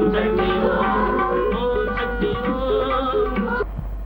ஓம் சக்தி ஓம் ஓம் சக்தி ஓம்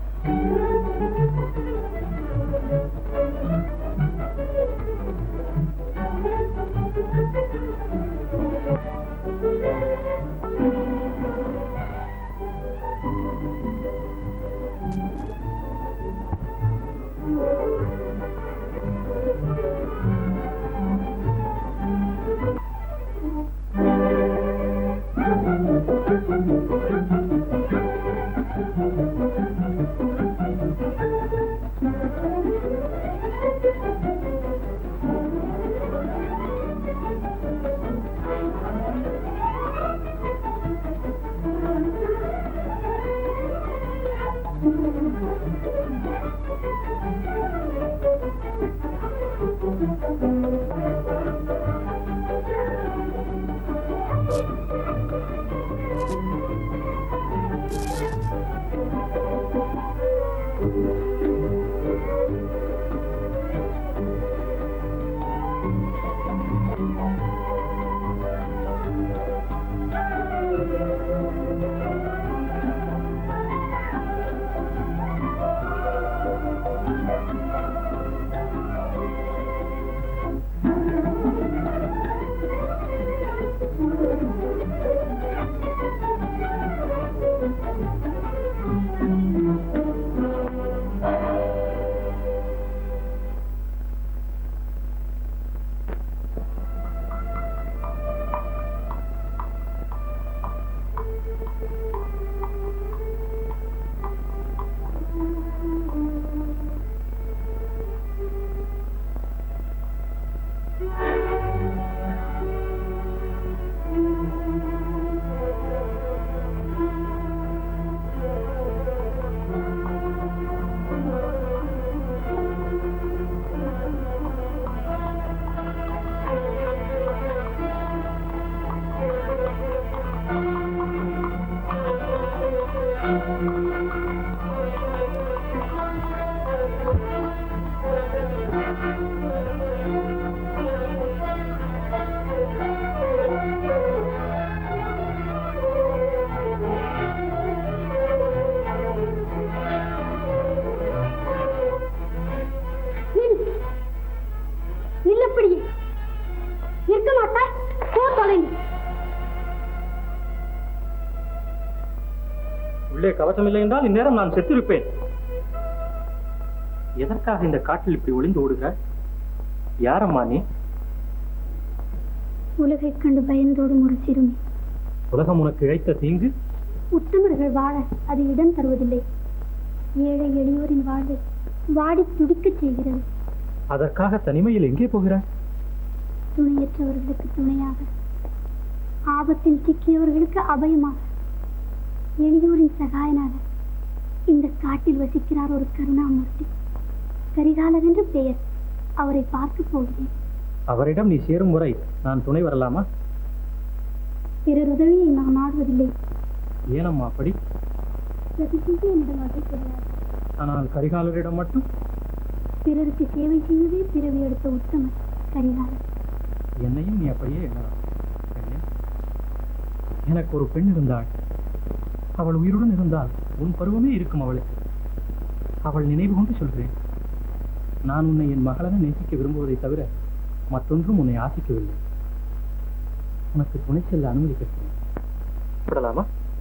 நில் நில்லப்படியே இருக்க மாட்டாய் போ தொலைந்து உள்ளே கவசம் இல்லை என்றால் இந்நேரம் நான் செத்திருப்பேன் எதற்காக இந்த காட்டில் இப்படி ஒளிந்து ஓடுகிறாய் யாரம்மா நீ உலகைக் கண்டு பயந்தோடும் ஒரு சிறுமி உலகம் உனக்கு இழைத்த தீங்கு உத்தமர்கள் வாழ அது இடம் தருவதில்லை ஏழை எளியோரின் வாழ்வை வாடி துடிக்கச் செய்கிறது அதற்காக தனிமையில் எங்கே போகிறாய் துணையற்றவர்களுக்கு துணையாக ஆபத்தில் சிக்கியவர்களுக்கு அபயமாக எளியோரின் சகாயனாக இந்த காட்டில் வசிக்கிறார் ஒரு கருணாமூர்த்தி கரிகாலர் என்று பெயர் அவரை பார்க்க போகிறேன் அவரிடம் நீ சேரும் முறை நான் துணை வரலாமா பிறர் உதவியை நான் நாடுவதில்லை ஏனம்மா அப்படி பிரதி செய்ய என்னிடம் வகை கிடையாது ஆனால் கரிகாலரிடம் மட்டும் பிறருக்கு சேவை செய்யவே பிறவி எடுத்த உத்தமர் கரிகாலர் என்னையும் நீ அப்படியே எண்ணலாம் கன்யா, எனக்கு ஒரு பெண் இருந்தாள் அவள் உயிருடன் இருந்தால் உன் பருவமே இருக்கும் அவளுக்கு அவள் நினைவு கொண்டு சொல்கிறேன் நான் உன்னை என் மகளென நேசிக்க விரும்புவதை தவிர மற்றொன்றும் உன்னை ஆசிக்கவில்லை உனக்கு துணை செல்ல அனுமதி கேட்கிறேன் விடலாமா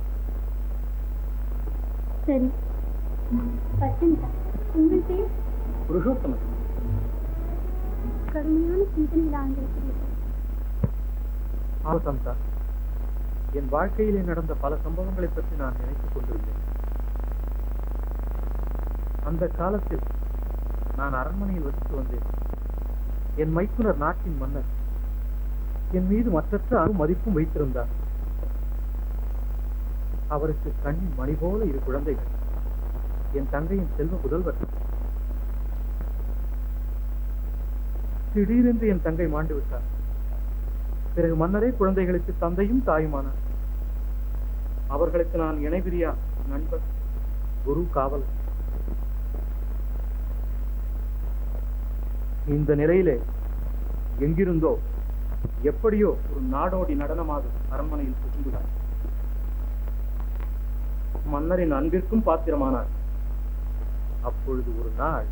சரி வசந்தா உங்கள் பேர் புருஷோத்தமன் கடுமையான சிந்தனையில் ஆழ்ந்திருக்கிறீர்கள் ஆவசந்தா என் வாழ்க்கையிலே நடந்த பல சம்பவங்களை பற்றி நான் நினைத்துக் கொண்டிருந்தேன் அந்த காலத்தில் நான் அரண்மனையில் வசித்து வந்தேன் என் மைத்துனர் நாட்டின் மன்னர் என் மீது மற்றற்ற அரு மதிப்பும் வைத்திருந்தார் அவருக்கு கண்ணின் மணி போல இரு குழந்தைகள் என் தங்கையின் செல்வ புதல்வர் திடீரென்று என் தங்கை மாண்டு விட்டார் பிறகு மன்னரே குழந்தைகளுக்கு தந்தையும் தாயுமானார் அவர்களுக்கு நான் இணைபிரியா நண்பர் குரு காவலர் இந்த நிலையிலே எங்கிருந்தோ எப்படியோ ஒரு நாடோடி நடனமாக அரண்மனையில் புகுந்துள்ளார் மன்னரின் அன்பிற்கும் பாத்திரமானார் அப்பொழுது ஒரு நாள்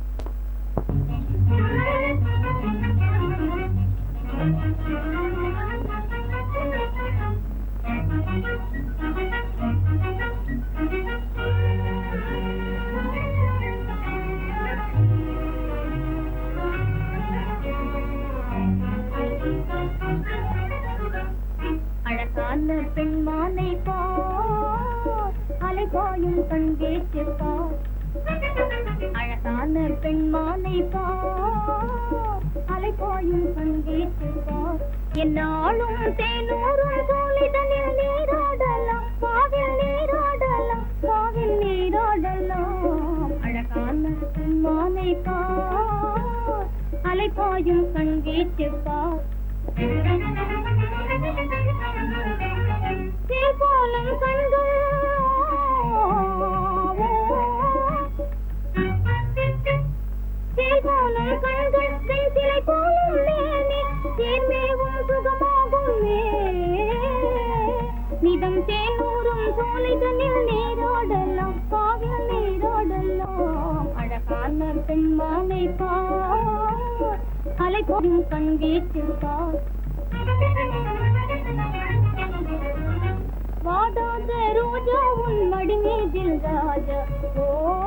அழகான பெண்மானை பார் அலை பாயும் கண் வீச்சு பார் அழகான பெண்மானை பார் அலை பாயும் கண் வீச்சு பார் என்னாலும் தேனூரும் சோழிதனில் நீராடலாம் காவில் நீராடலாம் காவில் நீராடலாம் அழகான பெண்மானை பார் அலை பாயும் கண் வீச்சு பார் தேர்பாலம் கண்கள் தேர்பாலம் கண்கள் செஞ்சிலை போலும் மேனே தேர்மேவும் சுகமாகுமே நிதம் தேனூரும் சோலைதனில் நீராடலாம் காவில் நீராடலாம் அழகான பெண்மானை பார் அலை போடும் கண் வீட்டில் பார் வாடாத ரோஜா உன் மடி மீதில் ராஜா ஓ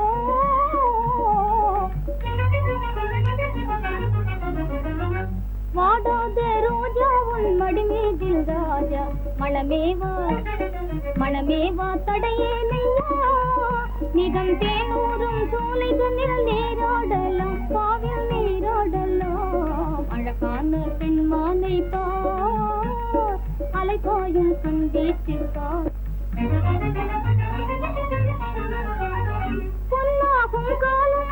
வாடாத ரோஜா உன் மடி மீதில் ராஜா மணமேவா மணமேவா தடையேனையா நிதம் தேனூரும் சோலைதனில் நீராடலாம் காவில் நீராடலாம் அழகான பெண்மானை பார் அலை பாயும் கண் வீட்டிற்கார் பொன்னாகும் காலம்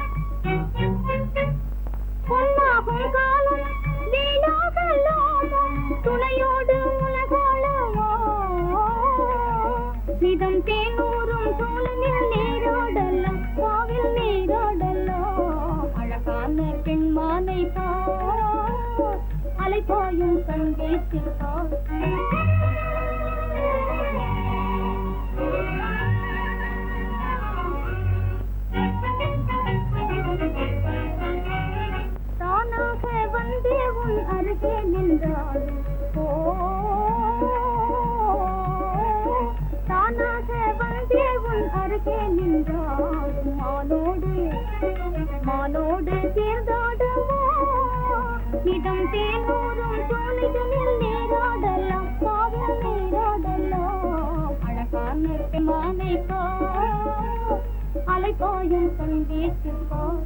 பொன்னாகும் காலம் வீணாகலாமா துணையோடு உலகாளவா நிதம் தேனூரும் சோழனில் நீராடலாம் காவில் நீராடலாம் அழகான பெண்மானை பார் அலை பாயும் கண் வீட்டிற்கார் தானாக வந்து உன் அருகே நின்றாலும் ஓ தானாக வந்து உன் அருகே நின்றாலும் மானோடு மானோடு சேர்ந்தாடுவோ நிதம் தேனூரும் சோலைகளில் நீராடலாம் காவல் நீராடலாம் அழகான மானை அலை பாயும் கண் வீட்டுப்பார்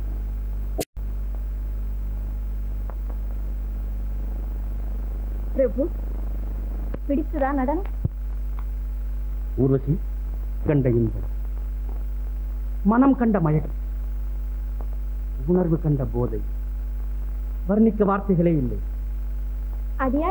பிரபு பிடிச்சதா நடனம் ஊர்வசி கண்ட இன்பம் மனம் கண்ட மயக்கம் உணர்வு கண்ட போதை வர்ணிக்க வார்த்தைகளே இல்லை அடியா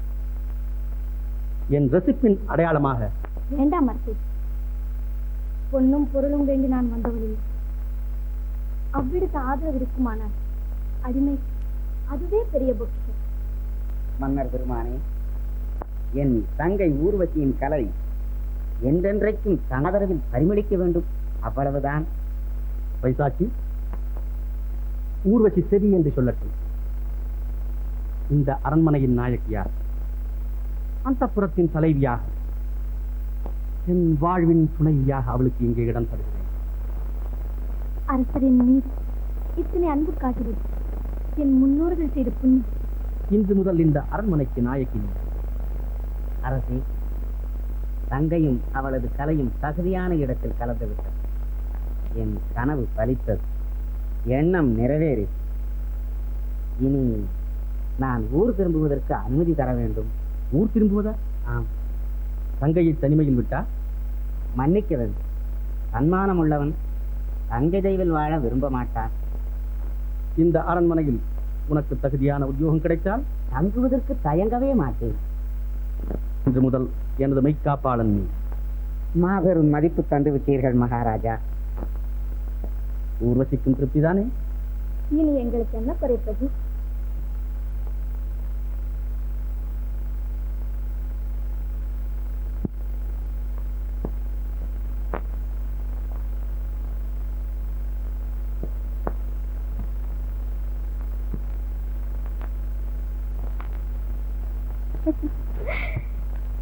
என் ரசிப்பின் அடையாளமாக வேண்டாம் அர்த்தி பொன்னும் பொருளும் வேண்டி நான் வந்தவளில்லை அவ்விடத்து ஆதரவு இருக்குமானால் அடிமை அதுவே பெரிய பொக்கிஷம் மன்னர் பெருமானே என் தங்கை ஊர்வசியின் கலை என்றென்றைக்கும் தனதரவில் பரிமளிக்க வேண்டும் அவ்வளவுதான் பைசாச்சி ஊர்வசி செவி என்று சொல்லட்டும் இந்த அரண்மனையின் நாயகியார் அந்த புறத்தின் தலைவியாக என் வாழ்வின் துணைவியாக அவளுக்கு இங்கே இடம் தருகிறேன் அரசரின் மீது இத்தனை அன்பு காட்டுவது என் முன்னோர்கள் செய்த புண்ணியம் இன்று முதல் இந்த அரண்மனைக்கு நாயகி நீ. அரசி தங்கையும் அவளது கலையும் தகுதியான இடத்தில் கலந்துவிட்டது என் கனவு பலித்தது எண்ணம் நிறைவேறி இனி நான் ஊர் திரும்புவதற்கு அனுமதி தர வேண்டும் ஊர் திரும்புவதா ஆம் தங்கையை தனிமையில் விட்டா மன்னிக்க வேண்டும் சன்மானம் உள்ளவன் தங்கை தெய்வில் வாழ விரும்ப மாட்டான் இந்த அரண்மனையில் உனக்கு தகுதியான உத்தியோகம் கிடைத்தால் தங்குவதற்கு தயங்கவே மாட்டேன் இன்று முதல் எனது மெய்க்காப்பாளன் நீ மாபெரும் மதிப்பு தந்து விட்டீர்கள் மகாராஜா ஊர்வசிக்கும் திருப்திதானே இனி எங்களுக்கு என்ன குறை பிரபு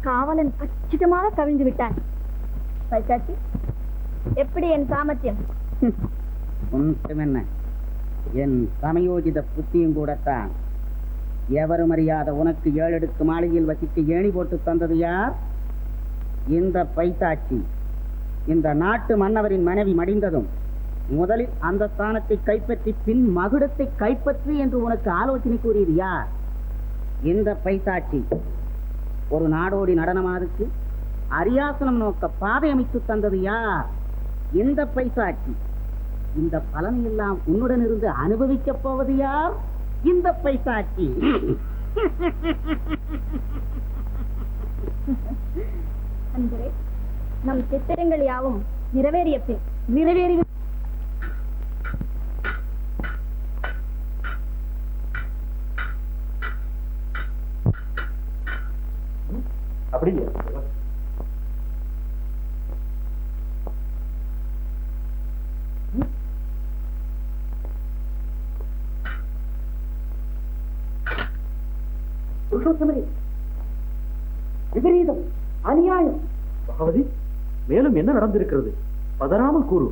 காவலன் கச்சிதமாக கவிழ்ந்து விட்டான் பைசாச்சி எப்படி என் சாமர்த்தியம் ஒன்றும் என்ன என் சமயோஜித புத்தியும் கூடத்தான் எவரும் அறியாத உனக்கு ஏழெடுக்கு மாளிகையில் வசிக்க ஏணி போட்டு தந்தது யார் இந்த பைசாட்சி இந்த நாட்டு மன்னவரின் மனைவி மடிந்ததும் முதலில் அந்த ஸ்தானத்தை கைப்பற்றி பின் மகுடத்தை கைப்பற்றி என்று உனக்கு ஆலோசனை கூறியது யார் இந்த பைசாட்சி ஒரு நாடோடி நடனமாதுக்கு அரியாசனம் நோக்க பாதை அமைத்து தந்தது யார் இந்த பைசாட்சி இந்த பலனை எல்லாம் உன்னுடன் இருந்து அனுபவிக்கப் போவது யார் இந்த பைசாட்சி அன்பரே நம் சித்திரங்கள் யாவும் நிறைவேறிய பின் நிறைவேறி அப்படியே விபரீதம் அநியாயம் பகவதி மேலும் என்ன நடந்திருக்கிறது பதறாமல் கூறு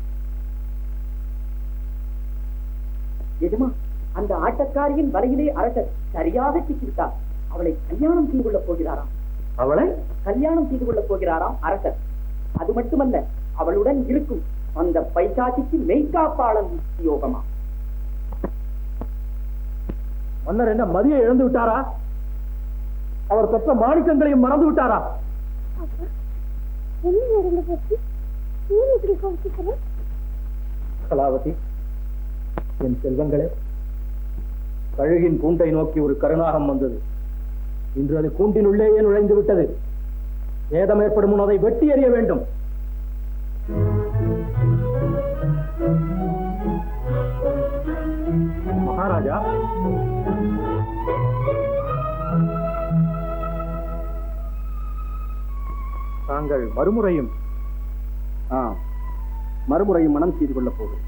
எஜமா அந்த ஆட்டக்காரியின் வலையிலே அரசர் சரியாக சிக்கிவிட்டார் அவளை கல்யாணம் செய்து கொள்ளப் போகிறாராம் அவளை கல்யாணம் செய்து கொள்ளப் போகிறாராம் அரசர் அது மட்டுமல்ல அவளுடன் இருக்கும் அந்த பைசாசிக்கு மெய்காப்பாளன் யோகமா மன்னர் என்ன மதியை இழந்து விட்டாரா அவர் பெற்ற மாணிக்கங்களையும் மறந்து விட்டாரா என்ன நடந்து போச்சு ஏன் இப்படி கோபிக்கிறேன் கலாவதி என் செல்வங்களே கழுகின் கூண்டை நோக்கி ஒரு கருணாகம் வந்தது இன்று அது கூண்டினுள்ளேயே நுழைந்து விட்டது சேதம் ஏற்படும் முன் அதை வெட்டி எறிய வேண்டும் மகாராஜா தாங்கள் மறுமுறையும் ஆ மறுமுறையும் மனம் செய்து கொள்ளப் போகிறேன்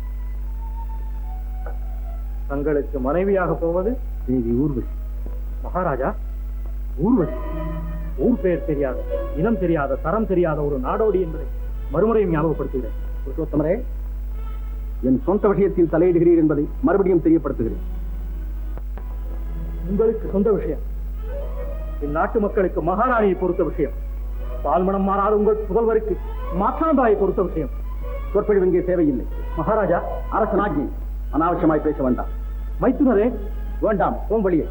தங்களுக்கு மனைவியாக போவது தேவி ஊர்வசி மகாராஜா ஊர்வசி ஊர் பெயர் தெரியாத இனம் தெரியாத தரம் தெரியாத ஒரு நாடோடி என்பதை மறுமுறையும் ஞாபகப்படுத்துகிறேன் புருஷோத்தமரே என் சொந்த விஷயத்தில் தலையிடுகிறீர் என்பதை மறுபடியும் தெரியப்படுத்துகிறேன் உங்களுக்கு சொந்த விஷயம் இந்நாட்டு மக்களுக்கு மகாராணியை பொறுத்த விஷயம் பால்மணம் மாறாத உங்கள் புதல்வருக்கு மாற்றாந்தாயை பொறுத்த விஷயம் சொற்பொழிவு இங்கே தேவையில்லை மகாராஜா அரசன் ஆட்சி அனாவசியமாய் பேச வேண்டாம் மைத்துனரே வேண்டாம் போம் வழியே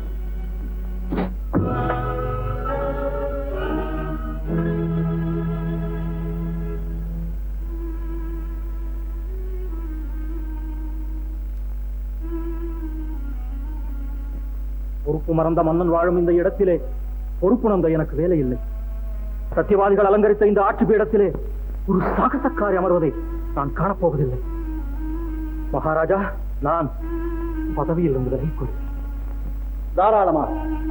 பொறுப்பு மறந்த மன்னன் வாழும் இந்த இடத்திலே பொறுப்புணர்ந்த எனக்கு வேலை இல்லை சத்தியவாதிகள் அலங்கரித்த இந்த ஆட்சி பீடத்திலே ஒரு சாகசக்காரி அமர்வதை நான் காணப்போவதில்லை மகாராஜா நான் பதவியில் இருந்து விலகிக் கொள்கிறேன் தாராளமா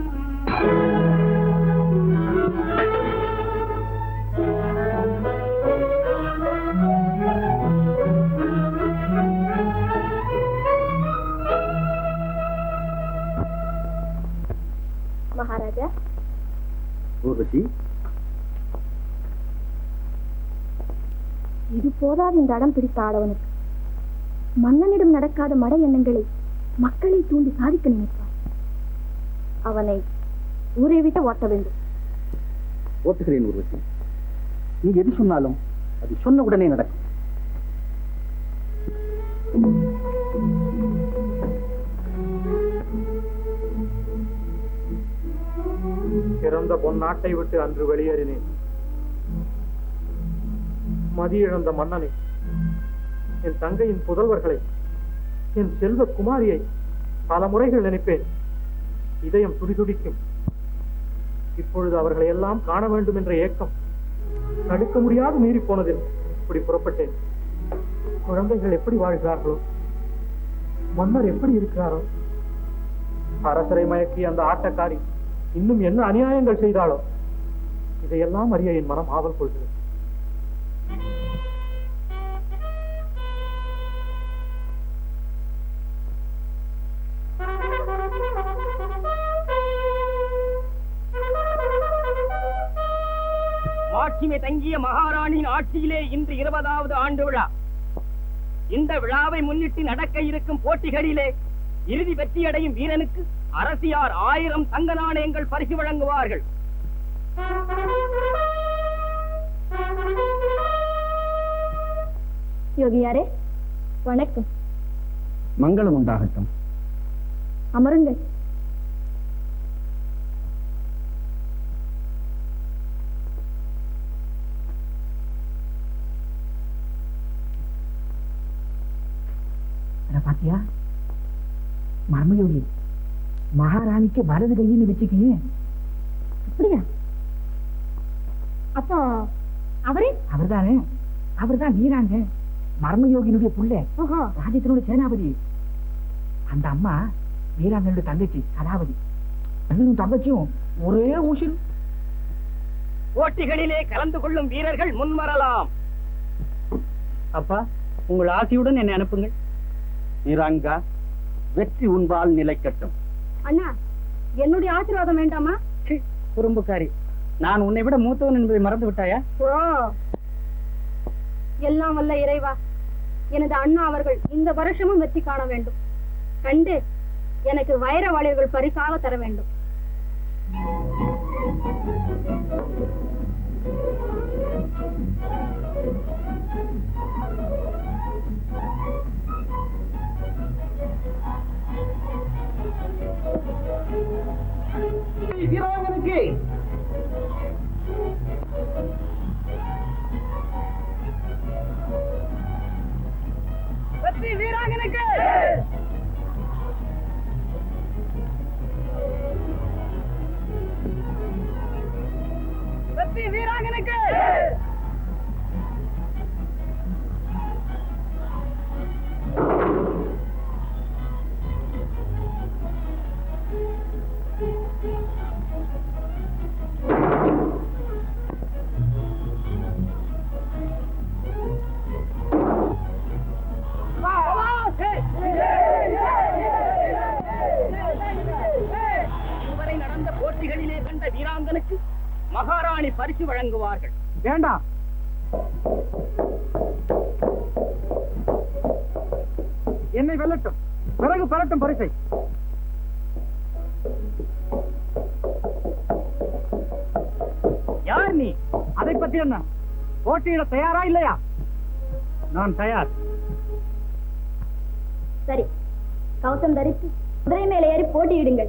மகாராஜா ஊர்வசி இது போதாது இந்த அடம் பிடித்த ஆடவனுக்கு மன்னனிடம் நடக்காத மட எண்ணங்களை மக்களை தூண்டி சாதிக்க நினைப்பார் அவனை ஊரை விட்டு ஓட்ட வேண்டும் ஓட்டுகிறேன் ஊர்வசி நீ எது சொன்னாலும் அது சொன்ன உடனே நடக்கும் பிறந்த பொன்னாட்டை விட்டு அன்று வெளியேறினேன் மதியிழந்த மன்னனை என் தங்கையின் புதல்வர்களை என் செல்வ குமாரியை பல முறைகள் நினைப்பேன் இதயம் துடிதுடிக்கும் இப்பொழுது அவர்களை எல்லாம் காண வேண்டும் என்ற ஏக்கம் தடுக்க முடியாது மீறி போனதில் இப்படி புறப்பட்டேன் குழந்தைகள் எப்படி வாழ்கிறார்களோ மன்னர் எப்படி இருக்கிறாரோ அரசரை மயக்கிய அந்த ஆட்டக்காரி இன்னும் என்ன அநியாயங்கள் செய்தாளோ இதையெல்லாம் அறிய என் மனம் ஆவல் கொள்கிறது மாட்சிமை தங்கிய மகாராணியின் ஆட்சியிலே இன்று இருபதாவது ஆண்டு விழா இந்த விழாவை முன்னிட்டு நடக்க இருக்கும் போட்டிகளிலே இறுதி வெற்றியடையும் வீரனுக்கு அரசியார் ஆயிரம் தங்க நாணயங்கள் பரிசு வழங்குவார்கள் யோகியாரே வணக்கம் மங்களம் உண்டாகட்டும் அமருங்கள் அட பாத்தியா மர்மயோகி மகாராணிக்கு வலது கையின்னு வச்சுக்கே அப்படியா அப்போ அவரே அவர்தானே அவர்தான் வீராங்க மர்மயோகியினுடைய புள்ள ஓஹோ ராஜ்யத்தினோட சேனாபதி அந்த அம்மா வீராங்கனுடைய தங்கச்சி கதாவதி அண்ணனும் தங்கச்சியும் ஒரே ஊசில் போட்டிகளிலே கலந்து கொள்ளும் வீரர்கள் முன்வரலாம் அப்பா உங்கள் ஆசையுடன் என்னை அனுப்புங்கள் வீராங்கா வெற்றி உன்பால் நிலைக்கட்டும் அண்ணா என்னுடைய ஆசீர்வாதம் வேண்டாமா குறும்புக்காரி நான் உன்னை விட மூத்தவன் என்பதை மறந்து விட்டாயா ஓ எல்லாம் வல்ல இறைவா எனது அண்ணா அவர்கள் இந்த வருஷமும் வெற்றி காண வேண்டும் கண்டு எனக்கு வைர வளையல்கள் பரிசாக தர வேண்டும் வீராங்கனுக்கு வெற்றி வீராங்கனுக்கு வெற்றி வீராங்கனுக்கு இதுவரை நடந்த போட்டிகளிலே கண்ட வீராங்கனுக்கு மகாராணி பரிசு வழங்குவார்கள் வேண்டாம் என்னை வெல்லட்டும் பிறகு பெறட்டும் பரிசை யார் நீ அதை பத்தி என்ன போட்டியிட தயாரா இல்லையா நான் தயார் சரி கவசம் தரித்து குதிரை மேலே ஏறி போட்டியிடுங்கள்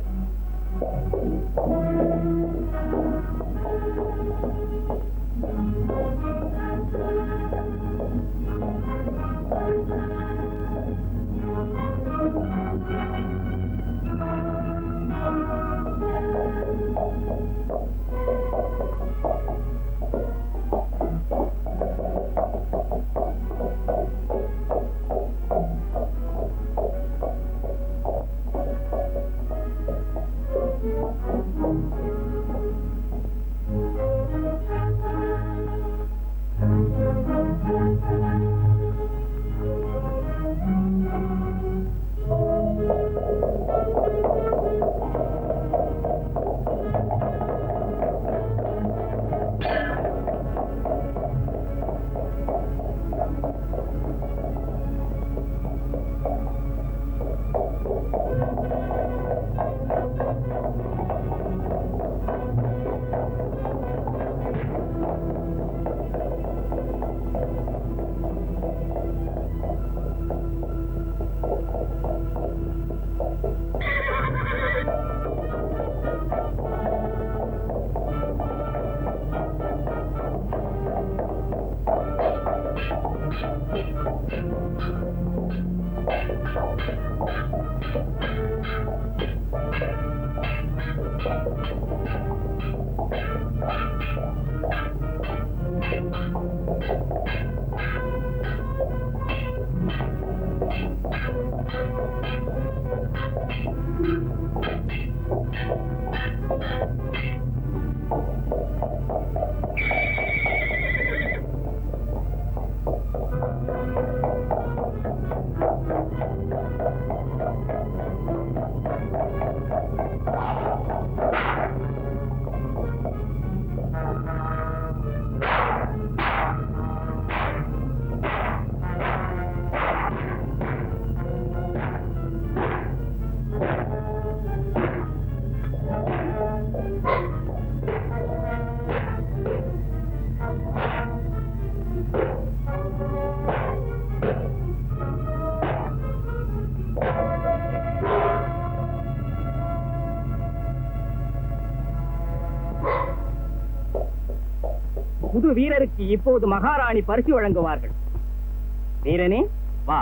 புது வீரருக்கு இப்போது மகாராணி பரிசு வழங்குவார்கள் வீரனே வா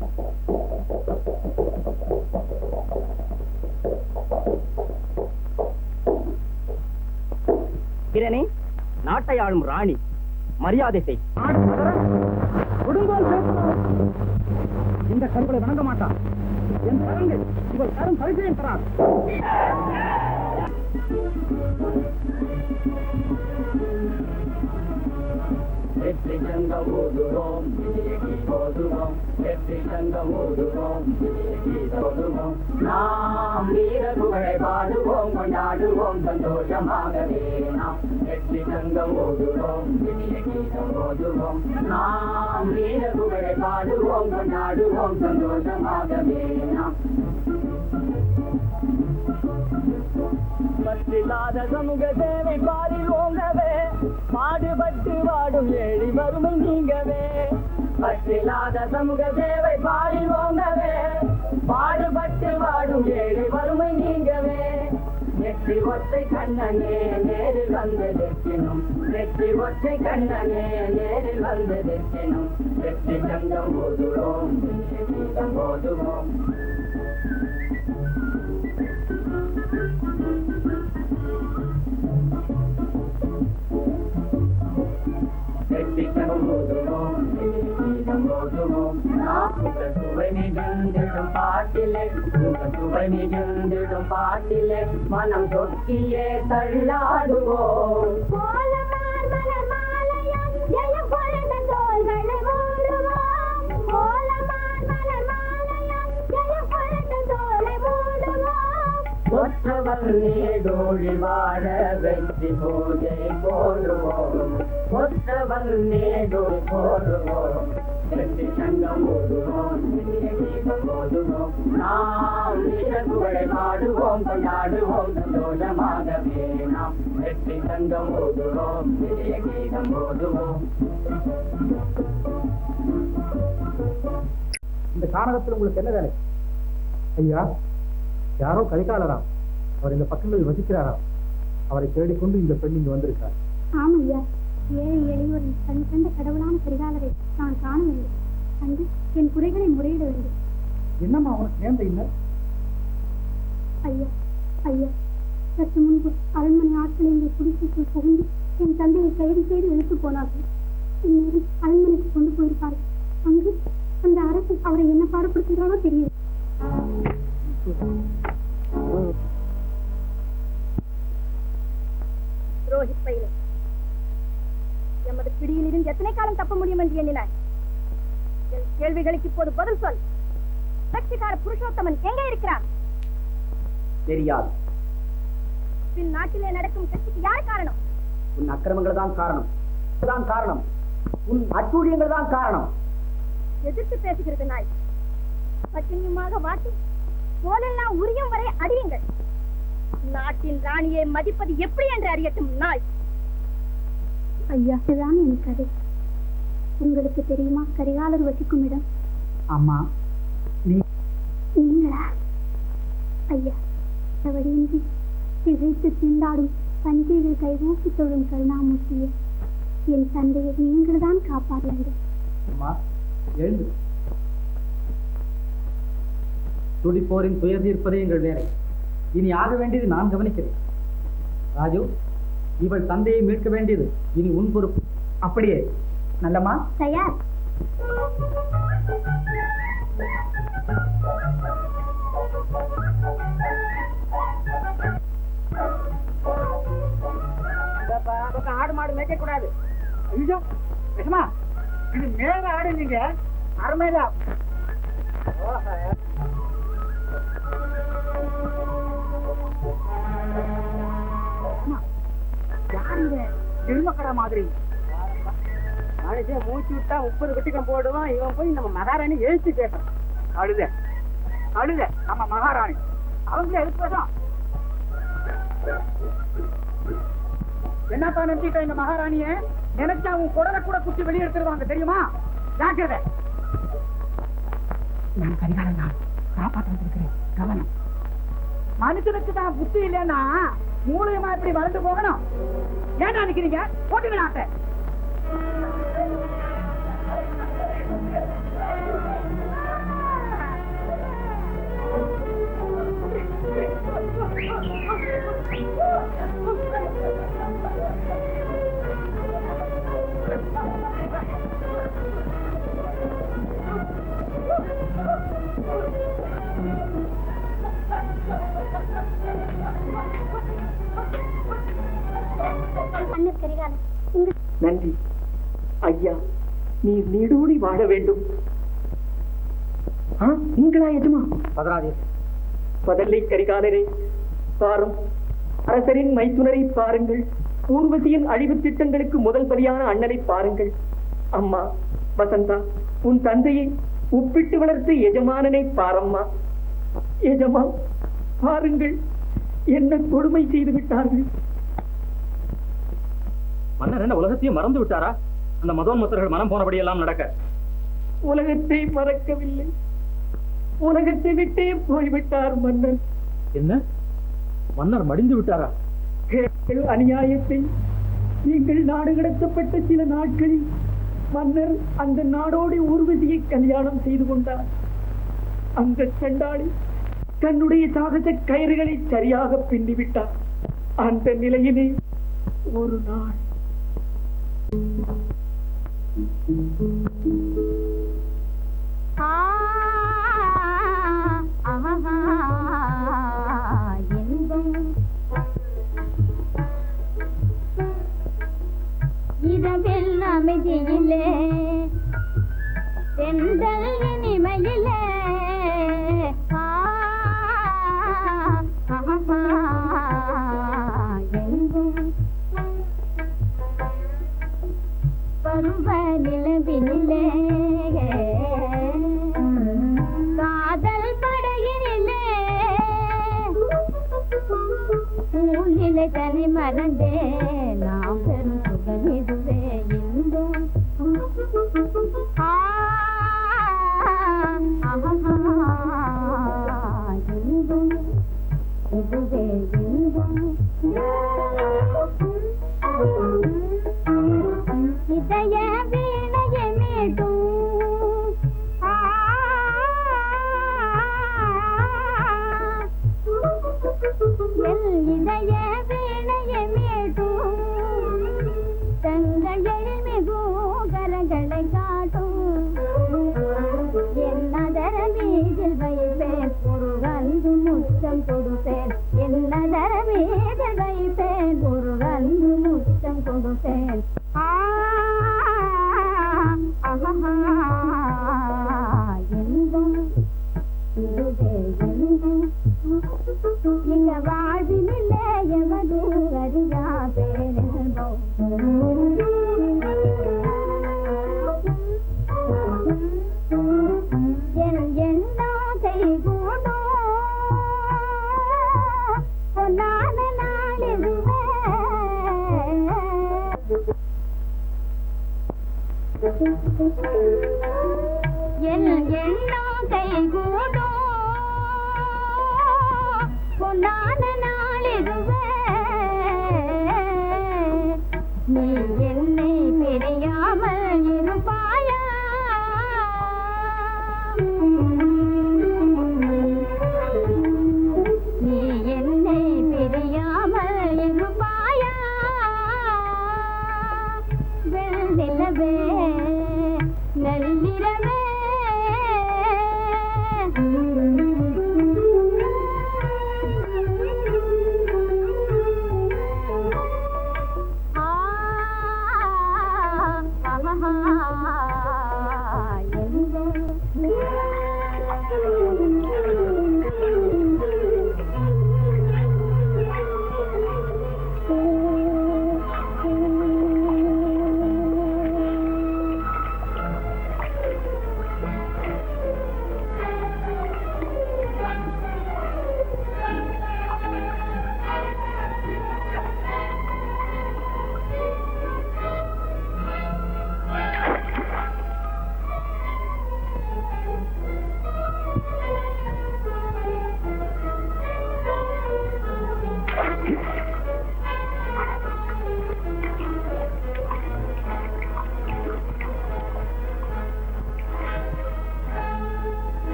வீரனே நாட்டை ஆளும் ராணி மரியாதை செய் கொடுங்கோல் சேர்க்கிறோம். இந்த கருவளை வணங்க மாட்டான் என் தரங்கள் இவள் தரும் பரிசையும் தரார் வெற்றி சங்கம் ஊதுவோம் விஜயகி போதுவோம் வெற்றி சங்கம் ஊதுவோம் விஜயகி போதுவோம் நாம் வீர புகழை பாடுவோம் கொண்டாடுவோம் சந்தோஷமாகவே நாம் வெற்றி சங்கம் ஊதுவோம் விஜயகீதம் போதுவோம் நாம் வீர புகழை பாடுவோம் கொண்டாடுவோம் சந்தோஷமாகவே நாம் பற்றில்லாத சமூக சேவை பாரில் ஓங்கவே பாடுபட்டு வாடும் ஏழி வறுமை நீங்கவே பற்றில்லாத சமூக சேவை பாரில் ஓங்கவே பாடுபட்டு வாடும் ஏழி வறுமை நீங்கவே நெற்றி ஒற்றை கண்ணனே நேரில் வந்து நிற்கணும் நெற்றி ஒற்றை கண்ணனே நேரில் வந்து நிற்கணும் வெற்றி சங்கம் ஓதுவோம் கீதம் ஓதுவோம் வெற்றிக்கரம் ஓதுவோம் கீதம் ஓதுவோம் உங்கள் சுவை மிகுந்திடும் பாட்டிலே உங்கள் சுவை மிகுந்திடும் பாட்டிலே மனம் சொக்கியே தள்ளாடுவோம் ஒற்றவர் நீடோழி வாழ வெற்றி பூஜை போடுவோம் ஒற்றவர் நீடோழி போடுவோம் வெற்றி சங்கம் ஓடுவோம் இனிய கீதம் ஓதுவோம் நாம் வீரர்களை பாடுவோம் கொண்டாடுவோம் சந்தோஷமாகவே நாம் வெற்றி சங்கம் ஓதுவோம் இனிய கீதம் ஓதுவோம் இந்த கானகத்தில் உங்களுக்கு என்ன வேலை ஐயா யாரோ கரிகாலராம் அவர் இந்த பக்கங்களில் வசிக்கிறாராம் அவரை தேடிக்கொண்டு இந்த பெண் இங்கு வந்திருக்கார் ஆமையா ஏழை எளியோரின் கண் கண்ட கடவுளான கரிகாலரை நான் காண வேண்டும் கண்டு என் குறைகளை முறையிட வேண்டும் என்னம்மா அவனுக்கு நேர்ந்த இன்னர் ஐயா ஐயா சற்று முன்பு அரண்மனை ஆட்கள் எங்கள் குடிசைக்குள் புகுந்து என் தந்தையை கைது செய்து இழுத்து போனார்கள் இந்நேரம் அரண்மனைக்கு கொண்டு போயிருப்பார்கள் அங்கு அந்த அரசு அவரை என்ன பாடுபடுத்துகிறாரோ தெரியும் ரோஹித் பையனே எமது பிடியிலிருந்து எத்தனை காலம் தப்ப முடியும் என்று எண்ணினாய் என் கேள்விகளுக்கு இப்போது பதில் சொல் கட்சிக்கார புருஷோத்தமன் எங்கே இருக்கிறான் தெரியாது பின் நாட்டிலே நடக்கும் கட்சிக்கு யார் காரணம் உன் அக்கிரமங்கள் தான் காரணம் தான் காரணம் உன் அட்டூழியங்கள் தான் காரணம் எதிர்த்து பேசுகிறது நாய் பட்டினியுமாக வாட்டி போலெல்லாம் உரியும் வரை அடியுங்கள் நாட்டின் ராணியை மதிப்பது எப்படி என்று அறியட்டும் நாய் ஐயா இதுதான் என் கதை உங்களுக்கு தெரியுமா கரிகாலர் வசிக்கும் இடம் அம்மா நீங்களா ஐயா வழியின்றி திகைத்து திண்டாடும் தஞ்சைகள் கைகூப்பி தொழும் கருணாமூர்த்தியை என் தந்தையை நீங்கள் தான் காப்பாற்ற வேண்டும் அம்மா எழுந்து துடிப்போரின் துயர் தீர்ப்பதே எங்கள் வேலை இனி ஆக வேண்டியது நான் கவனிக்கிறேன் ராஜு இவள் தந்தையை மீட்க வேண்டியது இனி உன் பொறுப்பு அப்படியே நல்லம்மா தயார் ஆடு மாடு மேய்க்க கூடாது ஐயோ விஷமா இது மேல ஆடு நீங்க அருமையில யாருங்க எருமக்கடா மாதிரி மனுஷன் மூச்சு விட்டா முப்பது குட்டிக்கம் போடுவான் இவன் போய் நம்ம மகாராணி எழுத்து கேட்டான் அழுத அழுத நம்ம மகாராணி அவங்க எதுக்கு பேசும் என்னப்பா நினைச்சிட்ட இந்த மகாராணிய நினைச்சா அவன் குடலை கூட குத்தி வெளியே எடுத்துருவாங்க தெரியுமா ஜாக்கிரதை நான் கரிகாலன் நான் காப்பாற்ற வந்திருக்கிறேன் கவனம் மனுஷனுக்கு தான் புத்தி இல்லைன்னா மூலியமா இப்படி வளர்ந்து போகணும் ஏன்டா நிக்கிறீங்க போட்டுங்க நாட்டை அண்ணன் கரிகாலன் இங்கு நன்றி ஐயா நீ நீடூடி வாழ வேண்டும் ஆ, நீங்களா எஜமா பதறாதீர் பதல்லை கரிகாலரே பாரும் அரசரின் மைத்துனரை பாருங்கள் ஊர்வசியின் அழிவு திட்டங்களுக்கு முதல் பலியான அண்ணனை பாருங்கள் அம்மா வசந்தா உன் தந்தையை உப்பிட்டு வளர்த்து எஜமானனை பாரம்மா எஜமா பாருங்கள் என்ன கொடுமை செய்து விட்டார்கள் மன்னர் என்ன உலகத்தையும் மறந்து விட்டாரா அந்த மதோன்மத்தர்கள் மனம் போனபடியெல்லாம் நடக்க உலகத்தை மறக்கவில்லை உலகத்தை விட்டே போய்விட்டார் மன்னன் என்ன மன்னர் மடிந்து விட்டாரா கேள் அநியாயத்தை நீங்கள் நாடு கடத்தப்பட்ட சில நாட்களில் மன்னர் அந்த நாடோடி ஊர்வசியை கல்யாணம் செய்து கொண்டார் அந்த சண்டாளி தன்னுடைய சாகச கயிறுகளை சரியாக பின்னிவிட்டார் அந்த நிலையிலே ஒரு நாள் ஆ ஆஹா இன்பம் இரவில் அமைதியிலே தென்றல் இனிமையிலே ஆ ஆஹா இன்பம் பருவ நிலவினிலே காதல் படையினிலே ஊழிலை தனி மறந்தே நாம் பெரும் சுகம் இதுவே இன்பம் ஆ, ஆஹா, இன்பம் இதுவே இன்பம் இதய வீணையை மீட்டும் ஆ, என் இதய வீணையை மீட்டும் தங்கள் எழில்மிகு கரங்களை காட்டும் என் அதர மீதில் வைப்பேன் ஒரு அன்பு முத்தம் கொடுப்பேன் என் அதர மீதில் வைப்பேன் ஒரு அன்பு முத்தம் கொடுப்பேன் ஆ, ஆஹா, இன்பம் இதுவே இன்பம் இங்க வாழ்வினிலே எவது அறியா பேரின்பம் என் எண்ணம் கைகூடும் பொன்னான நாளிதுவே என் எண்ணம் கைகூடும் பொன்னான நாளிதுவே நீ என்னை பிரியாமல் இருப்பாயா நீ என்னை பிரியாமல் இருப்பாயா வெள்ளிலவே நள்ளிரவே ஆ ஆஹா எங்கும்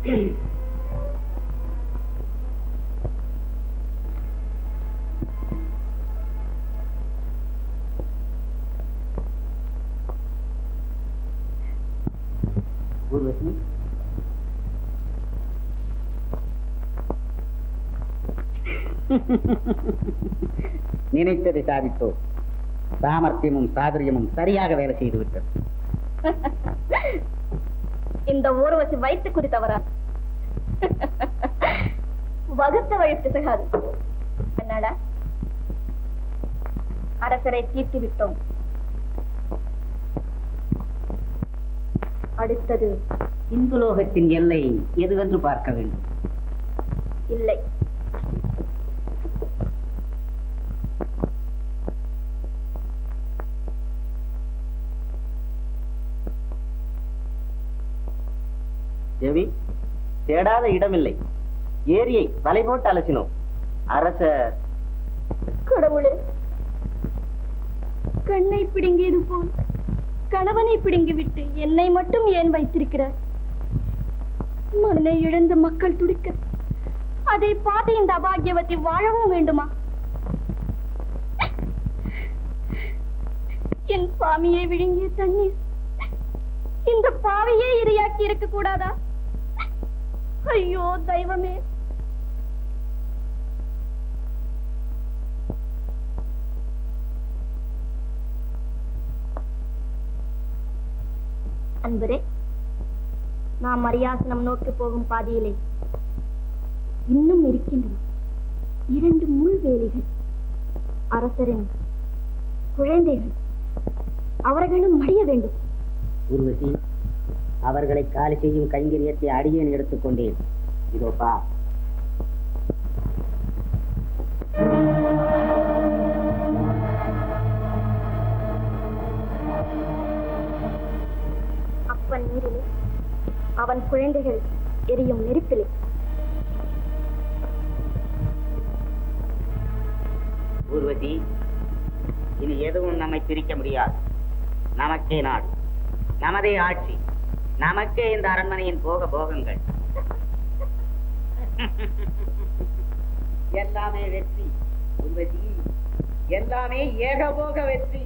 ஊர்வசி நினைத்ததை சாதித்தோம் சாமர்த்தியமும் சாதுரியமும் சரியாக வேலை செய்து விட்டது இந்த ஊர்வசி வைத்து குறித்தவரா வகுத்த வழி பிசகாது என்னடா அரசரை தீர்த்து விட்டோம் அடுத்தது இந்துலோகத்தின் எல்லை எதுவென்று பார்க்க வேண்டும் இல்லை தேவி தேடாத இடமில்லை ஏரியை வலை போட்டு அலசினோம் அரசர் கடவுளே கண்ணை பிடுங்கியது போல் கணவனை பிடுங்கிவிட்டு என்னை மட்டும் ஏன் வைத்திருக்கிறார் மண்ணை இழந்த மக்கள் துடிக்க அதை பார்த்து இந்த அபாகியவத்தை வாழவும் வேண்டுமா என் சுவாமியை விழுங்கிய தண்ணீர் இந்த பாவையே இரையாக்கி இருக்க கூடாதா ஐயோ தெய்வமே அன்பரே நாம் அரியாசனம் நோக்கி போகும் பாதையிலே இன்னும் இருக்கின்றன இரண்டு முள்வேலிகள் அரசரின் குழந்தைகள் அவர்களும் மடிய வேண்டும் ஊர்வசி அவர்களை காலி செய்யும் கைங்கரியத்தை அடியேன் எடுத்துக்கொண்டேன் இதோ பா அப்பன் நீரிலே அவன் குழந்தைகள் எரியும் நெருப்பிலே ஊர்வசி இனி எதுவும் நம்மை பிரிக்க முடியாது நமக்கே நாடு நமதே ஆட்சி நமக்கே இந்த அரண்மனையின் போக போகங்கள் எல்லாமே வெற்றி ஊர்வசி எல்லாமே ஏகபோக வெற்றி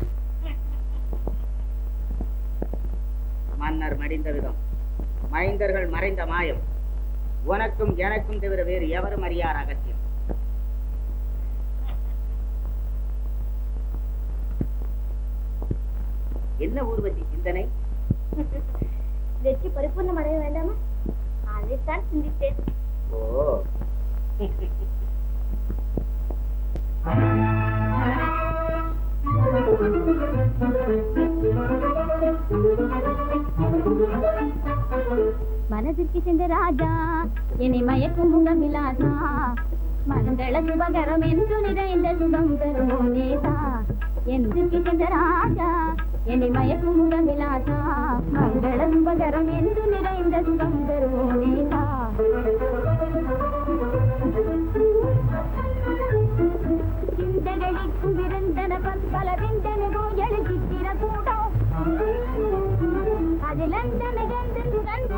மன்னர் மடிந்த விதம் மைந்தர்கள் மறைந்த மாயம் உனக்கும் எனக்கும் தவிர வேறு எவரும் அறியார் அகத்தியம் என்ன ஊர்வசி சிந்தனை வெற்றி பரிபூர்ணம் அடைய வேண்டாமா அதைத்தான் சிந்தித்தேன் ஓ மனதிற்கு சென்ற ராஜா என்னை மயக்கும் முகம் விலாசா மங்கள சுபகரம் என்று நிறைந்த சுகம் தரும் நேசா என்று சென்ற ராஜா என்னை மயக்கும் முகம் விலாசா மங்கள சுபகரம் என்று நிறைந்த சுகம் தரும் நேசா சிந்தகளிக்கு விருந்தன பற்பல விந்தனகோ எழு சித்திர கூடம் அதிலந்தன கந்தன் கண்டு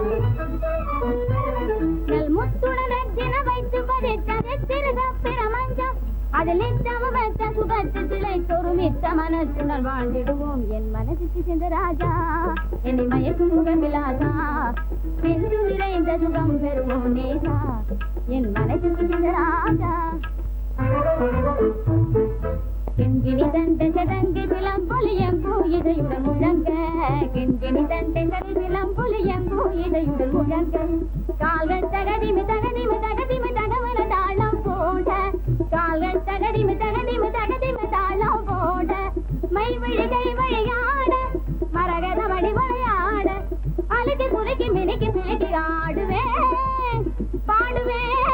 நல் முத்துடனெத்தின வைத்து பதித்ததெத்திருக பிரமஞ்சம் அதில் நித்தம வைத்த சுகத்திலே தொரு நித்த மனத்துணல் வாழ்ந்திடுவோம் என் மனதுக்கு சென்ற ராஜா என்னை மயக்கும் முகம் விலாசா சென்று நிறைந்த சுகம் பெறுவோம் நேசா என் மனதுக்கு சென்ற ராஜா கிண்கிணி தண்டை சடங்கு விளம்பொலியம்பு இதையுடன் முழங்க கிண்கிணி தண்டை சடங்கு விளம்பொலியம்பு இதையுடன் முழங்க கால்கள் தகதிமி தகதிமி தகதிமி தகவல தாளம் போட கால்கள் தகதிமி தகதிமி தகதிமி தாளம் போட மை விழிகை வழியாட மரகத மணி விளையாட அழுகி குறுக்கி மினுக்கி சிலுக்கி ஆடுவேன் பாடுவேன்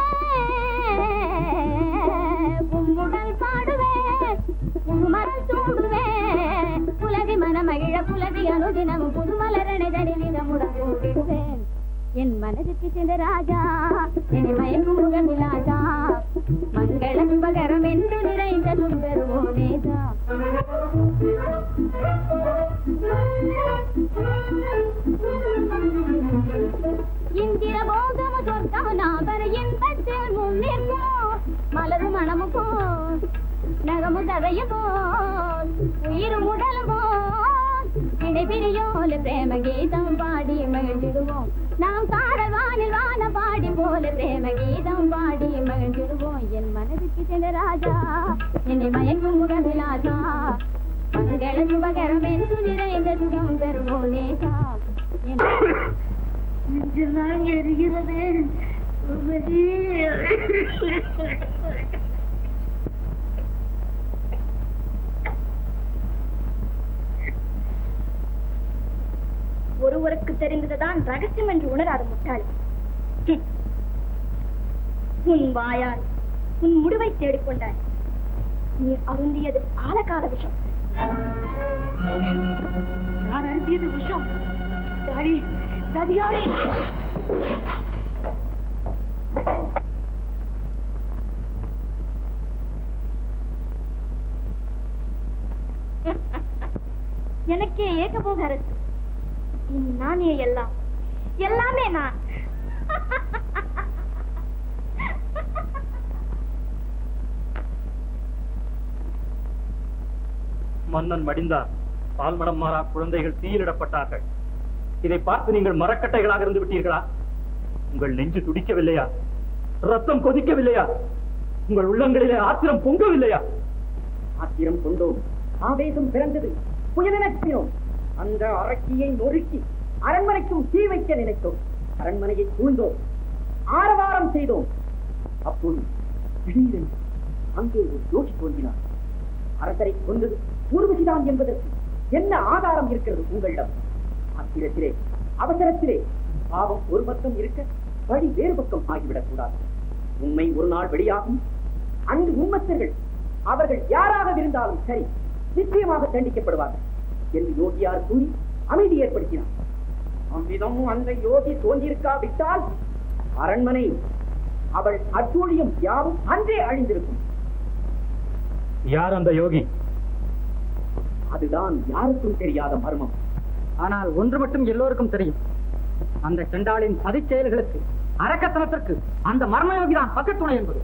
கும்முடல் பாடுவேன் குமரல் சூடுவேன் புலவி மனமகிழ புலவி அனுதினம் புதுமலரணை தனிவிதமுடன் கூட்டிடுவேன் என் மனதுக்கு சென்ற ராஜா என்னை மயக்கும் முகம் விலாசா மங்கள சுபகரம் என்று நிறைந்த சுந்தருவோ நேசா இந்திர போகம சொர்க்கம் நாபர இன்பத்தில் முன்னிற்கும் மலரு மணமும் போல் நகமு ததையும் போல் உயிரும் உடலும் போல் இடைபிரியோல பிரேம கீதம் பாடி மகிழ்ந்திடுவோம் நாம் காரவானில் வான பாடி போல பிரேம கீதம் பாடி மகிழ்ந்திடுவோம் என் மனதுக்கு சென்ற ராஜா என்னை மயங்கும் முகமிலாசா மங்கள சுபகரம் என்று நிறைந்த சுகம் பெறுவோம் நேசா என் ஒருவருக்கு தெரிந்ததுதான் ரகசியம் என்று உணராத முட்டாள் ஹம். உன் வாயால் உன் முடிவை தேடிக்கொண்டாய் நீ அருந்தியது ஆழகால விஷம் நான் அருந்தியது விஷம் தாடி ததியாடி எனக்கே ஏகபோக அரசு இனி நானே எல்லாம் எல்லாமே நான் மன்னன் மடிந்தார் பால்மடம் மாறா குழந்தைகள் தீயிலிடப்பட்டார்கள் இதை பார்த்து நீங்கள் மரக்கட்டைகளாக இருந்து விட்டீர்களா உங்கள் நெஞ்சு துடிக்கவில்லையா ரத்தம் கொதிக்கவில்லையா உங்கள் உள்ளங்களிலே ஆத்திரம் பொங்கவில்லையா ஆத்திரம் கொண்டோம் ஆவேசம் பிறந்தது புயலினத்தினோம் அந்த அரக்கியை நொறுக்கி அரண்மனைக்கும் தீ வைக்க நினைத்தோம் அரண்மனையை சூழ்ந்தோம் ஆரவாரம் செய்தோம் அப்போது திடீரென்று அங்கே ஒரு யோகி தோன்றினார் அரசரை கொண்டது ஊர்வசிதான் என்பதற்கு என்ன ஆதாரம் இருக்கிறது உங்களிடம் ஆத்திரத்திலே அவசரத்திலே பாவம் ஒரு பக்கம் இருக்க வழி வேறு பக்கம் ஆகிவிடக் கூடாது உண்மை ஒரு நாள் வெளியாகும் அங்கு உண்மத்தர்கள் அவர்கள் யாராக இருந்தாலும் சரி நிச்சயமாக தண்டிக்கப்படுவார்கள் என்று யோகியார் கூறி அமைதி ஏற்படுத்தினார் அவ்விதம் அந்த யோகி தோன்றியிருக்காவிட்டால் அரண்மனை அவள் அத்தூழியம் யாவும் அன்றே அழிந்திருக்கும் யார் அந்த யோகி அதுதான் யாருக்கும் தெரியாத மர்மம் ஆனால் ஒன்று மட்டும் எல்லோருக்கும் தெரியும் அந்த செண்டாளின் சதிச் செயல்களுக்கு அரக்கத்தனத்திற்கு அந்த மர்மயோகி தான் பக்கத்துணை என்பது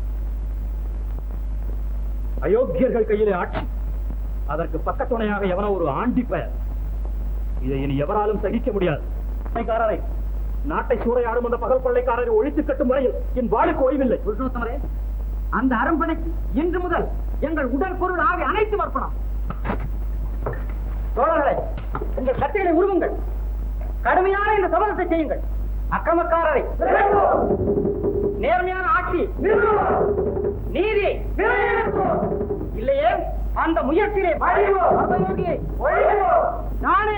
அயோக்கியர்கள் கையிலே ஆட்சி அதற்கு பக்கத்துணையாக எவனோ ஒரு ஆண்டி பெயர் இதை இனி எவராலும் சகிக்க முடியாது கொள்ளைக்காரரை நாட்டை சூறையாடும் அந்த பகல் கொள்ளைக்காரரை ஒழித்து கட்டும் வரையில் என் வாளுக்கு ஓய்வில்லை புருஷோத்தமரே அந்த அரண்மனைக்கு இன்று முதல் எங்கள் உடல் பொருள் ஆவி அனைத்து அர்ப்பணம் தோழர்களே உங்கள் கட்சிகளை உருவுங்கள் கடுமையான இந்த சபதத்தை செய்யுங்கள் அக்கிரமக்காரரை நேர்மையான ஆட்சி நீதி இல்லையே அந்த முயற்சியிலே மர்மயோகியை நானே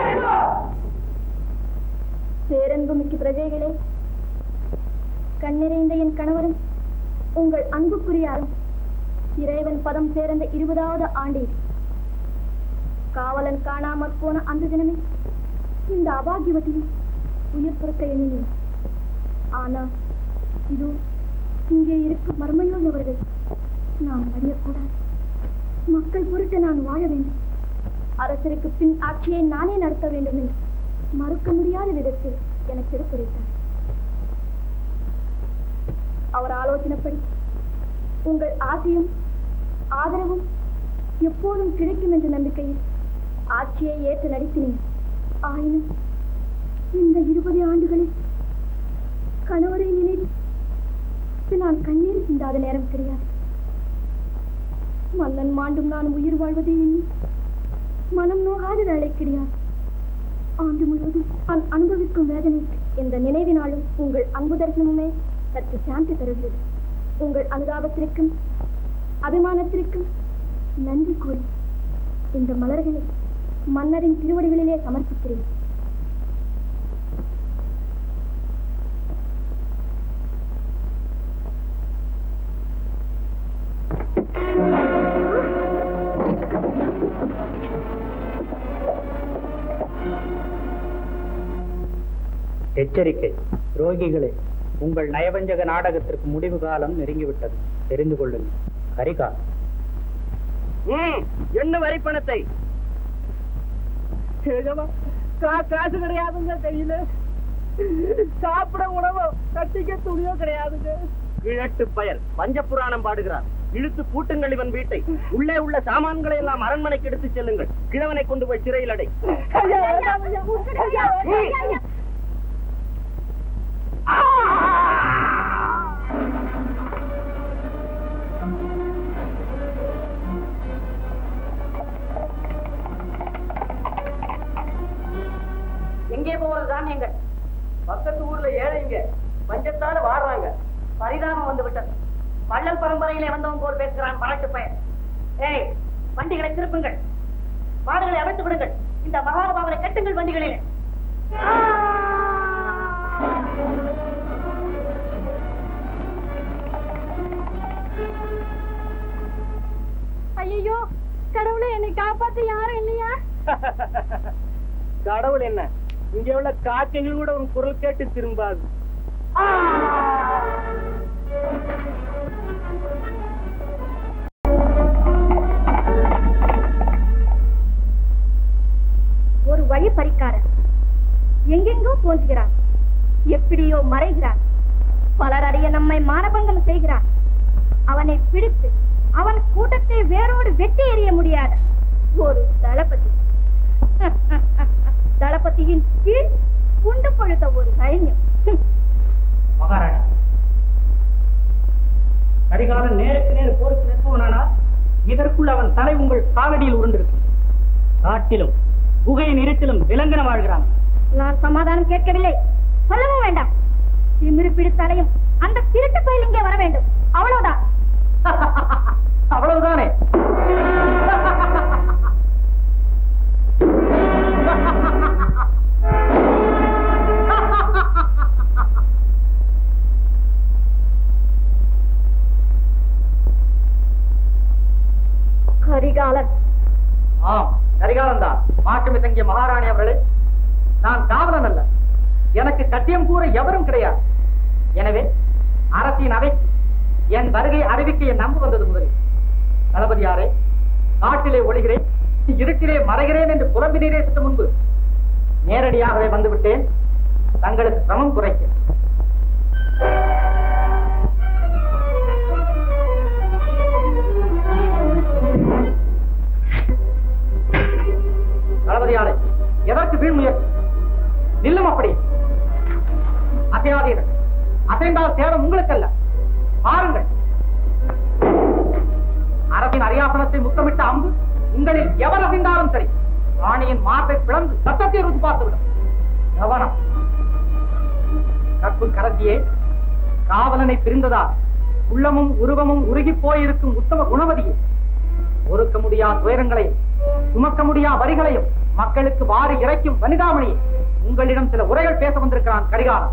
பேரன்புமிக்க பிரஜைகளே கண்ணிறைந்த என் கணவரும் உங்கள் அன்புக்குரியாரும் இறைவன் பதம் சேர்ந்த இருபதாவது ஆண்டில் காவலன் காணாமற் போன அந்த தினமே இந்த அபாகியவத்தையும் உயிர் பிறக்க எண்ணினேன் ஆனா இதோ இங்கே இருக்கும் மர்மயோகி அவர்கள் நாம் அறியக்கூடாது மக்கள் பொருட்டு நான் வாழ வேண்டும் அரசருக்கு பின் ஆட்சியை நானே நடத்த வேண்டும் என்று மறுக்க முடியாத விதத்தில் எனக்கு எடுத்துரைத்தார் அவர் ஆலோசனைப்படி உங்கள் ஆசையும் ஆதரவும் எப்போதும் கிடைக்கும் என்ற நம்பிக்கையில் ஆட்சியை ஏற்று நடித்தினேன் ஆயினும் இந்த இருபது ஆண்டுகளில் கணவரை நினைத்து நான் கண்ணீர் சிந்தாத நேரம் கிடையாது மன்னன் மாண்டும் நான் உயிர் வாழ்வதே எண்ணி மனம் நோகாத வேலை கிடையாது ஆண்டு முழுவதும் நான் அனுபவிக்கும் வேதனை இந்த நினைவினாலும் உங்கள் அன்பு தரிசனமுமே சற்று சாந்தி தருகிறது உங்கள் அனுதாபத்திற்கும் அபிமானத்திற்கும் நன்றி கூறி இந்த மலர்களை மன்னரின் திருவடிகளிலே சமர்ப்பிக்கிறேன் எச்சரிக்கை ரோகிகளே உங்கள் நயவஞ்சக நாடகத்திற்கு முடிவு காலம் நெருங்கிவிட்டது தெரிந்து கொள்ளுங்கள் ஹரிகா என்ன வரி பணத்தை காசு கிடையாதுங்க கையில சாப்பிட உணவோ கட்டிக்க துணியோ கிடையாதுங்க கிழட்டு பயல் பஞ்ச புராணம் பாடுகிறார் இழுத்து பூட்டுங்கள் இவன் வீட்டை உள்ளே உள்ள சாமான்களை எல்லாம் அரண்மனைக்கு எடுத்துச் செல்லுங்கள் கிழவனை கொண்டு போய் சிறையில் அடை ஐயா, வேண்டாம் ஐயா. ஐயா, வேண்டாம் ஐயா. எங்கே போவது தானியங்கள் பக்கத்து ஊர்ல ஏழைங்க பஞ்சத்தால வாடுறாங்க பரிதாபம் வந்து விட்டது வள்ளல் பரம்பரையிலே வந்தவன் போல் பேசுகிறான் பாட்டு பயன் ஏய் வண்டிகளை திருப்புங்கள் மாடுகளை அமைத்து விடுங்கள் இந்த மகாபாவனை கட்டுங்கள் வண்டிகளிலே ஐயோ கடவுளே என்னை காப்பாத்த யாரும் இல்லையா கடவுள் என்ன இங்க உள்ள காக்கைகள் கூட உன் குரல் கேட்டு திரும்பாது ஒரு வழி பறிக்காரன் எங்கெங்கோ தோன்றுகிறார் எப்படியோ மறைகிறார் பலர் அறிய நம்மை மானபங்கம் செய்கிறார் அவனை பிடித்து அவன் கூட்டத்தை வேரோடு வெட்டி எறிய முடியாத ஒரு தளபதி தளபதியின் கீழ் குண்டு பழுத்த ஒரு சைன்யம் மகாராணி கரிகாலன் நேருக்கு நேர் போருக்கு நிற்பவனானால் இதற்குள் அவன் தலை உங்கள் காலடியில் உருண்டிருக்கும் காட்டிலும் குகையின் இருட்டிலும் விலங்கின வாழ்கிறான் நான் சமாதானம் கேட்கவில்லை சொல்லவும் வேண்டாம் திமிரு பிடித்தலையும் அந்த திருட்டு பயில் இங்கே வர வேண்டும் அவ்வளவுதான் அவ்வளவுதானே கரிகாலன் ஆம் கரிகாலன் தான் மாற்றமை தங்கிய மகாராணி அவர்களே நான் காவலன் அல்ல எனக்கு கட்டியம் கூற எவரும் கிடையாது எனவே அரசின் அவை என் வருகை அறிவிக்க என் நம்பு வந்தது முதலில் தளபதியாரே காட்டிலே ஒளிகிறேன் இருட்டிலே மறைகிறேன் என்று புலம்பினீரே சற்று முன்பு நேரடியாகவே வந்துவிட்டேன் தங்களுக்கு சிரமம் குறைக்க தளபதியாரே எதற்கு வீண் முயற்சி நில்லும் அப்படி அசையாதீர்கள் அசைந்தால் சேதம் உங்களுக்கல்ல பாருங்கள் அரசின் அரியாசனத்தை முத்தமிட்ட அம்பு உங்களில் எவர் அசைந்தாலும் சரி ராணியின் மார்பை பிளந்து சத்தத்தை ருசி பார்த்துவிடும் கவனம் கற்பு கரத்தியே காவலனை பிரிந்ததால் உள்ளமும் உருவமும் உருகி போயிருக்கும் உத்தம குணவதியே ஒருக்க முடியா துயரங்களையும் சுமக்க முடியா வரிகளையும் மக்களுக்கு வாரி இறைக்கும் வனிதாமணியே உங்களிடம் சில உரைகள் பேச வந்திருக்கிறான் கரிகாலன்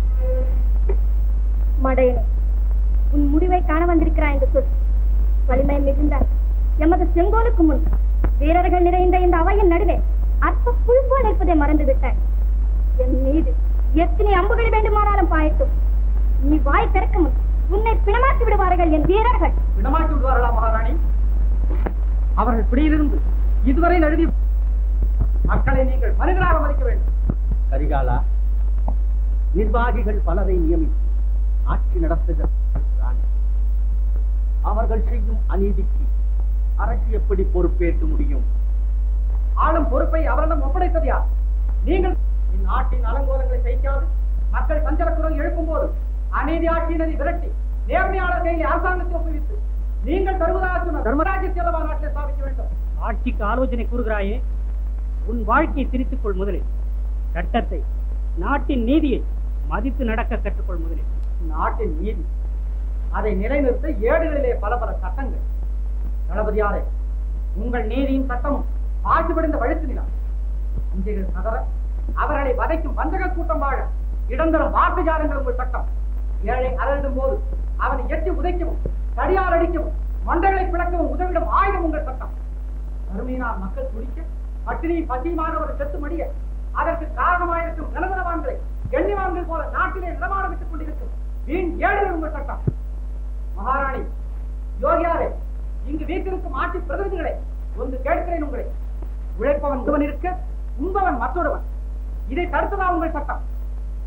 மடையனே உன் முடிவை காண வந்திருக்கிறாய் என்று சொல் வலிமை மிகுந்த எமது செங்கோலுக்கு முன் வீரர்கள் நிறைந்த இந்த அவையின் நடுவே அற்ப புல் போல் இருப்பதை மறந்து விட்டாய் என் மீது எத்தனை அம்புகள் வேண்டுமானாலும் பாயட்டும் நீ வாய் திறக்க முன் உன்னை பிணமாக்கி விடுவார்கள் என் வீரர்கள் விடமாக்கி விடுவார்களா மகாராணி அவர்கள் பிடியிலிருந்து இதுவரை நழுவி மக்களை நீங்கள் மனிதராக மதிக்க வேண்டும் கரிகாலா நிர்வாகிகள் பலரை நியமித்து ஆட்சி நடத்துகிற ராணி. அவர்கள் செய்யும் அநீதிக்கு அரசு எப்படி பொறுப்பேற்க முடியும் ஆளும் பொறுப்பை அவரிடம் ஒப்படைத்தது யார் நீங்கள் இந்நாட்டின் அலங்கோலங்களை செய்யாது மக்கள் சஞ்சல குரல் எழுப்பும் போது அநீதி ஆட்சியினரை விரட்டி நேர்மையாளர் கையில் அரசாங்கத்தை ஒப்புவித்து நீங்கள் தருவதாக சொன்ன தர்மராஜ்ய செலவா நாட்டில் ஸ்தாபிக்க வேண்டும் ஆட்சிக்கு ஆலோசனை கூறுகிறாயே உன் வாழ்க்கையை திருத்திக் கொள் முதலில் சட்டத்தை நாட்டின் நீதியை மதித்து நடக்க கற்றுக்கொள் முதலில் நாட்டின் நீதி அதை நிலைநிறுத்த ஏடுகளிலே பல பல சட்டங்கள் தளபதியாரே உங்கள் நீதியின் சட்டமும் ஆட்சிபடிந்த வழுத்து நிலம் இஞ்சைகள் சதற அவர்களை வதைக்கும் வஞ்சக கூட்டம் வாழ இடந்தரும் வார்த்தைஜாலங்கள் உங்கள் சட்டம் ஏழை அலறிடும் போது அவனை எட்டி உதைக்கவும் தடியால் அடிக்கவும் மண்டைகளை பிளக்கவும் உதவிடும் ஆயுதம் உங்கள் சட்டம் வறுமையினால் மக்கள் துடிக்க பட்டினி பசியுமாக ஒரு செத்து மடிய அதற்கு காரணமாயிருக்கும் நிலநலவான்களை எண்ணிவான்கள் போல நாட்டிலே நிலமாட விட்டுக் கொண்டிருக்கும் வீண் ஏழுகள் உங்கள் சட்டம் மகாராணி யோகியாரே இங்கு வீட்டிற்கும் ஆட்சி பிரதிநிதிகளே ஒன்று கேட்கிறேன் உங்களை உழைப்பவன் ஒருவன் இருக்க உண்பவன் மற்றொருவன் இதை தடுத்ததா உங்கள் சட்டம்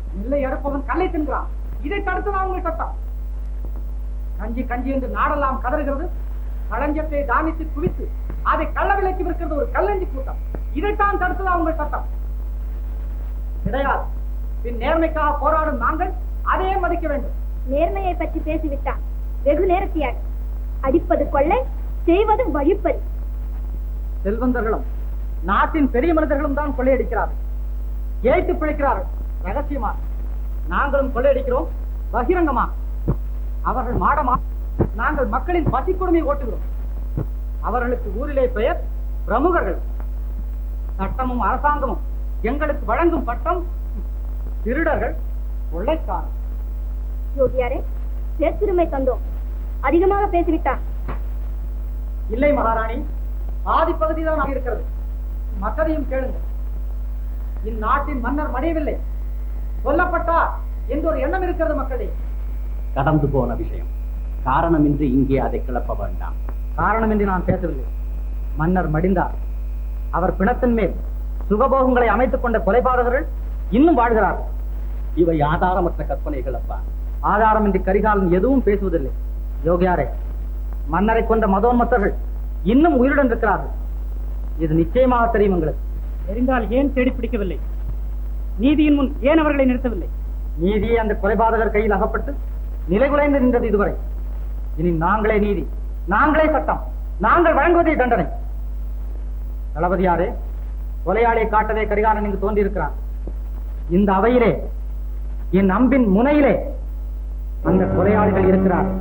நெல்லை அறுப்பவன் கல்லை தின்கிறான் இதை தடுத்துதான் உங்கள் சட்டம் கஞ்சி கஞ்சி என்று நாடெல்லாம் கதறுகிறது களஞ்சத்தை தானித்து குவித்து அதை கள்ள விலைக்கு விற்கிறது ஒரு கல்லஞ்சி கூட்டம் இதைத்தான் தடுத்துதான் உங்கள் சட்டம் கிடையாது பின் நேர்மைக்காக போராடும் நாங்கள் அதையே மதிக்க வேண்டும் நேர்மையை பற்றி பேசிவிட்டான் வெகு நேரத்தியாக அடிப்பது கொள்ளை செய்வது வழிப்பறி செல்வந்தர்களும் நாட்டின் பெரிய மனிதர்களும் தான் கொள்ளையடிக்கிறார்கள் ஏய்த்து பிழைக்கிறார்கள் ரகசியமா நாங்களும் கொள்ளையடிக்கிறோம் பகிரங்கமா அவர்கள் மாடமா நாங்கள் மக்களின் பசி கொடுமை ஓட்டுகிறோம் அவர்களுக்கு ஊரிலே பெயர் பிரமுகர்கள் சட்டமும் அரசாங்கமும் எங்களுக்கு வழங்கும் பட்டம் திருடர்கள் கொள்ளைக்காரர் யோகியாரே பேச்சுரிமை தந்தோம் அதிகமாக பேசிவிட்டான் இல்லை மகாராணி பாதி பகுதி தான் இருக்கிறது மற்றதையும் கேளுங்கள் இந்நாட்டின் மன்னர் மடியவில்லை கொல்லப்பட்டார் என்று ஒரு எண்ணம் இருக்கிறது மக்களே கடந்து போன விஷயம் காரணமின்றி இங்கே அதை கிளப்ப வேண்டாம் காரணமின்றி நான் பேசவில்லை மன்னர் மடிந்தார் அவர் பிணத்தின் மேல் சுகபோகங்களை அமைத்துக் கொண்ட கொலைபாதகர்கள் இன்னும் வாழ்கிறார்கள் இவை ஆதாரமற்ற கற்பனைகள் அப்பா ஆதாரமின்றி கரிகாலன் எதுவும் பேசுவதில்லை யோகியாரே மன்னரை கொண்ட மதோன்மத்தர்கள் இன்னும் உயிருடன் இருக்கிறார்கள் இது நிச்சயமாக தெரியும் உங்களுக்கு தெரிந்தால் ஏன் தேடி பிடிக்கவில்லை நீதியின் முன் ஏன் அவர்களை நிறுத்தவில்லை நீதியே அந்த கொலைபாதகர் கையில் அகப்பட்டு நிலைகுலைந்து நின்றது இதுவரை இனி நாங்களே நீதி நாங்களே சட்டம் நாங்கள் வழங்குவதே தண்டனை தளபதியாரே கொலையாளியை காட்டவே கரிகாலன் இங்கு தோன்றியிருக்கிறான் இந்த அவையிலே என் அம்பின் முனையிலே அந்த கொலையாளிகள் இருக்கிறார்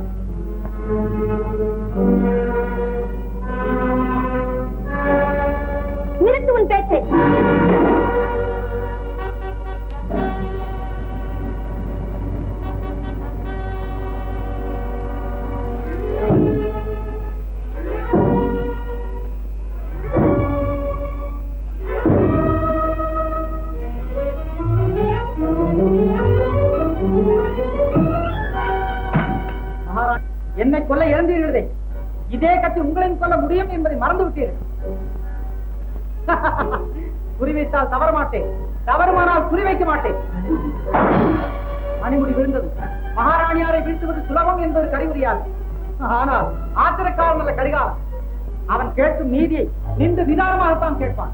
நிறுத்து உன் பேச்சை மகாராஜ் என்னை கொல்ல இழந்தீர்களே இதே கத்தி உங்களையும் கொல்ல முடியும் என்பதை மறந்து விட்டீர்கள் குறி வைத்தால் தவற மாட்டேன் தவறுமானால் குறி வைக்க மாட்டேன் மணிமுடி விழுந்தது மகாராணியாரை வீழ்த்துவது சுலபம் என்பது கறிவுரியாது ஆனால் ஆத்திரக்காரன் அல்ல கடிகாரம் அவன் கேட்கும் நீதியை நின்று நிதானமாகத்தான் கேட்பான்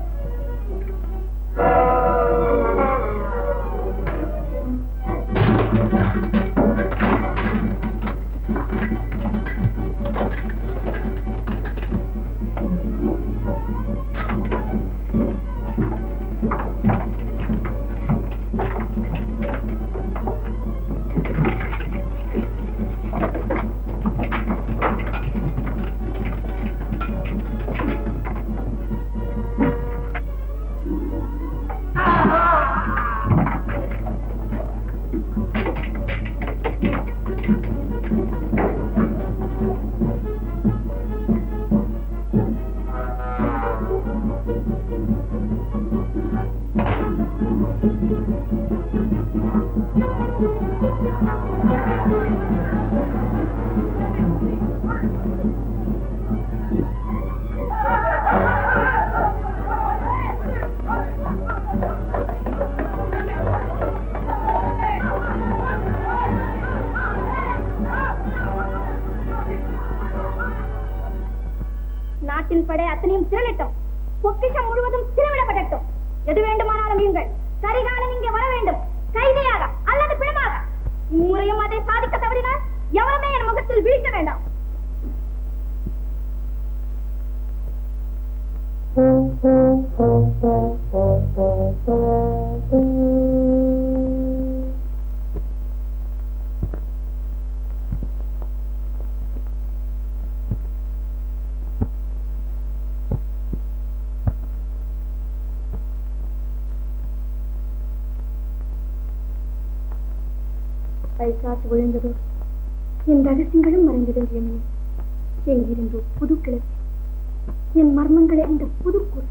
நாட்டின் படை அத்தனையும் திரளட்டும் பொக்கிஷம் முழுவதும் திருவிடப்படட்டும் எது வேண்டுமானாலும் நீங்கள் கரிகாலன் இங்கே வர வேண்டும் கைதியாக அல்லது பிணமாக இம்முறையும் அதை சாதிக்க தவறினால் எவருமே என் முகத்தில் வீழ்த்த வேண்டாம் பைசாசு விழுந்ததோ என் ரகசியங்களும் மறைந்ததில் என்ன எங்கிருந்தோ புது கிளர்ச்சி என் மர்மங்களை இந்த புது கூட்டம்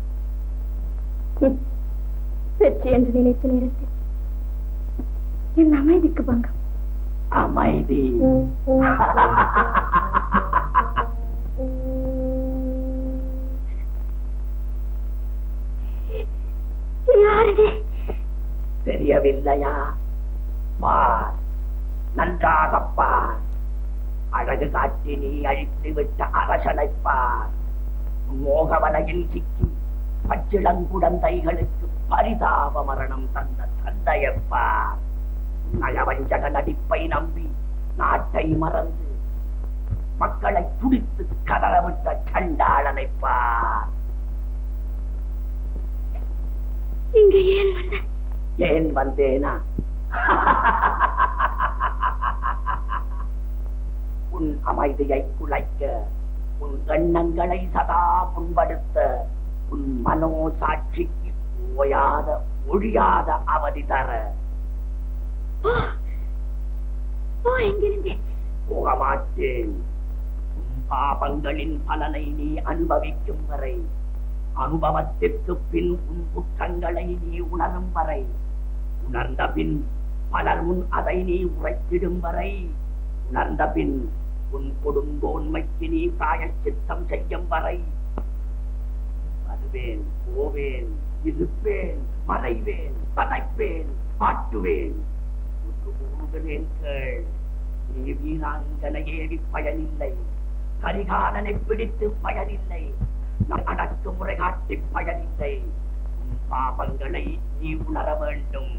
ஹம், வெற்றி என்று நினைத்த நேரத்தில் என் அமைதிக்கு பங்கம் அமைதி யாரது தெரியவில்லையா பார் நன்றாக பார் அழகு காட்டி நீ அழித்து விட்ட அரசனைப் பார் உன் மோகவலையில் சிக்கி பச்சிளங்குடந்தைகளுக்கு பரிதாப மரணம் தந்த தந்தையைப் பார் நயவஞ்சக நடிப்பை நம்பி நாட்டை மறந்து மக்களை துடித்து கதறவிட்ட சண்டாளனைப் பார் இங்க ஏன் வந்த ஏன் வந்தேனா உன் அமைதியை குலைக்க உன் எண்ணங்களை சதா புண்படுத்த உன் மனோ சாட்சிக்கு ஓயாத ஒழியாத அவதி தர போ போ எங்கிருந்தே போக மாட்டேன் உன் பாபங்களின் பலனை நீ அனுபவிக்கும் வரை அனுபவத்திற்கு பின் உன் குற்றங்களை நீ உணரும் வரை உணர்ந்த பின் பலர் முன் அதை நீ உரைத்திடும் வரை உணர்ந்த பின் உன் கொடுங்கோன்மைக்கு நீ பிராயச்சித்தம் செய்யும் வரை வருவேன் போவேன் இருப்பேன் மறைவேன் பதைப்பேன் ஆட்டுவேன் உனக்கு கூறுகிறேன் கேள் நீ வீராங்கனை ஏறி பயனில்லை கரிகாலனை பிடித்து பயனில்லை நம் அடக்குமுறை காட்டி பயனில்லை உன் பாபங்களை நீ உணர வேண்டும்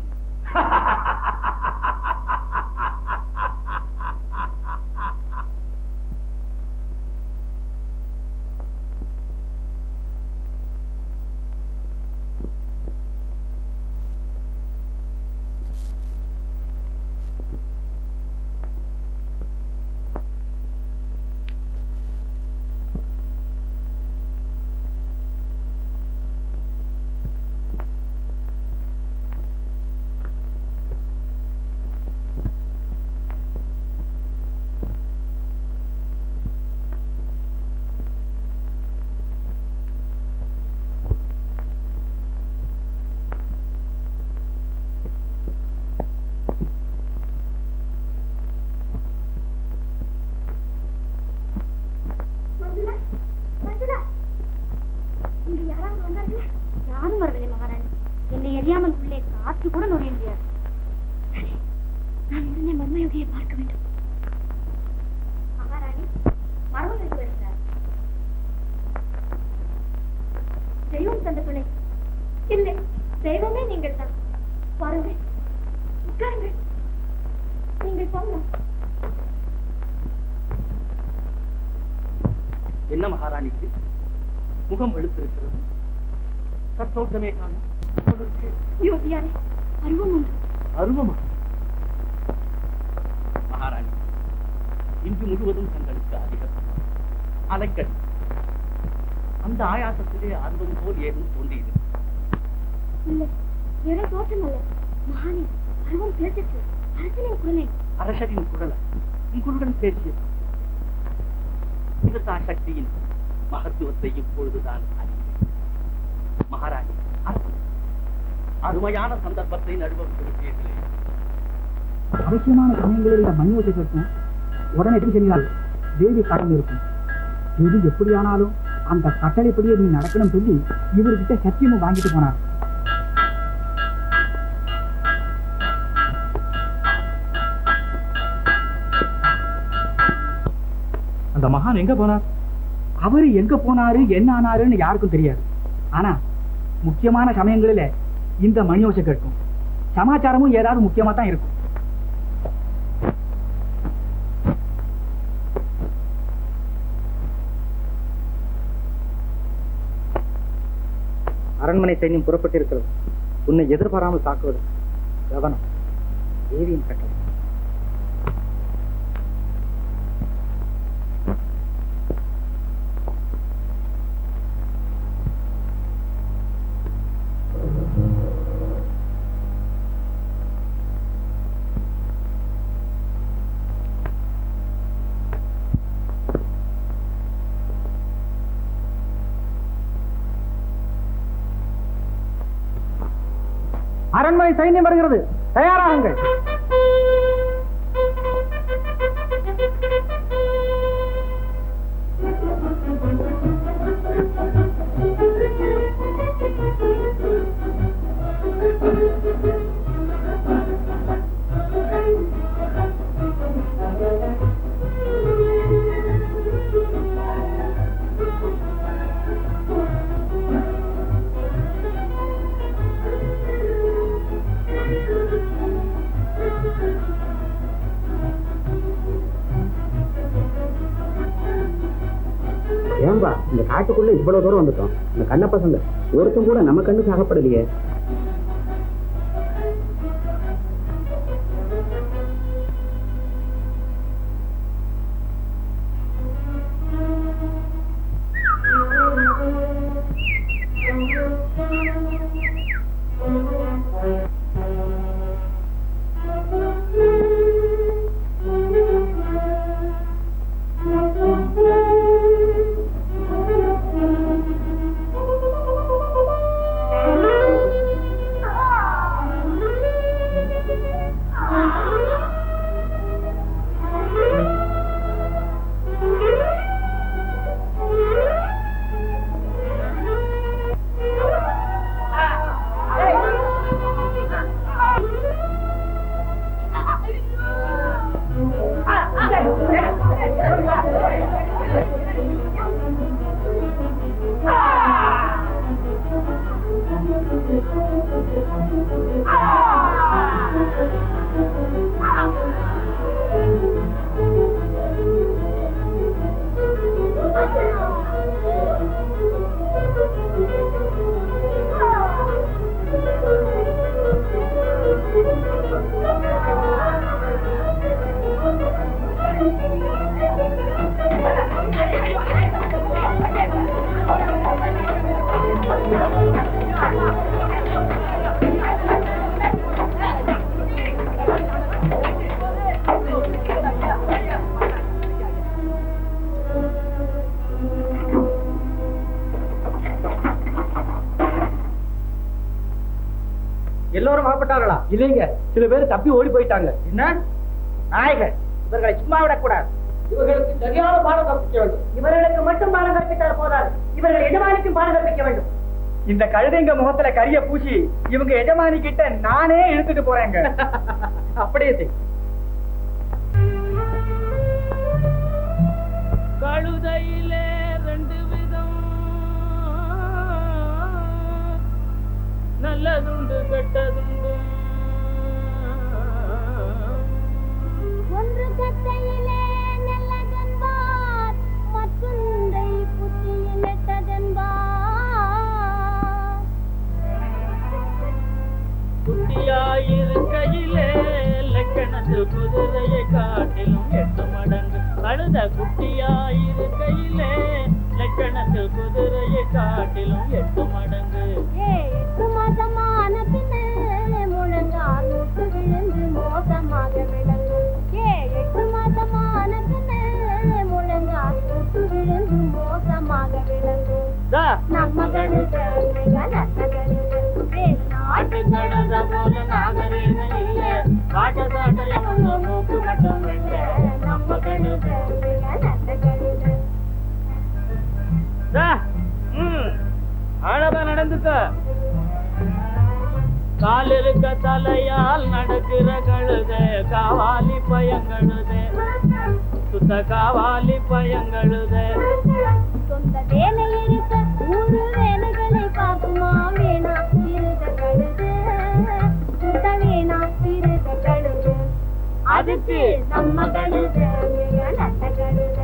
மஞ்சுளா மஞ்சுளா இங்க யாராவது வந்தார்களா யாரும் வரவில்லை மகாராணி என்னை எரியாமல் உள்ளே காற்று கூட நுழைய முடியாது சரி, நான் உடனே மர்மயோகியை பார்க்க வேண்டும் மகாராணி மர்மயோகி வருகிறார் தெய்வம் தந்த துணை இல்லை தெய்வமே நீங்கள் தான் பாருங்கள் உட்காருங்கள் நீங்கள் போகலாம் என்ன மகாராணிக்கு முகம் வெளுத்திருக்கிறது கத்தோட்டமே காணும் யோகியாரே அருவம் உண்டு அருவமா மகாராணி இன்று முழுவதும் தங்களுக்கு அதிகம் அலைக்கடி அந்த ஆயாசத்திலே ஆர்வம் போல் ஏதும் தோன்றியது இல்லை எடை தோற்றம் அல்ல மகானே அருவம் பேசிற்று அரசனின் குரலை அரசரின் குரல் உங்களுடன் பேசியது மிகதா சக்தியின் மகத்துவத்தை இப்பொழுதுதான் அறிந்தேன் மகாராணி அரசன், அருமையான சந்தர்ப்பத்தை நடுவப்படுத்தியீர்களே அவசியமான சமயங்களில் இந்த மணியோசை கேட்கும் உடனே எப்படி சென்றால் தேவி கடன் இருக்கும் எது எப்படியானாலும் அந்த கட்டளைப்படியே நீ நடக்கணும் சொல்லி இவர்கிட்ட சத்தியமும் வாங்கிட்டு போனார் அந்த மகான் எங்க போனார் அவரு எங்க போனாரு என்ன ஆனாருன்னு யாருக்கும் தெரியாது ஆனா முக்கியமான சமயங்களில இந்த மணியோசை கேட்கும் சமாச்சாரமும் ஏதாவது முக்கியமா தான் இருக்கும் அரண்மனை சைன்யம் புறப்பட்டிருக்கிறது உன்னை எதிர்பாராமல் தாக்குவது கவனம் தேவியின் கட்டளை அரண்மனை சைன்யம் வருகிறது தயாராகுங்கள் இந்த காட்டுக்குள்ள இவ்வளவு தூரம் வந்துட்டோம் இந்த கண்ண பசங்க ஒருத்தன் கூட நம்ம கண்ணுக்கு அகப்படலையே எல்லோரும் அகப்பட்டார்களா இல்லைங்க சில பேர் தப்பி ஓடி போயிட்டாங்க என்ன நாயகர் இவர்களை சும்மா விடக்கூடாது இவர்களுக்கு சரியான பாடம் கற்பிக்க வேண்டும் இவர்களுக்கு மட்டும் பாடம் கற்பித்தால் போதாது இவர்கள் எஜமானிக்கும் பாடம் கற்பிக்க வேண்டும் இந்த கழுதைங்க முகத்துல கரிய பூசி இவங்க எஜமானி கிட்ட நானே இழுத்துட்டு போறேங்க அப்படியே செய். கழுதையிலே ரெண்டு விதம் நல்லதுண்டு கெட்டதுண்டு ஒன்று கத்தையிலே நல்லதென்பார் மற்றொன்றை புத்தியில் நெட்டதென்பார் குட்டியாயிருக்கையிலே லக்கணத்து குதிரையை காட்டிலும் எட்டு மடங்கு கழுத குட்டியாயிருக்கையிலே லக்கணத்து குதிரையை காட்டிலும் எட்டு மடங்கு ஏ எட்டு மாதமான பின்னே முழங்கால் முட்டு விழுந்து மோசமாக விளங்கும் ஏ எட்டு மாதமான பின்னே முழங்கால் முட்டு விழுந்து மோசமாக விளங்கும் தா, நம்ம கழுத மிக நல்ல கழுத வேல் நாட்டு காட்டு கழுத போல நாகரீகம் இல்ல காட்டு சாட்டையும் மூக்கு மட்டும் வெள்ள நம்ம கழுத மிக நல்ல கழுத தா, ம், அழகா நடந்துக்க கால் இருக்க தலையால் நடக்கிற கழுத காவாலி பயங்கழுத சுத்த காவாலி பயங்கழுத சொந்த வேலை இருக்க ஊரு வேலைகளை பார்க்குமா வேணா திருத கழுது சுத்த வேணா திருத கழுது அதுக்கு நம்ம கழுத மிக நல்ல கழுத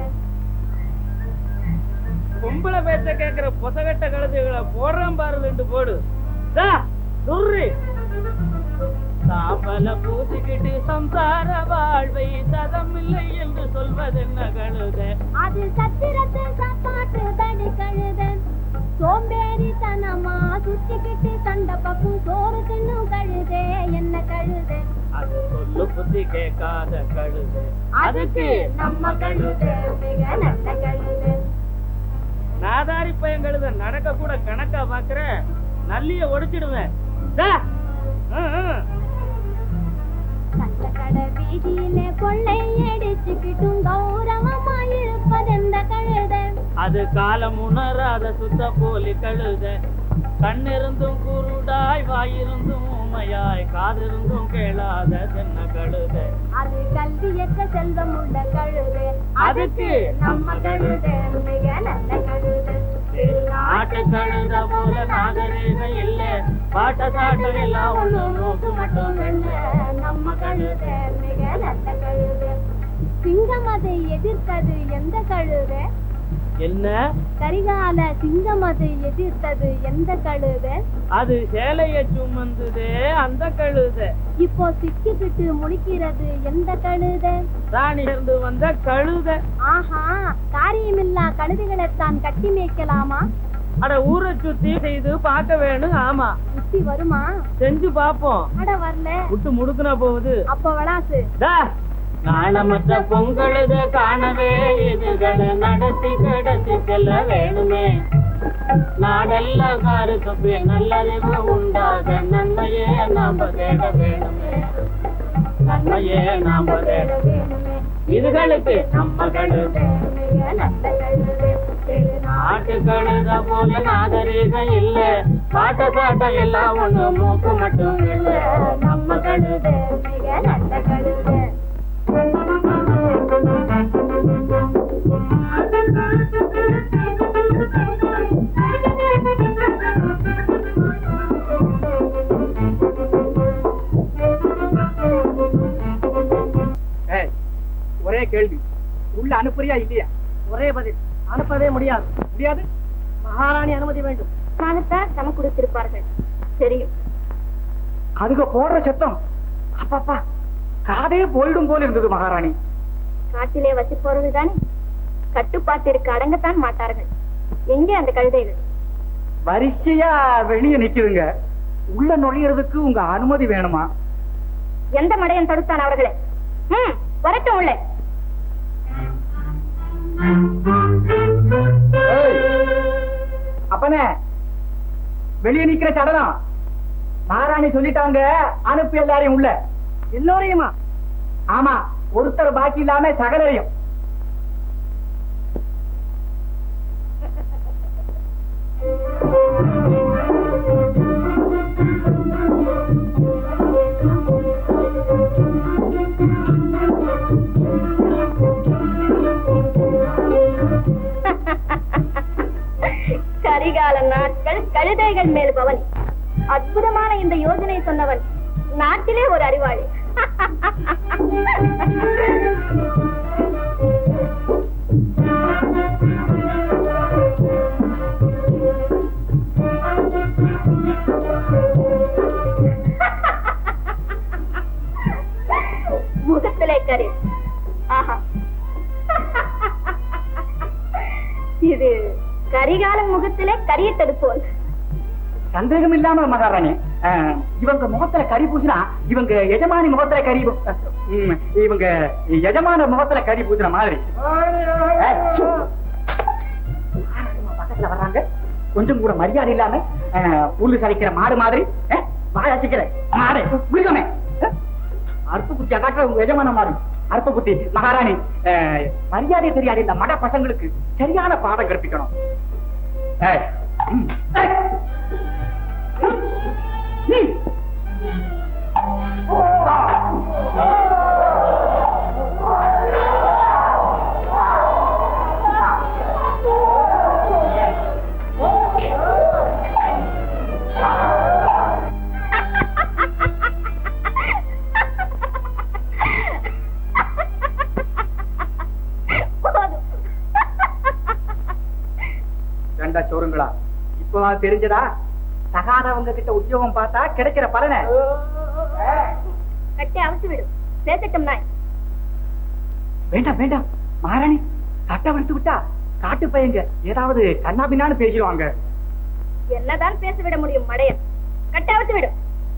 பொம்பளை பேச்ச கேக்குற பொசகட்ட கழுதைகளை போடுறேன் பாரு ரெண்டு போடு தா, துர்ரி தாம்பல பூசிக்கிட்டு சம்சார வாழ்வை சதமில்லை என்று சொல்வதென்ன கழுத அது சத்திரத்தை சாப்பாட்டு தடி கழுத சோம்பேறித்தனமா சுத்திக்கிட்டு சண்டை பக்கம் சோறு தின்னும் கழுதே என்ன கழுத அது சொல்லு புத்தி கேட்காத கழுத அதுக்கு நம்ம கழுத மிக நல்ல கழுத நாதாரி பையன் கழுத நடக்க கூட கணக்கா பாக்குற நல்லிய ஒடிச்சிடுவேன் தா, ம், ம். கட்டக்கட வீதியிலே கொள்ளை அடிச்சுக்கிட்டும் கௌரவமா இருப்பதெந்த கழுத அது காலம் உணராத சுத்த போலி கழுத கண்ணிருந்தும் குருடாய் வாயிருந்தும் ஊமையாய் காதிருந்தும் கேளாத தென்ன கழுத அது கல்வியற்ற செல்வம் உள்ள கழுத அதுக்கு நம்ம கழுத மிக நல்ல கழுத நாட்டு கழுத போல நாகரீகம் இல்ல பாட்ட சாட்டம் எல்லாம் உள்ள நோக்கு மட்டும் வெள்ள நம்ம கழுத மிக நல்ல கழுத சிங்கம் அதை எதிர்த்தது எந்த கழுத என்ன கரிகால சிங்கம் அதை எதிர்த்தது எந்த கழுத அது சேலைய சுமந்துதே அந்த கழுத இப்போ சிக்கிக்கிட்டு முழிக்கிறது எந்த கழுத ராணி இருந்து வந்த கழுத ஆஹா காரியமில்லா கழுதைகளைத்தான் கட்டி மேய்க்கலாமா அட ஊரை சுத்தி செய்து பார்க்க வேணும் ஆமா சுத்தி வருமா செஞ்சு பாப்போம் அட வரல விட்டு முடுக்குனா போகுது அப்ப விளாசு டா, நாணமற்ற பொங்கலுத காணவே இதுகளை நடத்தி கடத்தி செல்ல வேணுமே நாடெல்லாம் காருக்கு நல்லறிவு உண்டாக நன்மையே நாம தேட வேணுமே நன்மையே நாம தேட வேணுமே இதுகளுக்கு நம்ம கழுத நாட்டு கழுத போல நாகரீகம் இல்ல பாட்ட சாட்ட எல்லாம் ஒண்ணு மூக்கு மட்டும் இல்ல நம்ம கழுத மிக நல்ல கழுத ஏய், ஒரே கேள்வி உள்ள அனுப்புறியா இல்லையா ஒரே பதில் அனுப்பவே முடியாது முடியாது மகாராணி அனுமதி வேண்டும் நாகத்தான் சம கொடுத்திருப்பார்கள் தெரியும் அதுக்கு போடுற சத்தம் அப்பப்பா காதே போயிடும் போல இருந்தது மகாராணி காட்டிலே வசிப்பவர்கள் தானே கட்டுப்பாட்டிற்கு அடங்கத்தான் மாட்டார்கள் எங்கே அந்த கழுதைகள் வரிசையா வெளியே நிக்குதுங்க உள்ள நுழையிறதுக்கு உங்க அனுமதி வேணுமா எந்த மடையன் தடுத்தான் அவர்களை ம் வரட்டும் உள்ளே அப்பனே வெளியே நிக்கிற சடலம் மகாராணி சொல்லிட்டாங்க அனுப்பி எல்லாரையும் உள்ள எல்லோரையுமா ஆமா ஒருத்தர் பாக்கி இல்லாம சகலரையும் கரிகால நாட்கள் கழுதைகள் மேல் பவனி அற்புதமான இந்த யோசனை சொன்னவன் நாட்டிலே ஒரு அறிவாளி முகத்திலே கரி ஆஹா இது கரிகால முகத்திலே கரிய தடுப்போல் சந்தேகம் இல்லாம மகாராணி அஹ், இவங்க முகத்துல கறி பூசினா இவங்க எஜமானி முகத்துல கறி பூ- ம், இவங்க எஜமான முகத்துல கறி பூசின மாதிரி ஏய், சு. மகாராணிமா பக்கத்துல வர்றாங்க கொஞ்சம் கூட மரியாதை இல்லாம அஹ், புல்லு சலிக்கிற மாடு மாதிரி அஹ், வாய அசிக்கிற மாடு மிருகமே அஹ், அற்ப புத்தி அதாக்க உங்க எஜமான மாதிரி அற்ப புத்தி மகாராணி அஹ், மரியாதை தெரியாது இந்த மட பசங்களுக்கு சரியான பாடம் கற்பிக்கணும் ஏய், ம், ஏய். ம். ரெண்டா சோறுங்களா இப்போ தெரிஞ்சதா தகாதவங்க கிட்ட உத்தியோகம் பார்த்தா கிடைக்கிற பலனை கட்டி அவிழ்த்து விடும் பேசட்டும் நாய் வேண்டாம் வேண்டாம் மகாராணி கட்ட விடுத்து விட்டா காட்டு பையங்க ஏதாவது கண்ணாபின்னான்னு பேசிடுவாங்க என்னதான் பேச விட முடியும் மடையன் கட்டி அவிழ்த்து விடும்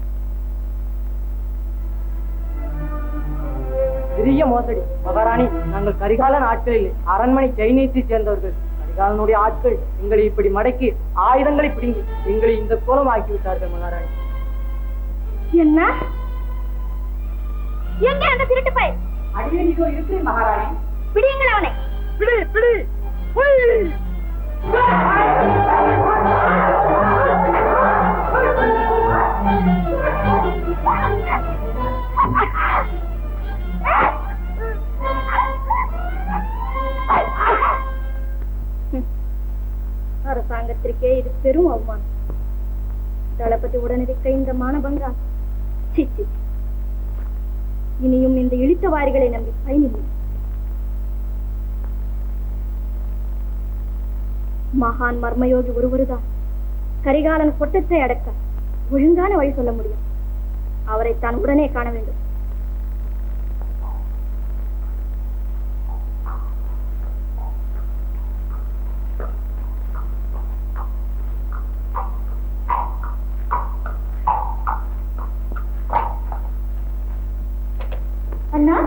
பெரிய மோசடி மகாராணி நாங்கள் கரிகாலன் ஆட்களில் அரண்மனை சைனீஸை சேர்ந்தவர்கள் கரிகாலனுடைய ஆட்கள் எங்களை இப்படி மடக்கி ஆயுதங்களை பிடுங்கி எங்களை இந்த கோலம் ஆக்கி விட்டார்கள் மகாராணி என்ன எங்கே அந்த திருட்டு பையன் அடியே இதோ இருக்கு மகாராணி பிடியுங்கள் அவனை பிடி பிடி அரசாங்கத்திற்கே இது பெரும் அவமானம் தளபதி உடனடிக்க இந்த மானபங்கா சி, சி. இனியும் இந்த இழித்த வாரிகளை நம்பி பயனில்லை மகான் மர்மயோகி ஒருவருதான் கரிகாலன் கொட்டத்தை அடக்க ஒழுங்கான வழி சொல்ல முடியும் அவரை தான் உடனே காண வேண்டும் அண்ணா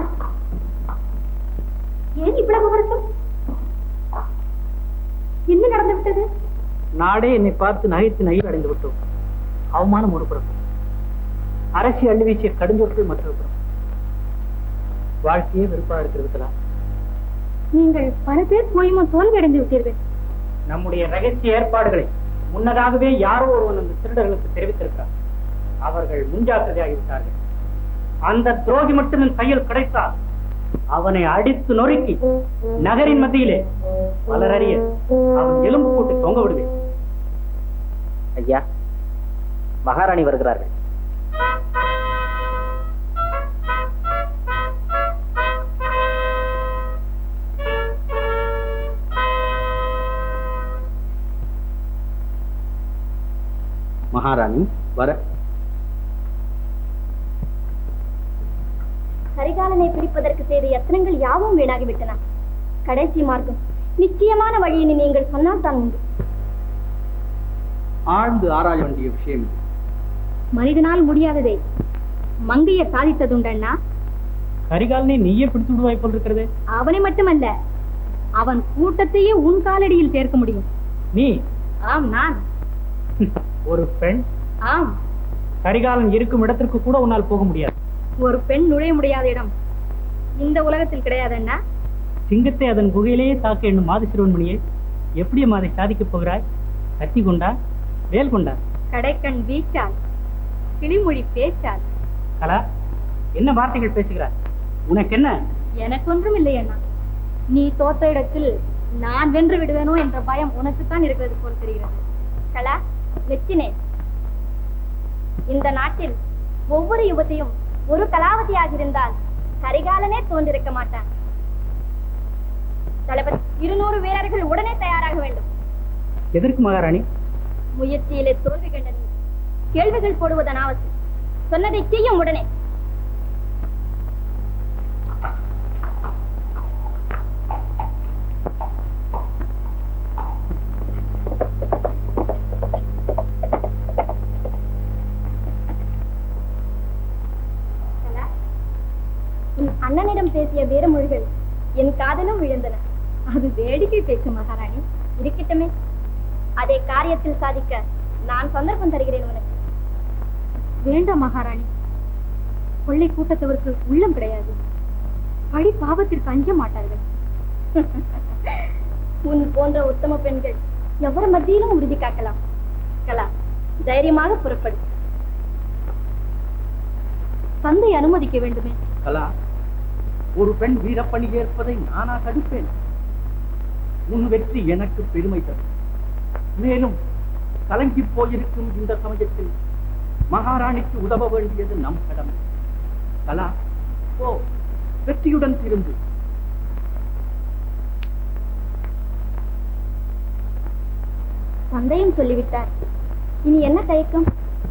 ஏன் இவ்வளவு வருத்தம் என்ன நடந்து விட்டது நாடே என்னை பார்த்து நகைத்து நகையில் அடைந்து விட்டோம் அவமானம் ஒரு புறம் அரசி அள்ளி வீசிய கடுஞ்சொற்கள் மற்றொரு புறம் வாழ்க்கையே வெறுப்பா இருக்கிறதுலாம் நீங்கள் பல பேர் மூலியமா தோல்வி அடைந்து விட்டீர்கள் நம்முடைய ரகசிய ஏற்பாடுகளை முன்னதாகவே யாரோ ஒருவன் அந்த திருடர்களுக்கு தெரிவித்திருக்கிறார் அவர்கள் முன்ஜாக்கிரதையாகிவிட்டார்கள் அந்த துரோகி மட்டும் என் கையில் கிடைத்தால் அவனை அடித்து நொறுக்கி நகரின் மத்தியிலே பலர் அறிய அவன் எலும்பு போட்டு தொங்க விடுவேன் ஐயா மகாராணி வருகிறார்கள் மகாராணி வர கரிகாலனை பிடிப்பதற்கு செய்த யத்தனங்கள் யாவும் வீணாகிவிட்டன கடைசி மார்க்கம் நிச்சயமான வழியினை நீங்கள் சொன்னால் தான் உண்டு ஆழ்ந்து ஆராய வேண்டிய விஷயம் இது. மனிதனால் முடியாததை மங்கைய சாதித்ததுண்டண்ணா கரிகாலனை நீயே பிடித்து விடுவாய் போல் இருக்கிறது அவனை மட்டுமல்ல அவன் கூட்டத்தையே உன் காலடியில் சேர்க்க முடியும் நீ ஆம் நான் ஒரு பெண் ஆம் கரிகாலன் இருக்கும் இடத்திற்கு கூட உன்னால் போக முடியாது ஒரு பெண் நுழைய முடியாத இடம் இந்த உலகத்தில் கிடையாதண்ணா சிங்கத்தை அதன் குகையிலேயே தாக்க எண்ணும் மாத சிறுவன்மணியே எப்படி அம்மா அதை சாதிக்கப் போகிறாய் கத்தி கொண்டா வேல் கொண்டா கடைக்கண் வீச்சால் கிளிமொழி பேச்சால் கலா என்ன வார்த்தைகள் பேசுகிறாய் உனக்கு என்ன எனக்கொன்றும் இல்லை அண்ணா நீ தோத்த இடத்தில் நான் வென்று விடுவேனோ என்ற பயம் உனக்குத்தான் இருக்கிறது போல் தெரிகிறது கலா வெற்றினேன் இந்த நாட்டில் ஒவ்வொரு யுவத்தையும் ஒரு கலாவதியாக இருந்தால் கரிகாலனே தோன்றிருக்க மாட்டான் தளபதி இருநூறு வீரர்கள் உடனே தயாராக வேண்டும் எதற்கு மகாராணி முயற்சியிலே தோல்வி கண்ட நீ கேள்விகள் போடுவதன் அவசியம் சொன்னதை செய்யும் உடனே கலா, உன் அண்ணனிடம் பேசிய வீரமொழிகள் என் காதலும் விழுந்தன அது வேடிக்கை பேச்சு மகாராணி இருக்கட்டுமே அதை காரியத்தில் சாதிக்க நான் சந்தர்ப்பம் தருகிறேன் உனக்கு வேண்டாம் மகாராணி கொள்ளை கூட்டத்தவருக்கு உள்ளம் கிடையாது பழி பாவத்திற்கு அஞ்ச மாட்டார்கள் உன் போன்ற உத்தம பெண்கள் எவர் மத்தியிலும் உறுதி காக்கலாம் கலா தைரியமாக புறப்படு தந்தை அனுமதிக்க வேண்டுமே கலா ஒரு பெண் வீரப்பணி ஏற்பதை நானா தடுப்பேன் உன் வெற்றி எனக்கு பெருமை தரும் மேலும் கலங்கி போயிருக்கும் இந்த சமயத்தில் மகாராணிக்கு உதவ வேண்டியது நம் கடமை கலா ஓ வெற்றியுடன் திரும்பு தந்தையும் சொல்லிவிட்டார் இனி என்ன தயக்கம்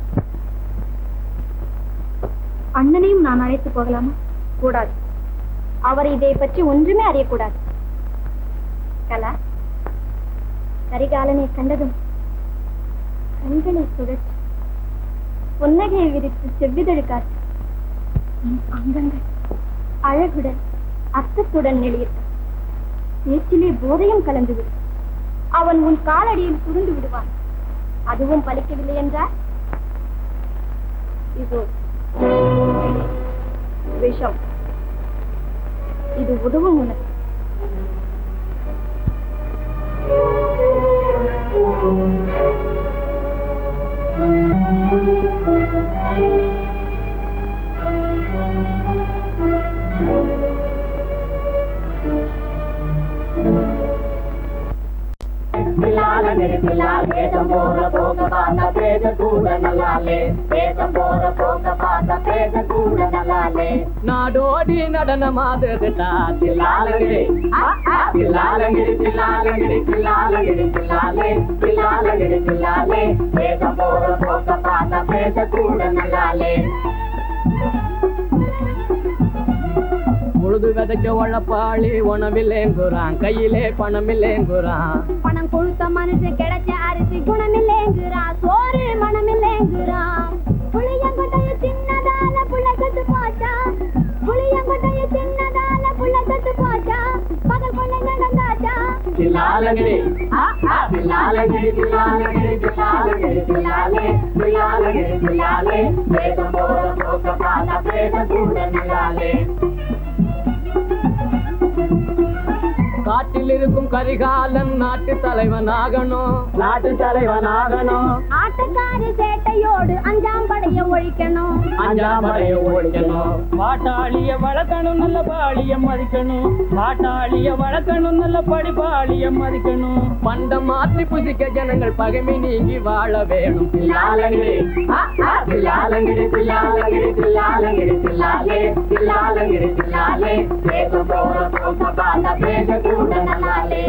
அண்ணனையும் நான் அழைத்து போகலாமா கூடாது அவர் இதை பற்றி ஒன்றுமே அறியக்கூடாது கலா கரிகாலனை கண்டதும் கண்களை சுழற்சி புன்னகையை விரித்து செவ்விதழ் காற்று என் அங்கங்கள் அழகுடன் அர்த்தத்துடன் நெளியிட்டான் பேச்சிலே போதையும் கலந்துவிடும் அவன் உன் காலடியில் சுருண்டு விடுவான் அதுவும் பலிக்கவில்லை என்றால் இதோ விஷம் இது உதவும் உனக்கு பிள்ளால நெருப்பில்லால் வேதம் போற போக பார்த்த பேத கூட நல்லாலே வேதம் போற போக பார்த்த பேத கூட நல்லாலே நாடோடி நடனமாதுடா தில்லாலங்கிரி தில்லாலங்கிரி தில்லாலங்கிரி தில்லாலங்கிரி தில்லாலே தில்லாலங்கிரி தில்லாலே வேகம் போற போக்க பார்த்த பேச கூட நல்லாலே உழுது விதைக்க உழப்பாளி உணவில்லேங்குறான் கையிலே பணமில்லேங்குறான் பணம் கொடுத்த மனுஷன் கிடைச்ச அரிசி குணமில்லைங்கிறான் சோறு மனமில்லைங்கிறான் புளியங்கொட்டைய சின்னதால புள்ள கட்டு போச்சா புளியங்கொட்டைய சின்னதால புள்ள கட்டு போச்சா பகல் கொள்ள நடந்தாச்சா தில்லாலங்கிரி தில்லாலங்கிரி தில்லாலங்கிரி தில்லாலங்கிரி தில்லாலே தில்லாலங்கிரி தில்லாலே வேகம் போற போக்க பார்த்த பேச கூட நல்லாலே காட்டில் இருக்கும் கரிகாலன் நாட்டு தலைவன் ஆகணும் நாட்டு தலைவனாகணும் ஆட்டக்காரி சேட்டையோடு அஞ்சாம் படைய ஒழிக்கணும் அஞ்சாம் படைய ஓடிக்கணும் பாட்டாளிய வளர்க்கணும் நல்ல பாளிய மதிக்கணும் பாட்டாளிய வளர்க்கணும் நல்ல படிப்பாளிய மதிக்கணும் பண்டம் மாற்றி புசிக்க ஜனங்கள் பகைமை நீங்கி வாழ வேணும் தில்லாலங்கிரி தில்லாலங்கிரி தில்லாலங்கிரி தில்லாலங்கிரி தில்லாலே தில்லாலங்கிரி தில்லாலே வேகம் போற போக்க பார்த்த பேச கூட நல்லாலே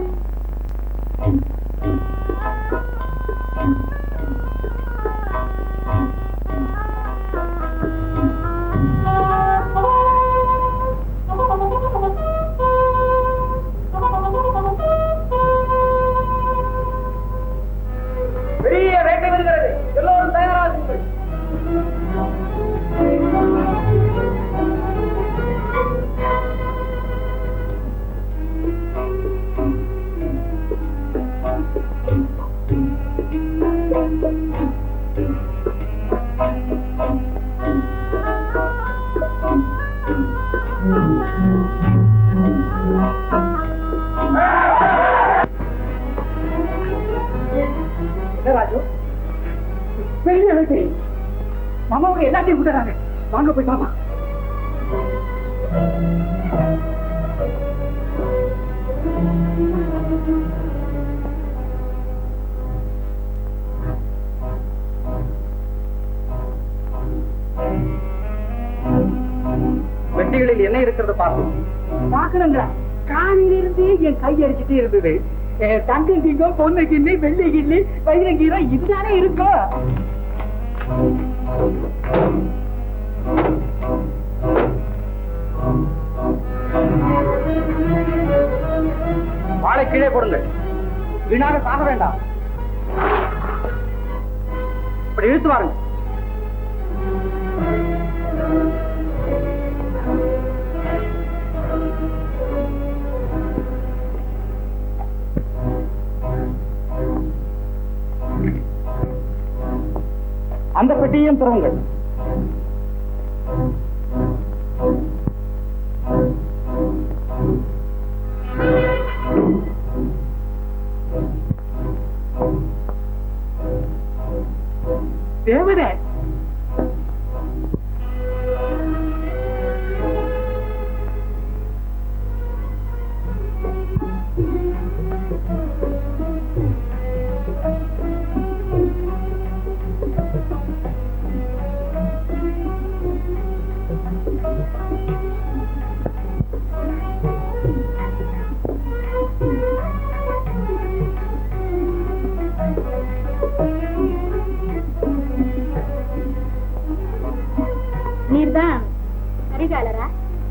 பெரிய வேட்டை வருகிறது எல்லோரும் தயாராகுங்கள் என்ன ராஜு பெரிய வேட்டை மாமாவுக்கு எல்லாத்தையும் விட்டுறாங்க வாங்க போய் பாப்பா வெட்டிகளில் என்ன இருக்கிறத பார்க்கணும் பார்க்கணுங்களா காலையிலிருந்து என் கை அடிச்சுட்டே இருந்தது அஹ் தங்கம் கிங்கம் பொண்ணு கிண்ணி வெள்ளி கிண்ணி வைரங்கீரம் இதுதானே இருக்கும் வாழை கீழே போடுங்கள் வீணாக சாக வேண்டாம் இப்படி இழுத்து வாருங்க அந்த பெட்டியையும் திறவுங்கள் தேவதே நீர்தான் கரிகாலரா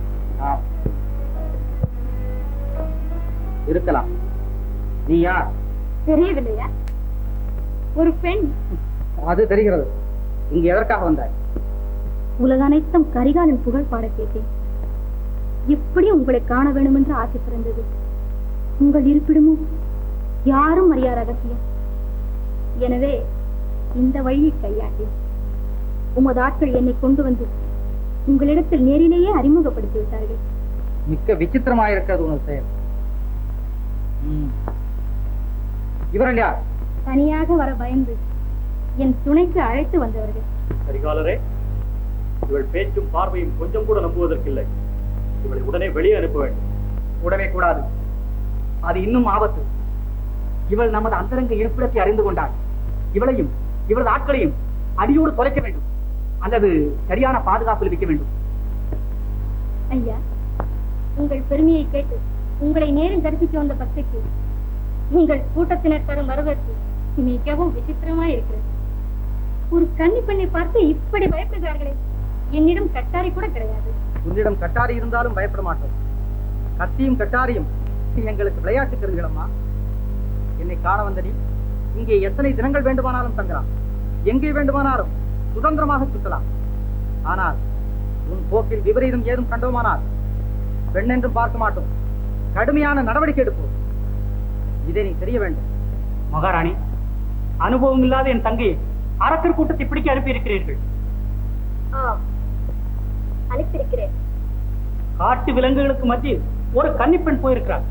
இருக்கலாம் நீ யார் தெரியவில்லையா ஒரு பெண் அது தெரிகிறது இங்க எதற்காக வந்தாய் உலக அனைத்தும் கரிகாலன் புகழ் பாட கேட்டேன் எப்படி உங்களை காண வேண்டும் என்று ஆசை பிறந்தது உங்கள் இருப்பிடமும் யாரும் அறியா ரகசியம் எனவே இந்த வழியை கையாண்டேன் உமது ஆட்கள் என்னை கொண்டு வந்து உங்களிடத்தில் நேரிலேயே அறிமுகப்படுத்தி விட்டார்கள் மிக்க விசித்திரமாயிருக்கிறது உனது செயல் ம். இவர்கள் யார் தனியாக வர பயந்து என் துணைக்கு அழைத்து வந்தவர்கள் கரிகாலரே இவள் பேச்சும் பார்வையும் கொஞ்சம் கூட நம்புவதற்கில்லை இவளை உடனே வெளியே அனுப்ப வேண்டும் கூடவே கூடாது அது இன்னும் ஆபத்து இவள் நமது அந்தரங்க இருப்பிடத்தை அறிந்து கொண்டாள் இவளையும் இவளது ஆட்களையும் அடியோடு தொலைக்க வேண்டும் அல்லது சரியான பாதுகாப்பில் வைக்க வேண்டும் ஐயா உங்கள் பெருமையை கேட்டு உங்களை நேரில் தரிசிக்க வந்த பக்திக்கு உங்கள் கூட்டத்தினர் தரும் வரவேற்பு மிகவும் விசித்திரமா இருக்கிறது ஒரு கன்னி பெண்ணை பார்த்து இப்படி பயப்படுகிறார்களே என்னிடம் கட்டாரி கூட கிடையாது உன்னிடம் கட்டாரி இருந்தாலும் பயப்பட மாட்டோம் கத்தியும் கட்டாரியும் எங்களுக்கு விளையாட்டு கருவிகளம்மா என்னை காண வந்த நீ இங்கே எத்தனை தினங்கள் வேண்டுமானாலும் தங்கலாம் எங்கே வேண்டுமானாலும் சுதந்திரமாக சுற்றலாம் ஆனால் உன் போக்கில் விபரீதம் ஏதும் கண்டோமானால் பெண்ணென்றும் பார்க்க மாட்டோம் கடுமையான நடவடிக்கை எடுப்போம் இதை நீ தெரிய வேண்டும் மகாராணி அனுபவம் இல்லாத என் தங்கையை அரக்கர் கூட்டத்தை பிடிக்க அனுப்பி இருக்கிறீர்கள் ஆம் அனுப்பியிருக்கிறேன் காட்டு விலங்குகளுக்கு மத்தியில் ஒரு கன்னிப்பெண் போயிருக்கிறார்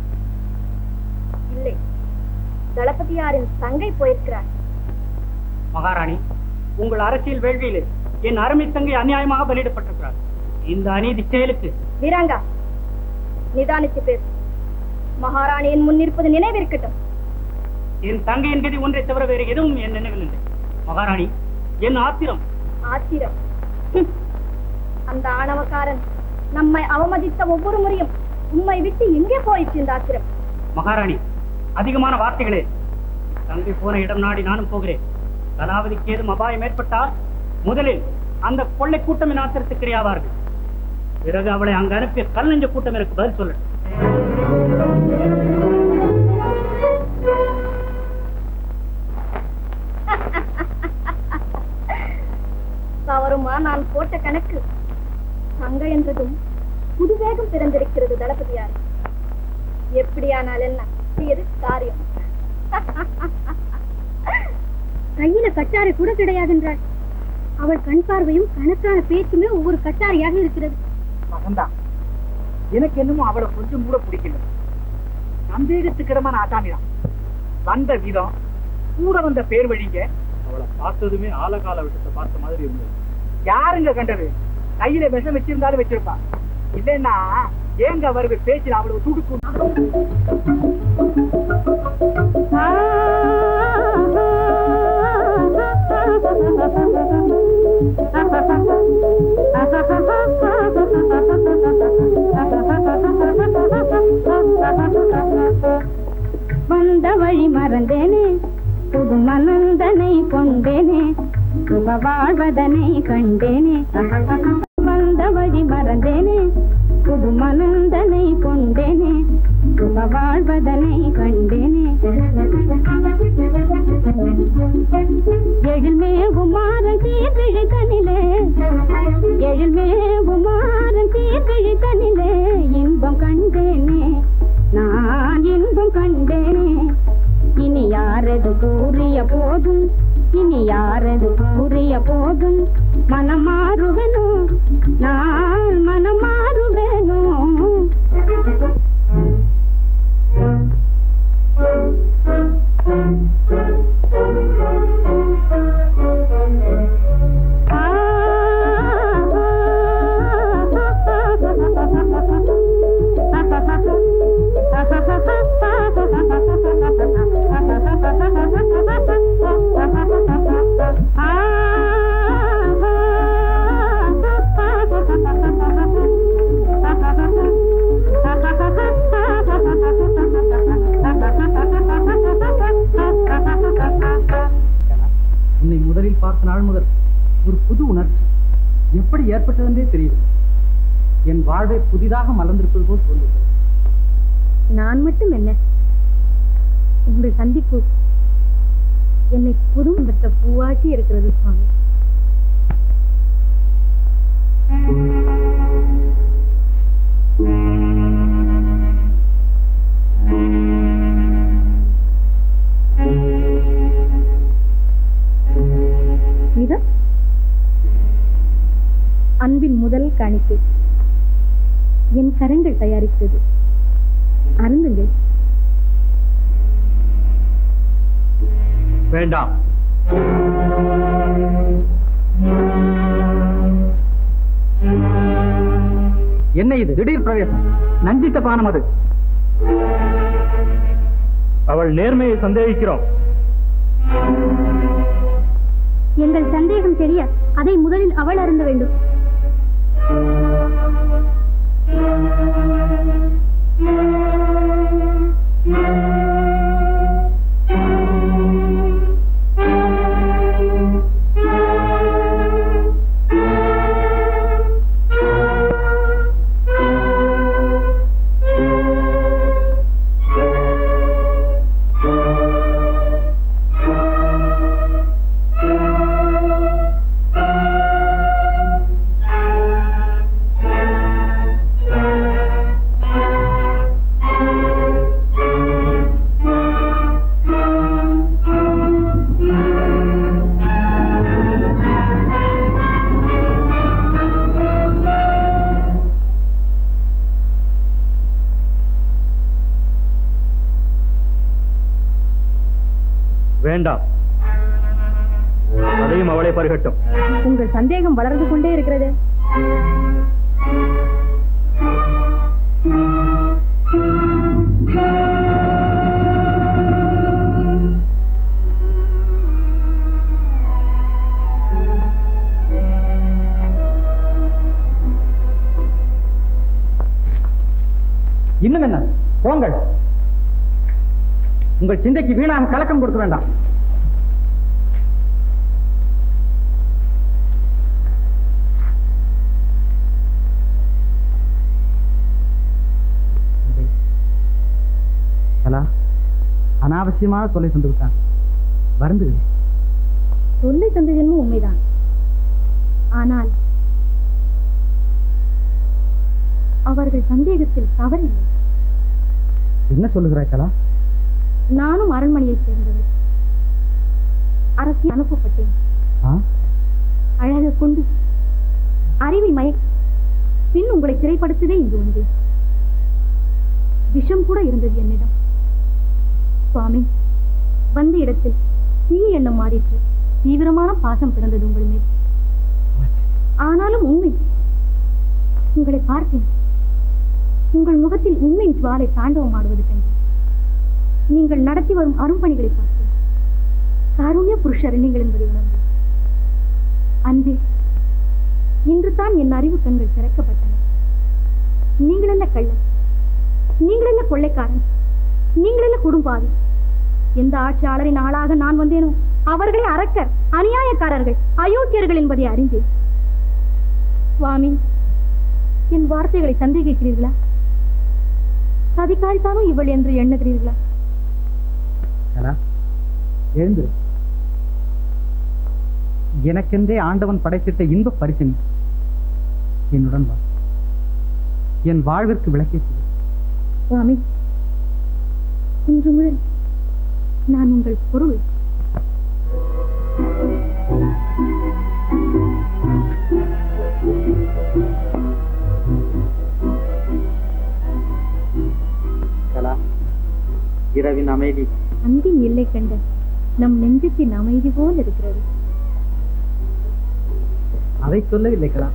இல்லை தளபதியாரின் தங்கை போயிருக்கிறார் மகாராணி உங்கள் அரசியல் வேள்வியிலே என் அருமை தங்கை அநியாயமாக பலியிடப்பட்டிருக்கிறார் இந்த அநீதி செயலுக்கு வீராங்கா நிதானித்து பேசு மகாராணியின் முன் நிற்பது நினைவிருக்கட்டும் என் தங்கையின் கதி ஒன்றை தவிர வேறு எதுவும் என் நினைவில் இல்லை மகாராணி என் ஆத்திரம் ஆத்திரம் ஹம். அந்த ஆணவக்காரன் நம்மை அவமதித்த ஒவ்வொரு முறையும் உம்மை விட்டு எங்கே போயிற்று இந்த ஆத்திரம் மகாராணி அதிகமான வார்த்தைகளே தங்கை போன இடம் நாடி நானும் போகிறேன் கலாவதிக்கு ஏதும் அபாயம் ஏற்பட்டால் முதலில் அந்த கொள்ளை கூட்டம் என் ஆத்திரத்துக்கு இரையாவார்கள் பிறகு அவளை அங்கு அனுப்பிய கல் நெஞ்ச கூட்டம் எனக்கு பதில் சொல்லட்டும் தவறுமா நான் போட்ட கணக்கு தங்க என்றதும் புது வேகம் பிறந்திருக்கிறது தளபதியார் எப்படியானால் என்ன இது காரியம் கையில கட்டாரை கூட கிடையாதென்றாள் அவள் கண் பார்வையும் கணக்கான பேச்சுமே ஒவ்வொரு கட்டாரியாக இருக்கிறது மகந்தா எனக்கு என்னமோ அவளை கொஞ்சம் கூட பிடிக்கல சந்தேகத்துக்கிடமான ஆசாமிதான் வந்த விதம் கூட வந்த பேர் வழிங்க அவளை பார்த்ததுமே ஆலகால விட்டத்தை பார்த்த மாதிரி இருந்தது யாருங்க கண்டது கையில விஷம் வச்சிருந்தாலும் வச்சிருப்பா இல்லைன்னா ஏங்க வருது பேச்சு அவ்வளவு துடுக்கும் வந்த வழி மறந்தேனே புது மனந்தனை கொண்டேனே சுக வாழ்வதனை கண்டேனே வந்த வழி மறந்தேனே புது மனந்தனை கொண்டேனே சுக வாழ்வதனை கண்டேனே எழில்மேகுமாரன் தீர்விழி கனிலே எழில்மேகுமாரன் தீர்விழி கனிலே இன்பம் கண்டேனே நான் இன்பம் கண்டேனே இனி யாரது கூறிய போதும் இனி யாரது கூறிய போதும் மனம் மாறுவேனோ நான் மனம் மாறுவேனோ உன்னை முதலில் பார்த்த நாள் முதல் ஒரு புது உணர்ச்சி எப்படி ஏற்பட்டதென்றே தெரியவில்லை என் வாழ்வை புதிதாக மலர்ந்திருப்பது போல் தோன்றுகிறது நான் மட்டும் என்ன உங்கள் சந்திப்பு என்னை புதும் பெற்ற பூவாட்டி இருக்கிறது சுவாமி இது அன்பின் முதல் காணிக்கை என் கரங்கள் தயாரித்தது அருந்துங்கள் வேண்டாம் என்ன இது திடீர் பிரவேசம் நஞ்சிட்ட பானம் அது அவள் நேர்மையை சந்தேகிக்கிறோம் எங்கள் சந்தேகம் தெரிய அதை முதலில் அவள் அருந்த வேண்டும் வேண்டாம் அதையும் அவளே பருகட்டும் உங்கள் சந்தேகம் வளர்ந்து கொண்டே இருக்கிறது இன்னும் என்ன போங்கள் உங்கள் சிந்தைக்கு வீணாக கலக்கம் கொடுக்க வேண்டாம் கலா அனாவசியமாக தொலை தந்து விட்டான் வருந்துகிறேன் தொல்லை தந்ததென்னும் உண்மைதான் ஆனால் அவர்கள் சந்தேகத்தில் தவறில்லை என்ன சொல்லுகிறாய் கலா நானும் அரண்மனையைச் சேர்ந்தவர் அரசி அனுப்பப்பட்டேன் ஆ? அழக கொண்டு அறிவை மயக்கி பின் உங்களை சிறைப்படுத்தவே இங்கு வந்தேன் விஷம் கூட இருந்தது என்னிடம் சுவாமி வந்த இடத்தில் தீய எண்ணம் மாறிற்று தீவிரமான பாசம் பிறந்தது உங்கள் மேல் ஆனாலும் உண்மை உங்களை பார்த்தேன் உங்கள் முகத்தில் உண்மை ஜுவாலை தாண்டவம் ஆடுவது கண்டேன் நீங்கள் நடத்தி வரும் அரும்பணிகளை பார்த்தேன் காருண்ய புருஷர் நீங்கள் என்பதை உணர்ந்தேன் அன்றே இன்று தான் என் அறிவு கண்கள் திறக்கப்பட்டன நீங்கள் என்ன கள்ளன் நீங்கள் என்ன கொள்ளைக்காரன் நீங்கள் என்ன குடும்பாவி எந்த ஆட்சியாளரின் ஆளாக நான் வந்தேனோ அவர்களே அரக்கர் அநியாயக்காரர்கள் அயோக்கியர்கள் என்பதை அறிந்தேன் சுவாமி என் வார்த்தைகளை சந்தேகிக்கிறீர்களா சதிகாரித்தானோ இவள் என்று எண்ணுகிறீர்களா கலா எழுந்திரு எனக்கென்றே ஆண்டவன் படைத்திட்ட இன்ப பரிசு நீ. என்னுடன் வா என் வாழ்விற்கு விளக்கேற்று சுவாமி இன்று முதல் நான் உங்கள் பொருள் கலா இரவின் அமைதி அன்பின் எல்லை கண்ட நம் நெஞ்சத்தின் அமைதி போல் இருக்கிறது அதை சொல்லவில்லை கலா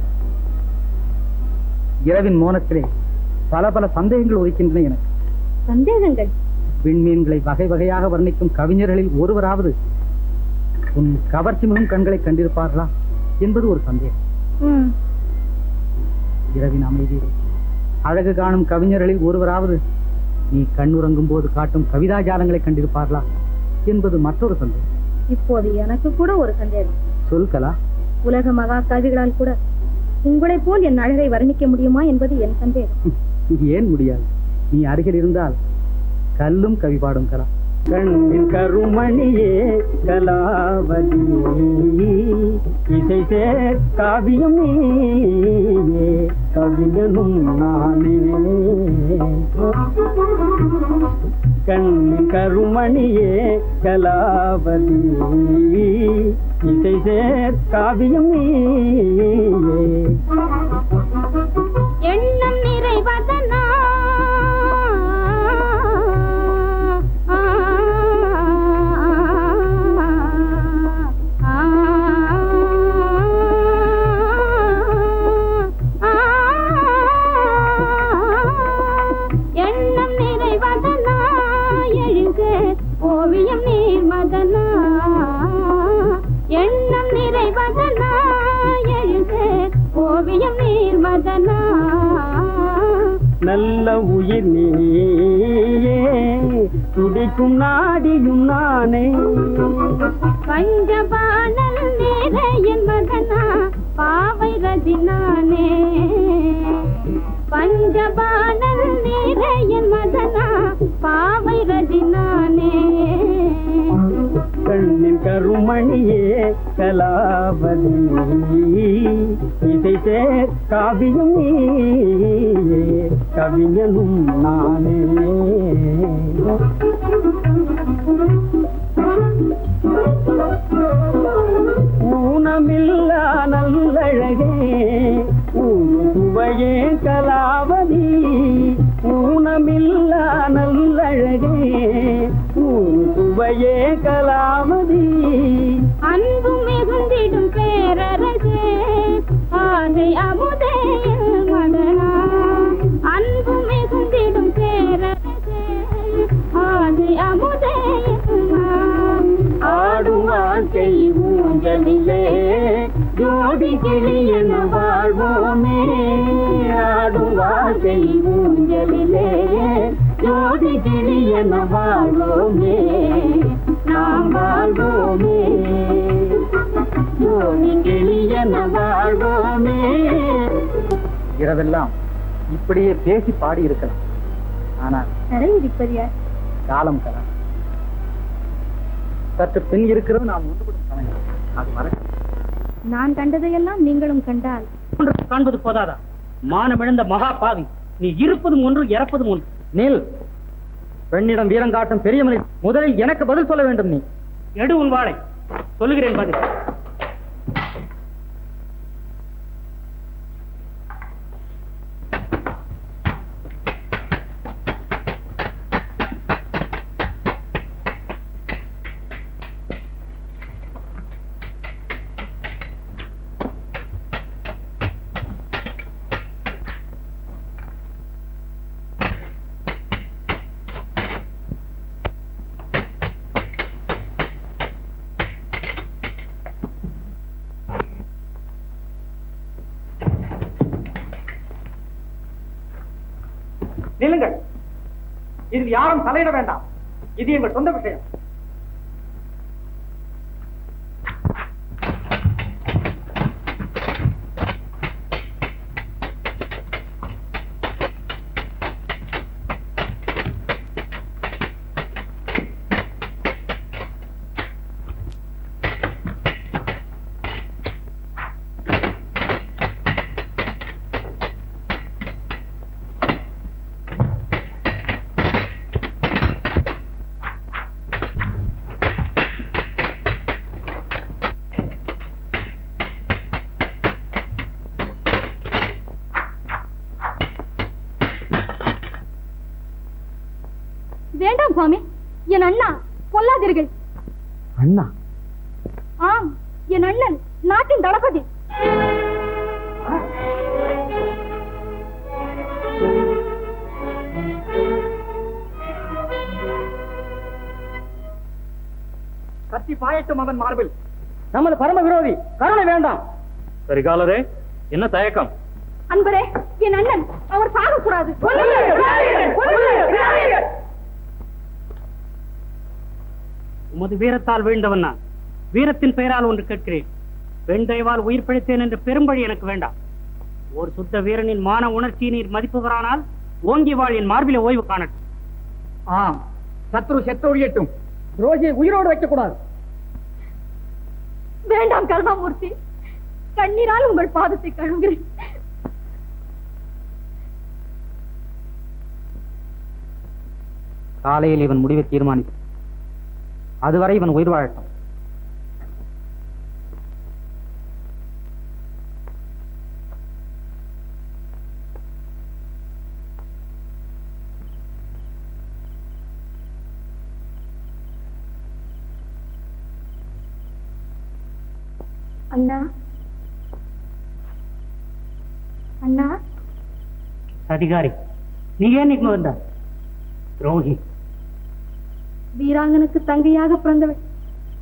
இரவின் மோனத்திலே பல பல சந்தேகங்கள் ஒழிக்கின்றன எனக்கு சந்தேகங்கள் விண்மீன்களை வகை வகையாக வர்ணிக்கும் கவிஞர்களில் ஒருவராவது உன் கவர்ச்சி மிகும் கண்களை கண்டிருப்பார்களா என்பது ஒரு சந்தேகம் ம், இரவின் அமைதியில் அழகு காணும் கவிஞர்களில் ஒருவராவது நீ கண்ணுறங்கும் போது காட்டும் கவிதா ஜாலங்களை கண்டிருப்பார்களா என்பது மற்றொரு சந்தேகம் இப்போது எனக்கு கூட ஒரு சந்தேகம் சொல் கலா உலக மகா கவிகளால் கூட உங்களைப் போல் என் அழகை வர்ணிக்க முடியுமா என்பது என் சந்தேகம் ஏன் முடியாது நீ அருகில் இருந்தால் கல்லும் கவி பாடும் கலா கண்ணின் கருமணியே கலாவதி இசை சேர் காவியம் நீயே கவிஞனும் நானே கண்ணின் கருமணியே கலாவதி இசை சேர் காவியம் நீயே எண்ணம் நிறைவதனா எண்ணம் நிறைவதனா எழுக ஓவியம் நீர் மதனா எண்ணம் நிறைவதனா காவியம் நீர் மதனா நல்ல உயிர் நீயே துடிக்கும் நாடியும் நானே பஞ்சபாணல் நேரையன் மதனா பாவை ரதினானே பஞ்சபாணல் நேரையன் மதனா பாவை ரதினானே கண்ணின் கருமணியே கலாவதி இசை சேர் காவியம் நீயே கவிஞனும் நானே ஊனமில்லா நல்லழகே ஊதுவையே கலாவதி ஊனமில்லா நல்லழகே ஊதுவையே கலாவதி அன்பு மிகுந்திடும் பேரரசே ஆசை அமுதே மதனா அன்பு மிகுந்திடும் பேரரசே ஆசை அமுதே ஆடும் வாழ்க்கை ஊஞ்சலிலே ஜோடி கிளியன வாழ்வோமே ஆடும் வாழ்க்கை ஊஞ்சலிலே ஜோடி கிளியன வாழ்வோமே நாம் வாழ்வோமே ஜோடி கிளியன வாழ்வோமே இரவெல்லாம் இப்படியே பேசி பாடி இருக்கலாம் ஆனால் நிறையிருப்பது யார் காலம் கலாம் சற்று பின் இருக்கிறது நாம் ஒன்றுபடும் சமயம் அது மறக்க நான் கண்டதையெல்லாம் நீங்களும் கண்டால் ஒன்று காண்பது போதாதா மானமிழந்த மகா பாவி நீ இருப்பதும் ஒன்று இறப்பதும் ஒன்று நீல் பெண்ணிடம் வீரம் காட்டும் பெரிய மனிதன் முதலில் எனக்கு பதில் சொல்ல வேண்டும் நீ எடு உன் வாளை சொல்லுகிறேன் பதில் நில்லுங்கள் இதில் யாரும் தலையிட வேண்டாம் இது எங்கள் சொந்த விஷயம் வேண்டாம் சுவாமி என் அண்ணா கொல்லாதீர்கள் அண்ணா ஆம் என் அண்ணன் நாட்டின் தளபதி கத்தி பாயட்டும் அவன் மார்பில் நமது பரம விரோதி கருணை வேண்டாம் சரிகாலரே என்ன தயக்கம் அன்பரே என் அண்ணன் அவர் சாகக்கூடாது உமது வீரத்தால் வீழ்ந்தவன் நான் வீரத்தின் பெயரால் ஒன்று கேட்கிறேன் பெண் தயவால் உயிர் பிழைத்தேன் என்ற பெரும்பழி எனக்கு வேண்டாம் ஒரு சுத்த வீரனின் மான உணர்ச்சியை நீர் மதிப்புகிறானால் ஓங்கி வாழ் என் மார்பிலே ஓய்வு காணட்டும் ஆம் சத்ரு செத்தொழியட்டும் துரோகியை உயிரோடு வைக்கக்கூடாது வேண்டாம் கருணாமூர்த்தி கண்ணீரால் உங்கள் பாதத்தை கழுவுகிறேன் காலையில் இவன் முடிவை தீர்மானித்து அதுவரை இவன் உயிர் வாழட்டும் அண்ணா அண்ணா அதிகாரி நீ ஏன் இங்க வந்த துரோகி வீராங்கனுக்கு தங்கையாக பிறந்தவள்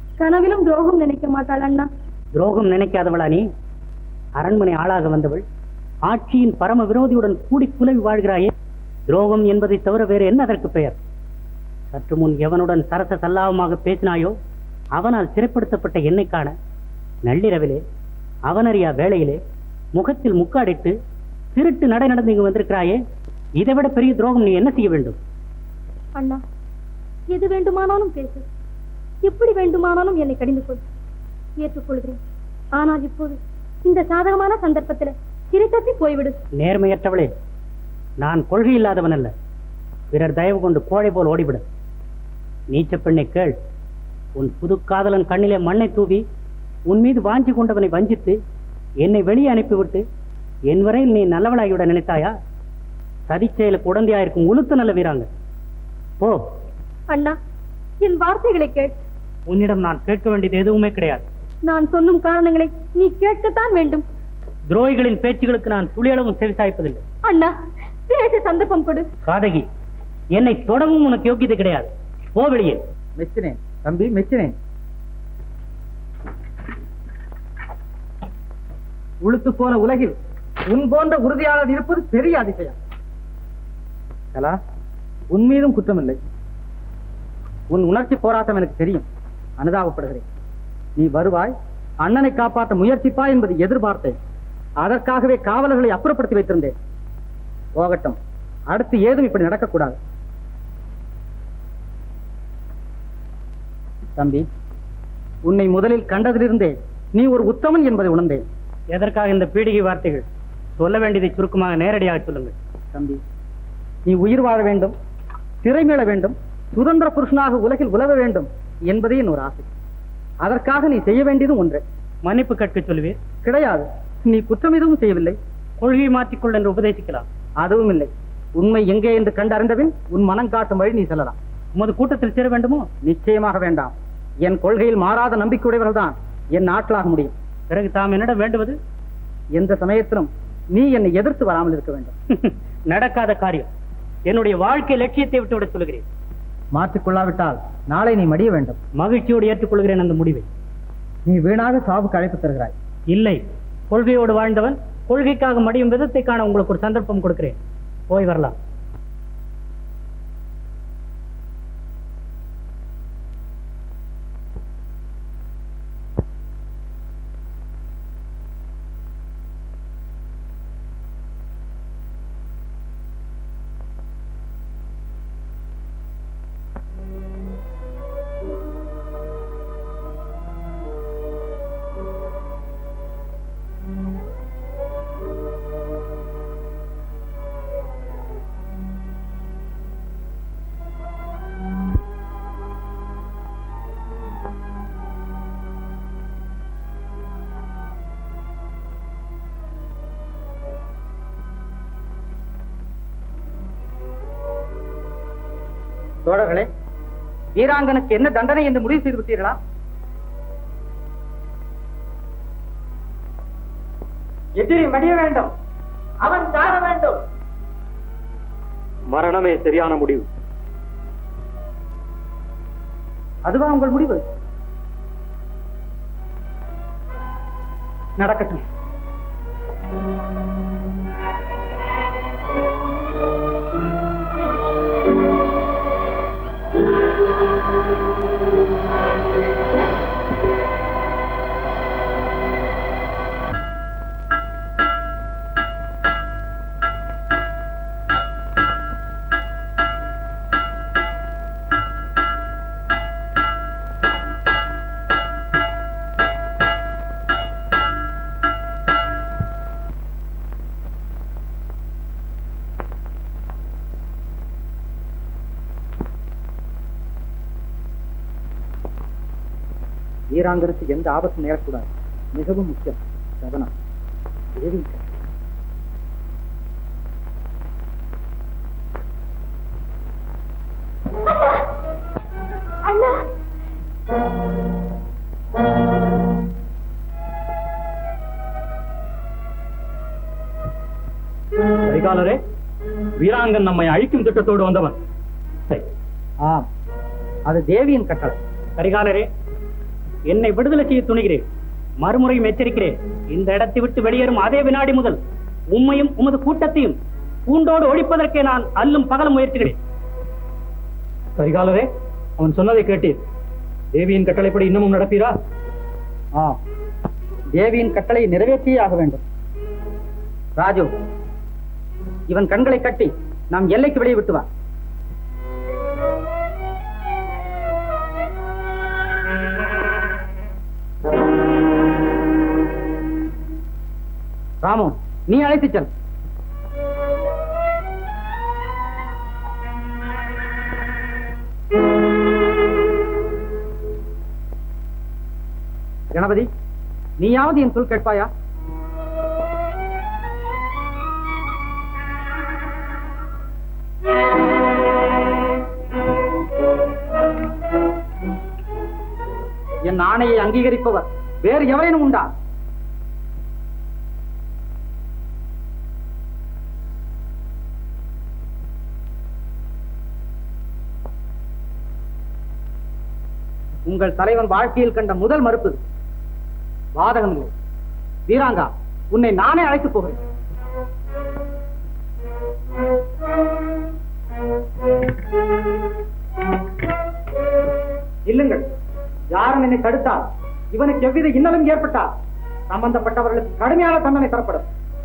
கனவிலும் துரோகம் நினைக்க மாட்டாள் அண்ணா துரோகம் நினைக்காதவளா நீ அரண்மனை ஆளாக வந்தவள் ஆட்சியின் பரம விரோதியுடன் கூடி குலவி வாழ்கிறாயே துரோகம் என்பதை தவிர வேறு என்ன அதற்கு பெயர் சற்று முன் எவனுடன் சரச சல்லாபமாக பேசினாயோ அவனால் சிறைப்படுத்தப்பட்ட என்னை காண நள்ளிரவிலே அவனறியா வேளையிலே முகத்தில் முக்காடிட்டு திருட்டு நடை நடந்து இங்கு வந்திருக்கிறாயே இதைவிட பெரிய துரோகம் நீ என்ன செய்ய வேண்டும் அண்ணா எது வேண்டுமானாலும் பேசு எப்படி வேண்டுமானாலும் என்னை கடிந்து கொள் ஏற்றுக்கொள்கிறேன் ஆனால் இப்போது இந்த சாதகமான சந்தர்ப்பத்தில் சிறை தப்பி போய்விடு நேர்மையற்றவளே நான் கொள்கை இல்லாதவன் அல்ல பிறர் தயவு கொண்டு கோழை போல் ஓடிவிட நீச்ச பெண்ணை கேள் உன் புது காதலன் கண்ணிலே மண்ணை தூவி உன் மீது வாஞ்சி கொண்டவனை வஞ்சித்து என்னை வெளியே அனுப்பிவிட்டு என் வரையில் நீ நல்லவளாகிவிட நினைத்தாயா சதிச் செயலுக்கு உடந்தையாயிருக்கும் உளுத்து நல்ல வீராங்க போ அண்ணா என் வார்த்தைகளை கேள் உன்னிடம் நான் கேட்க வேண்டியது எதுவுமே கிடையாது நான் சொல்லும் காரணங்களை நீ கேட்கத்தான் வேண்டும் துரோகிகளின் பேச்சுகளுக்கு நான் துளியளவும் செவிசாய்ப்பதில்லை அண்ணா பேச சந்தர்ப்பம் கொடு காதகி என்னை தொடவும் உனக்கு யோக்கியதை கிடையாது போ வெளியே மெச்சினேன் தம்பி மெச்சினேன் உளுத்து போன உலகில் உன் போன்ற உறுதியாளர் இருப்பது பெரிய அதிசயம் கலா உன் மீதும் குற்றமில்லை உன் உணர்ச்சி போராட்டம் எனக்கு தெரியும் அனுதாபப்படுகிறேன் நீ வருவாய் அண்ணனை காப்பாற்ற முயற்சிப்பா என்பது எதிர்பார்த்தேன் அதற்காகவே காவலர்களை அப்புறப்படுத்தி வைத்திருந்தேன் போகட்டும் அடுத்து ஏதும் இப்படி நடக்கக்கூடாது தம்பி உன்னை முதலில் கண்டதிலிருந்தே நீ ஒரு உத்தமன் என்பதை உணர்ந்தேன் எதற்காக இந்த பீடிகை வார்த்தைகள் சொல்ல வேண்டியதை சுருக்கமாக நேரடியாக சொல்லுங்கள் தம்பி நீ உயிர் வாழ வேண்டும் திரை மீள வேண்டும் சுதந்திர புருஷனாக உலகில் உலவ வேண்டும் என்பதே என் ஒரு ஆசை அதற்காக நீ செய்ய வேண்டியதும் ஒன்று மன்னிப்பு கேட்க சொல்லுவீர் கிடையாது நீ குற்றம் எதுவும் செய்யவில்லை கொள்கையை மாற்றிக்கொள் என்று உபதேசிக்கலாம் அதுவும் இல்லை உண்மை எங்கே என்று கண்டறிந்தபின் உன் மனம் காட்டும் வழி நீ செல்லலாம் உமது கூட்டத்தில் சேர வேண்டுமோ நிச்சயமாக வேண்டாம் என் கொள்கையில் மாறாத நம்பிக்கையுடையவர்கள் தான் என் ஆட்களாக முடியும் பிறகு தாம் என்னிடம் வேண்டுவது எந்த சமயத்திலும் நீ என்னை எதிர்த்து வராமல் இருக்க வேண்டும் நடக்காத காரியம் என்னுடைய வாழ்க்கை லட்சியத்தை விட்டு விட சொல்கிறேன் மாற்றிக்கொள்ளாவிட்டால் நாளை நீ மடிய வேண்டும் மகிழ்ச்சியோடு ஏற்றுக்கொள்கிறேன் அந்த முடிவை நீ வீணாக சாவுக்கு அழைப்பு தருகிறாய் இல்லை கொள்கையோடு வாழ்ந்தவன் கொள்கைக்காக மடியும் விதத்தை காண உங்களுக்கு ஒரு சந்தர்ப்பம் கொடுக்கிறேன் போய் வரலாம் தோழர்களே வீராங்கனுக்கு என்ன தண்டனை என்று முடிவு செய்து விட்டீர்களா எதிரி மடிய வேண்டும் அவன் சாக வேண்டும் மரணமே சரியான முடிவு அதுவா உங்கள் முடிவு நடக்கட்டும் வீராங்கனுக்கு எந்த ஆபத்தும் நேரக்கூடாது மிகவும் முக்கியம் கவனம் தேவி அண்ணா கரிகாலரே வீராங்கன் நம்மை அழிக்கும் திட்டத்தோடு வந்தவன் சரி ஆம் அது தேவியின் கட்டளை கரிகாலரே என்னை விடுதலை செய்ய துணிகிறேன் மறுமுறையும் எச்சரிக்கிறேன் இந்த இடத்தை விட்டு வெளியேறும் அதே வினாடி முதல் உம்மையும் உமது கூட்டத்தையும் பூண்டோடு ஒழிப்பதற்கே நான் அல்லும் பகலும் முயற்சிக்கிறேன் கரிகாலரே அவன் சொன்னதை கேட்டீர் தேவியின் கட்டளைப்படி இன்னமும் நடப்பீரா ஆ தேவியின் கட்டளை நிறைவேற்றியே ஆக வேண்டும் ராஜு இவன் கண்களை கட்டி நாம் எல்லைக்கு வெளியே விட்டு வா ராமு நீ அழைத்துச் செல் கணபதி நீயாவது என் சொல் கேட்பாயா என் ஆணையை அங்கீகரிப்பவர் வேறு எவரேனும் உண்டா உங்கள் தலைவன் வாழ்க்கையில் கண்ட முதல் மறுப்பு இது. வாதகம் இல்லை வீராங்கா உன்னை நானே அழைத்துப் போகிறேன் இல்லுங்கள் யாரும் என்னை தடுத்தால் இவனுக்கு எவ்வித இன்னலும் ஏற்பட்டால் சம்பந்தப்பட்டவர்களுக்கு கடுமையான தண்டனை தரப்படும்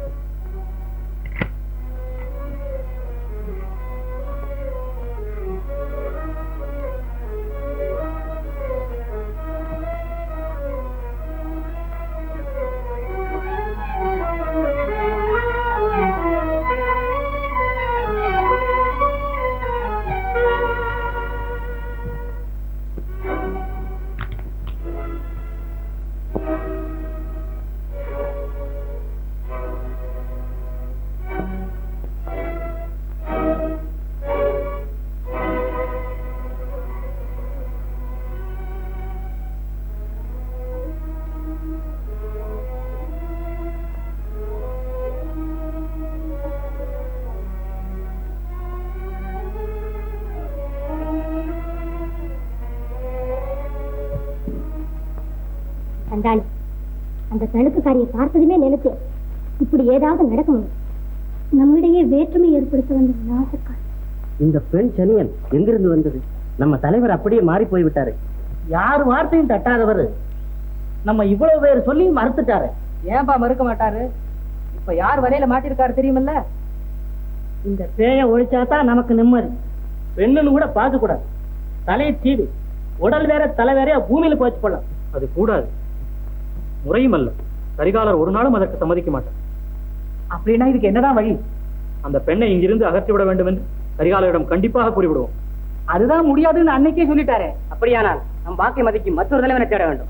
கண்டாளி அந்த தழுக்குக்காரியை பார்த்ததுமே நினைத்தேன் இப்படி ஏதாவது நடக்கணும் நம்மிடையே வேற்றுமை ஏற்படுத்த வந்த நாசக்காரி இந்த பெண் சனியன் எங்கிருந்து வந்தது நம்ம தலைவர் அப்படியே மாறி போய்விட்டாரு யார் வார்த்தையும் தட்டாதவர் நம்ம இவ்வளவு பேர் சொல்லி மறுத்துட்டாரு ஏன்பா மறுக்க மாட்டாரு இப்ப யார் வலையில மாட்டிருக்காரு தெரியுமில்ல இந்த பேய ஒழிச்சாதான் நமக்கு நிம்மதி பெண்ணுன்னு கூட பார்க்க கூடாது தலையை தீடு உடல் வேற தலை வேறையா பூமியில போச்சு போடலாம் அது கூடாது முறையும் அல்ல கரிகாலர் ஒரு நாளும் அதற்கு சம்மதிக்க மாட்டார் அப்படின்னா இதுக்கு என்னதான் வழி அந்த பெண்ணை இங்கிருந்து அகற்றிவிட வேண்டும் என்று கரிகாலரிடம் கண்டிப்பாக கூறிவிடுவோம் அதுதான் முடியாதுன்னு அன்னைக்கே சொல்லிட்டாரே அப்படியானால் நம் வாக்கை மதிக்கு மற்றொரு தலைவனை தேட வேண்டும்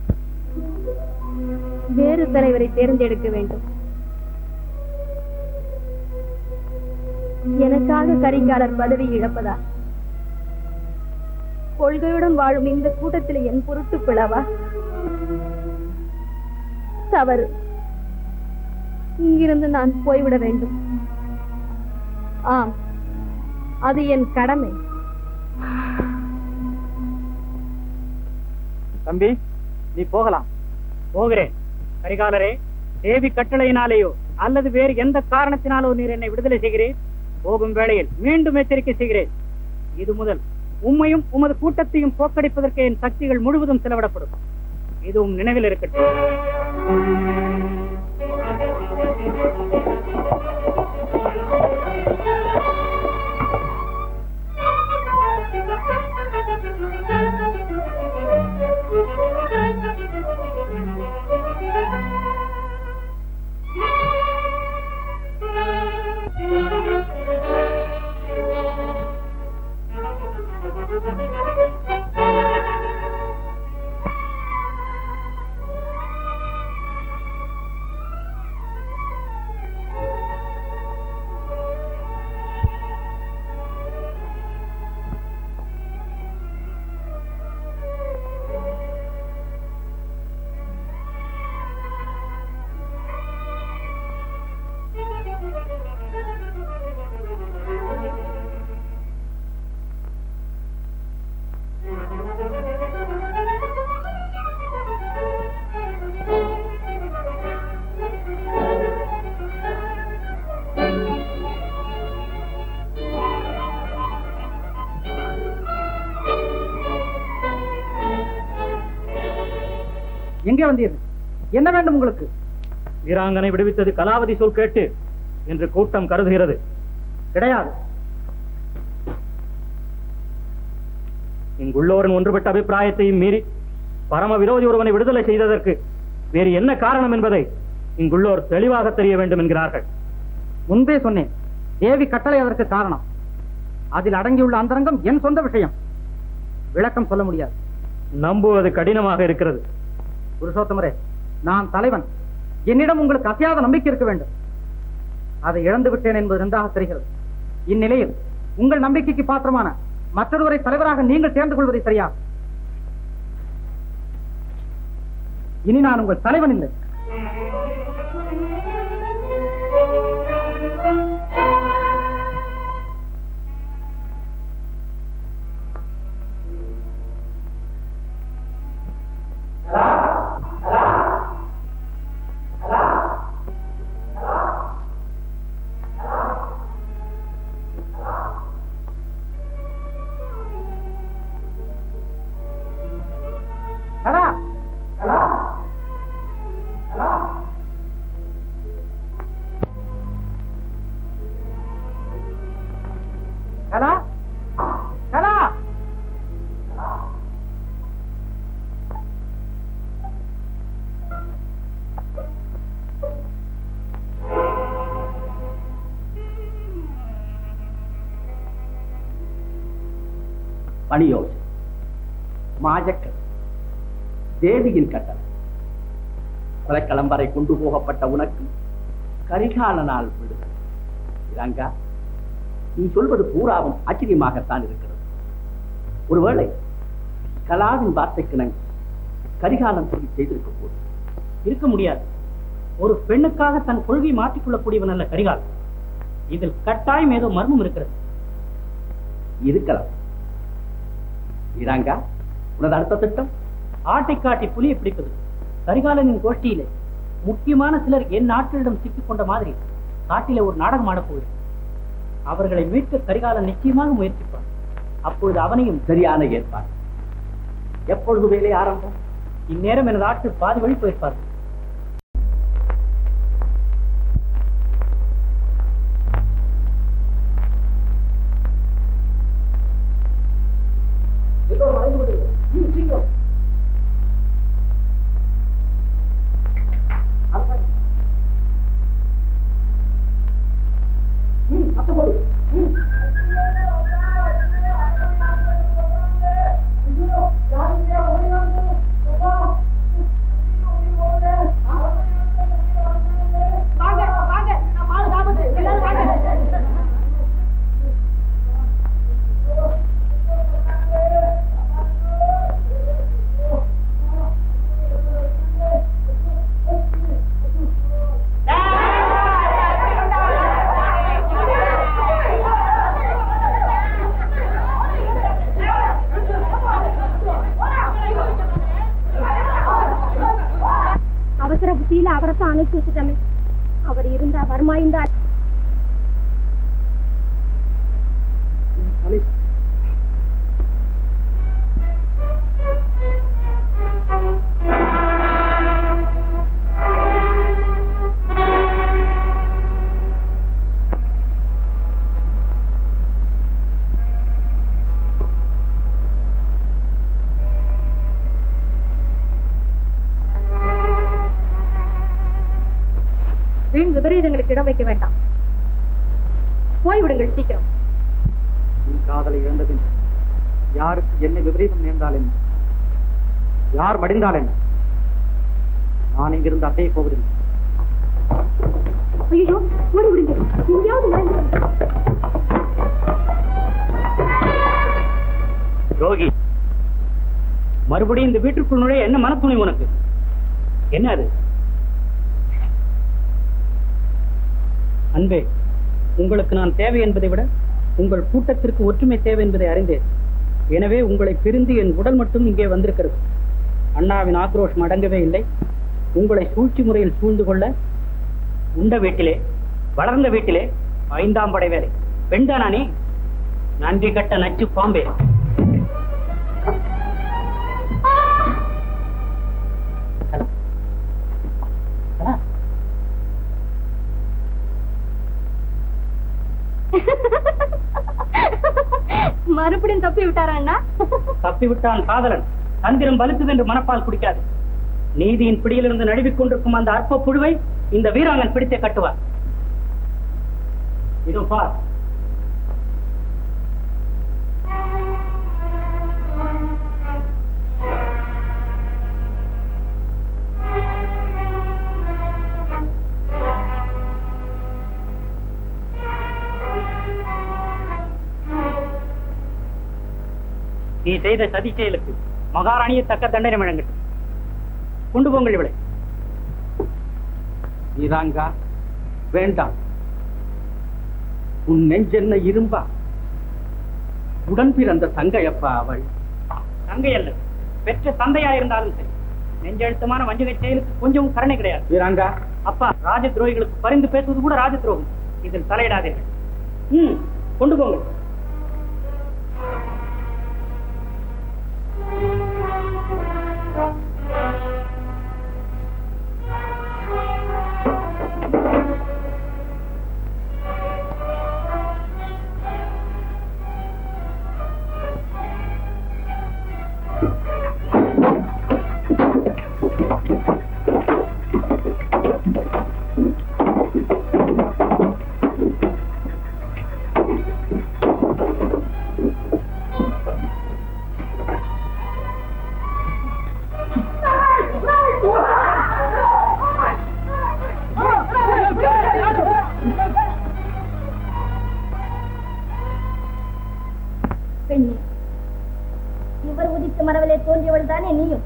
வேறு தலைவரை தேர்ந்தெடுக்க வேண்டும் எனக்காக கரிகாலர் பதவி இழப்பதா கொள்கையுடன் வாழும் இந்த கூட்டத்தில் என் பொருட்டு பிளவா தவறு இங்கிருந்து நான் போய்விட வேண்டும் ஆம் அது என் கடமை தம்பி நீ போகலாம் போகிறேன் கரிகாலரே தேவி கட்டளையினாலேயோ அல்லது வேறு எந்த காரணத்தினாலோ நீர் என்னை விடுதலை செய்கிறேன் போகும் வேளையில் மீண்டும் எச்சரிக்கை செய்கிறேன் இது முதல் உம்மையும் உமது கூட்டத்தையும் போக்கடிப்பதற்கு என் சக்திகள் முழுவதும் செலவிடப்படும் இதுவும் நினைவில் இருக்கட்டும் எங்கே வந்தீர்கள் என்ன வேண்டும் உங்களுக்கு வீராங்கனை விடுவித்தது கலாவதி சொல் கேட்டு என்று கூட்டம் கருதுகிறது கிடையாது இங்குள்ளோரின் ஒன்றுபட்ட அபிப்பிராயத்தையும் மீறி பரம விரோதி ஒருவனை விடுதலை செய்ததற்கு வேறு என்ன காரணம் என்பதை இங்குள்ளோர் தெளிவாக தெரிய வேண்டும் என்கிறார்கள் முன்பே சொன்னேன் தேவி கட்டளை அதற்கு காரணம் அதில் அடங்கியுள்ள அந்தரங்கம் என் சொந்த விஷயம் விளக்கம் சொல்ல முடியாது நம்புவது கடினமாக இருக்கிறது புருஷோத்தமரே நான் தலைவன் என்னிடம் உங்களுக்கு அசையாத நம்பிக்கை இருக்க வேண்டும் அதை இழந்து விட்டேன் என்பது நன்றாக தெரிகிறது இந்நிலையில் உங்கள் நம்பிக்கைக்கு பாத்திரமான மற்றொருவரை தலைவராக நீங்கள் தேர்ந்து கொள்வதை சரியா இனி நான் உங்கள் தலைவன் இல்லை கலா கலா கலா கலா கலா பணியோசை மாஜக்கல் தேவியின் கட்டளை கொலைக்களம் வரை கொண்டு போகப்பட்ட உனக்கு கரிகால நாள் விடுதலை இரங்கா நீ சொல்வது பூராவும் ஆச்சரியமாகத்தான் இருக்கிறது ஒருவேளை கலாவின் வார்த்தைக்கு நாங்கள் கரிகாலம் சொல்லி செய்திருக்க போது இருக்க முடியாது ஒரு பெண்ணுக்காக தன் கொள்கையை மாற்றிக்கொள்ளக்கூடியவன் அல்ல கரிகால் இதில் கட்டாயம் ஏதோ மர்மம் இருக்கிறது இருக்கலாம் இரங்கா உனது அடுத்த திட்டம் ஆட்டை காட்டி புலியை பிடிப்பது கரிகாலனின் கோஷ்டியிலே முக்கியமான சிலர் என் நாட்களிடம் சிக்கிக் கொண்ட மாதிரி காட்டிலே ஒரு நாடகம் ஆடப்போகிறேன் அவர்களை மீட்க கரிகாலன் நிச்சயமாக முயற்சிப்பான் அப்பொழுது அவனையும் சரியான ஏற்பாடு எப்பொழுது வேலை ஆரம்பம் இந்நேரம் எனது ஆட்கள் பாதி வழி போயிருப்பார்கள் அவசர புத்தியில அவரைத்தான் அனுப்பி வச்சுட்டோமே அவர் இருந்தா வருமா இருந்தா வீண் விபரீதங்களுக்கு இடம் வைக்க வேண்டாம் போய்விடுங்கள் சீக்கிரம் உன் காதலை இழந்ததின் யாருக்கு என்ன விபரீதம் நேர்ந்தால் என்ன யார் மடிந்தால் என்ன நான் இங்கிருந்து அசைய போவதில்லை ஐயோ ஓடி விடுங்க எங்கேயாவது மறைந்து ரோகி மறுபடியும் இந்த வீட்டுக்குள் நுழைய என்ன மனத்துணை உனக்கு என்ன அது அன்பே உங்களுக்கு நான் தேவை என்பதை விட உங்கள் கூட்டத்திற்கு ஒற்றுமை தேவை என்பதை அறிந்தேன் எனவே உங்களை பிரிந்து என் உடல் மட்டும் இங்கே வந்திருக்கிறது அண்ணாவின் ஆக்ரோஷம் அடங்கவே இல்லை உங்களை சூழ்ச்சி முறையில் சூழ்ந்து கொள்ள உண்ட வீட்டிலே வளர்ந்த வீட்டிலே ஐந்தாம் படை வேலை பெண்தானானே நன்றி கட்ட நச்சு பாம்பே கலா, மறுபடியும் தப்பி விட்டாரா அண்ணா தப்பி விட்டான் காதலன் தந்திரம் வலுத்தது என்று மனப்பால் குடிக்காது நீதியின் பிடியிலிருந்து நழுவிக் கொண்டிருக்கும் அந்த அற்ப புழுவை இந்த வீராங்கன் பிடித்தே கட்டுவார் இதோ பார் நீ செய்த சதி செயலுக்கு மகாராணியை தக்க தண்டனை வழங்கட்டும் கொண்டு போங்கள் இவளை வீராங்கா வேண்டாம் உன் நெஞ்சென்ன இரும்பா உடன் பிறந்த தங்கையப்பா அவள் தங்கை அல்ல பெற்ற தந்தையா இருந்தாலும் சரி நெஞ்செழுத்தமான வஞ்சகை செயலுக்கு கொஞ்சமும் கருணை கிடையாது வீராங்கா அப்பா ராஜ துரோகிகளுக்கு பரிந்து பேசுவது கூட ராஜ துரோகம் இதில் தலையிடாதீர்கள் ம் கொண்டு போங்கள் பெண்ணே இவர் உதித்த மரவிலே தோன்றியவள் தானே நீயும்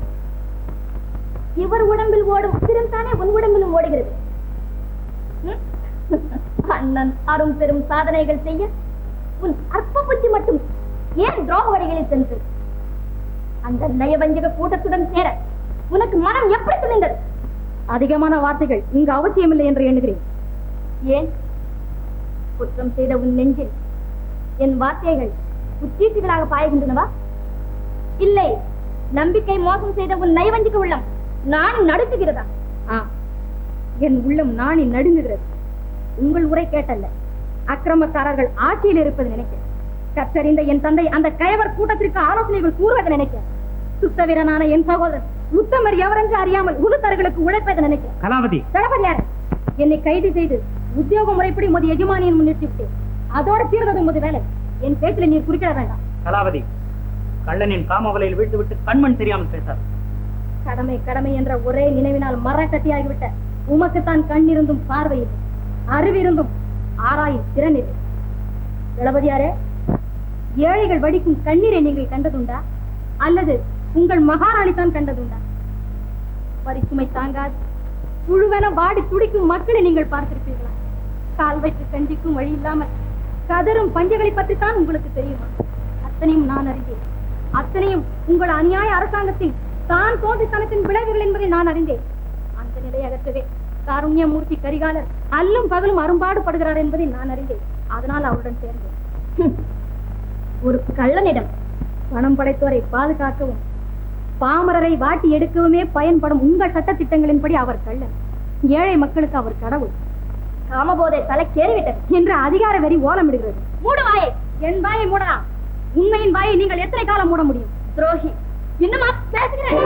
இவர் உடம்பில் ஓடும் உத்திரம் தானே உன் உடம்பிலும் ஓடுகிறது ம்? அண்ணன் அரும் பெரும் சாதனைகள் செய்ய உன் அற்ப புத்தி மட்டும் ஏன் துரோக வழிகளில் சென்று அந்த நயவஞ்சக கூட்டத்துடன் சேர உனக்கு மனம் எப்படி துணிந்தது அதிகமான வார்த்தைகள் இங்கு அவசியமில்லை என்று எண்ணுகிறேன் ஏன் குற்றம் செய்த உன் நெஞ்சில் என் வார்த்தைகள் உச்சீட்டுகளாக பாய்கின்றனவா இல்லை நம்பிக்கை மோசம் செய்த உன் நைவஞ்சிக்க உள்ளம் நான் நடுக்குகிறதா ஆ என் உள்ளம் நாணி நடுங்குகிறது உங்கள் உரை கேட்டல்ல அக்கிரமக்காரர்கள் ஆட்சியில் இருப்பது நினைக்க கற்றறிந்த என் தந்தை அந்த கயவர் கூட்டத்திற்கு ஆலோசனைகள் கூறுவதை நினைக்க சுத்தவீரனான என் சகோதரன் உத்தமர் எவரென்று அறியாமல் உளுத்தர்களுக்கு உழைப்பதை நினைக்க கலாவதி தளபதியார் என்னை கைது செய்து உத்தியோக முறைப்படி உமது எஜமானியின் முன் நிறுத்திவிட்டேன் அதோட தீர்ந்தது உமது வேலை என் பேச்சில் நீர் குறுக்கிட வேண்டாம் கலாவதி கள்ளனின் காமவலையில் வீழ்த்துவிட்டு கண்மண் தெரியாமல் பேசார் கடமை கடமை என்ற ஒரே நினைவினால் மரக்கட்டியாகிவிட்ட உமக்குத்தான் கண் இருந்தும் பார்வை இல்லை அறிவிருந்தும் ஆராயும் திறன் இல்லை தளபதியாரே ஏழைகள் வடிக்கும் கண்ணீரை நீங்கள் கண்டதுண்டா அல்லது உங்கள் மகாராணி தான் கண்டதுண்டா பரிசுமை தாங்காது புழுவென வாடி துடிக்கும் மக்களை நீங்கள் பார்த்திருப்பீர்களா கால் வைத்து கஞ்சிக்கும் வழி இல்லாமல் கதரும் பஞ்சங்களை பற்றி தான் உங்களுக்கு தெரியுமா அத்தனையும் நான் அறிந்தேன் அத்தனையும் உங்கள் அநியாய அரசாங்கத்தின் தான் தோன்றித்தனத்தின் விளைவுகள் என்பதை நான் அறிந்தேன் அந்த நிலை அகற்றவே காருண்யமூர்த்தி கரிகாலர் அல்லும் பகலும் அரும்பாடுபடுகிறார் என்பதை நான் அறிந்தேன் அதனால் அவருடன் சேர்ந்தேன் ஹம். ஒரு கள்ளனிடம் பணம் படைத்தோரை பாதுகாக்கவும் பாமரரை வாட்டி எடுக்கவுமே பயன்படும் உங்கள் சட்ட திட்டங்களின்படி அவர் கள்ளன் ஏழை மக்களுக்கு அவர் கடவுள் காமபோதை தலைக்கேறிவிட்டது என்ற அதிகார வெறி ஓலமிடுகிறது மூடு வாயை என் வாயை மூடலாம் உண்மையின் வாயை நீங்கள் எத்தனை காலம் மூட முடியும் துரோகி இன்னுமா பேசுகிறேன்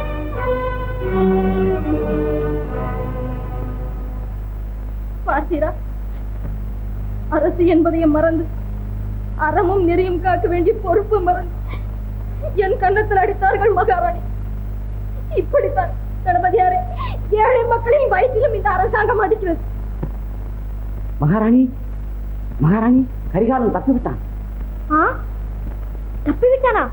பார்த்தீரா அரசு என்பதையும் மறந்து அறமும் நெறியும் காக்க வேண்டிய பொறுப்பு மறந்து என் கன்னத்தில் அடித்தார்கள் மகாராணி இப்படித்தான் தளபதியாரே ஏழை மக்களின் வயிற்றிலும் இந்த அரசாங்கம் அடிக்கிறது மகாராணி மகாராணி கரிகாலன் தப்பி விட்டான் ஆ தப்பி விட்டானா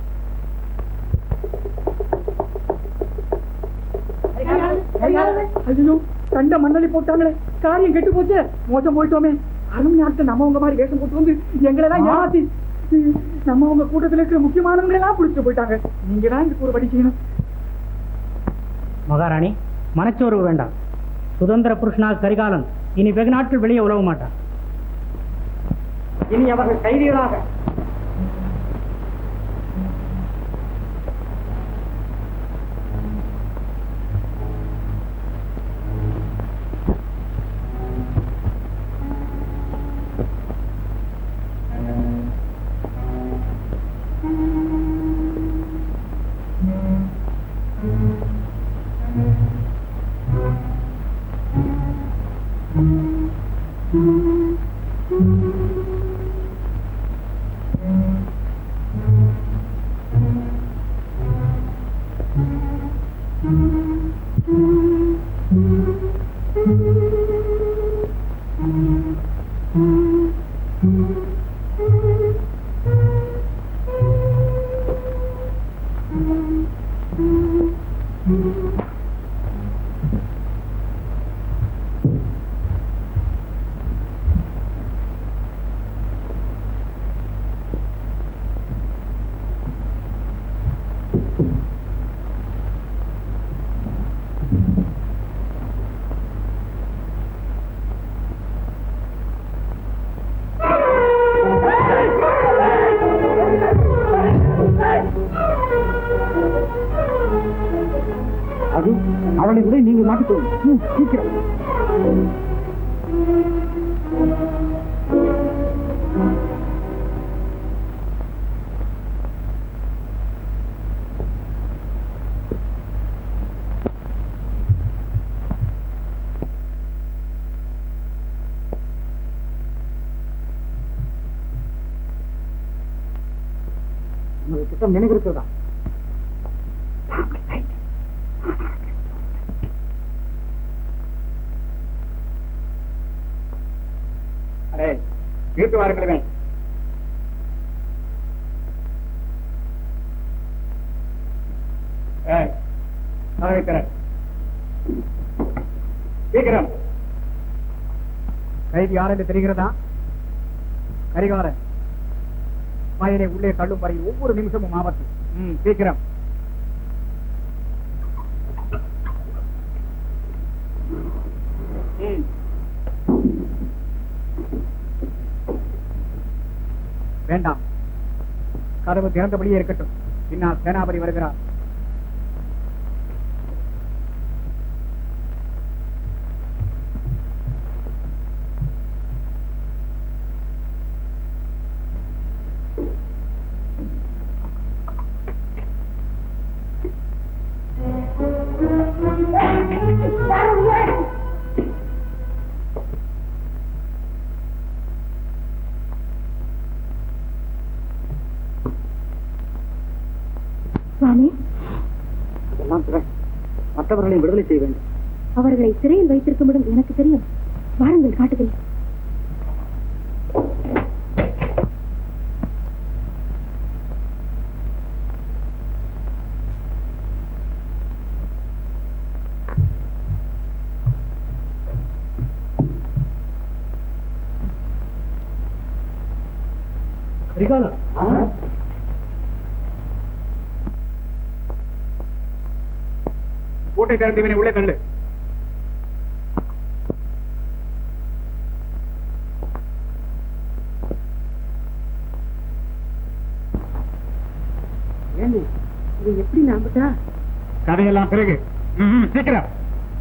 ஐயோ கண்ட மண்ணலி போட்டாங்களே காரியம் கெட்டு போச்சு மோசம் போயிட்டோமே அரும் நாட்டு நம்ம உங்க மாதிரி வேஷம் போட்டு வந்து எங்களை எல்லாம் ஏமாத்தி நம்ம உங்க கூட்டத்துல இருக்கிற முக்கியமானவங்களை எல்லாம் பிடிச்சிட்டு போயிட்டாங்க நீங்க தான் இதுக்கு ஒரு படி செய்யணும் மகாராணி மனச்சோர்வு வேண்டாம் சுதந்திர புருஷனால் கரிகாலன் இனி வெகு நாட்கள் வெளியே உழவ மாட்டான் இனி அவர்கள் கைதிகளாக அது அவளை விட நீங்க மாட்டிக்கொள்ளும் சீக்கிரம் உங்கள் திட்டம் நினைவிருக்கிறதா அடே வீட்டு வாருங்களே ஏய், கதவை திற. சீக்கிரம் கைதி யார் என்று தெரிகிறதா கரிகாலன் மயனை உள்ளே தள்ளும் வரை ஒவ்வொரு நிமிஷமும் ஆபத்து ம், சீக்கிரம் ம். வேண்டாம் கதவு திறந்தபடியே இருக்கட்டும் பின்னால் சேனாபதி வருகிறார் சுவாமி அதெல்லாம் பிற மற்றவர்களை விடுதலை செய்ய வேண்டும் அவர்களை சிறையில் வைத்திருக்குமிடம் எனக்கு தெரியும் வாருங்கள் காட்டுகிறேன் கரிகாலன் பூட்டை திறந்தவனை உள்ளே தள்ளு இது எப்படி நாமதா கதையெல்லாம் பிறகு ம்ம், சீக்கிரம்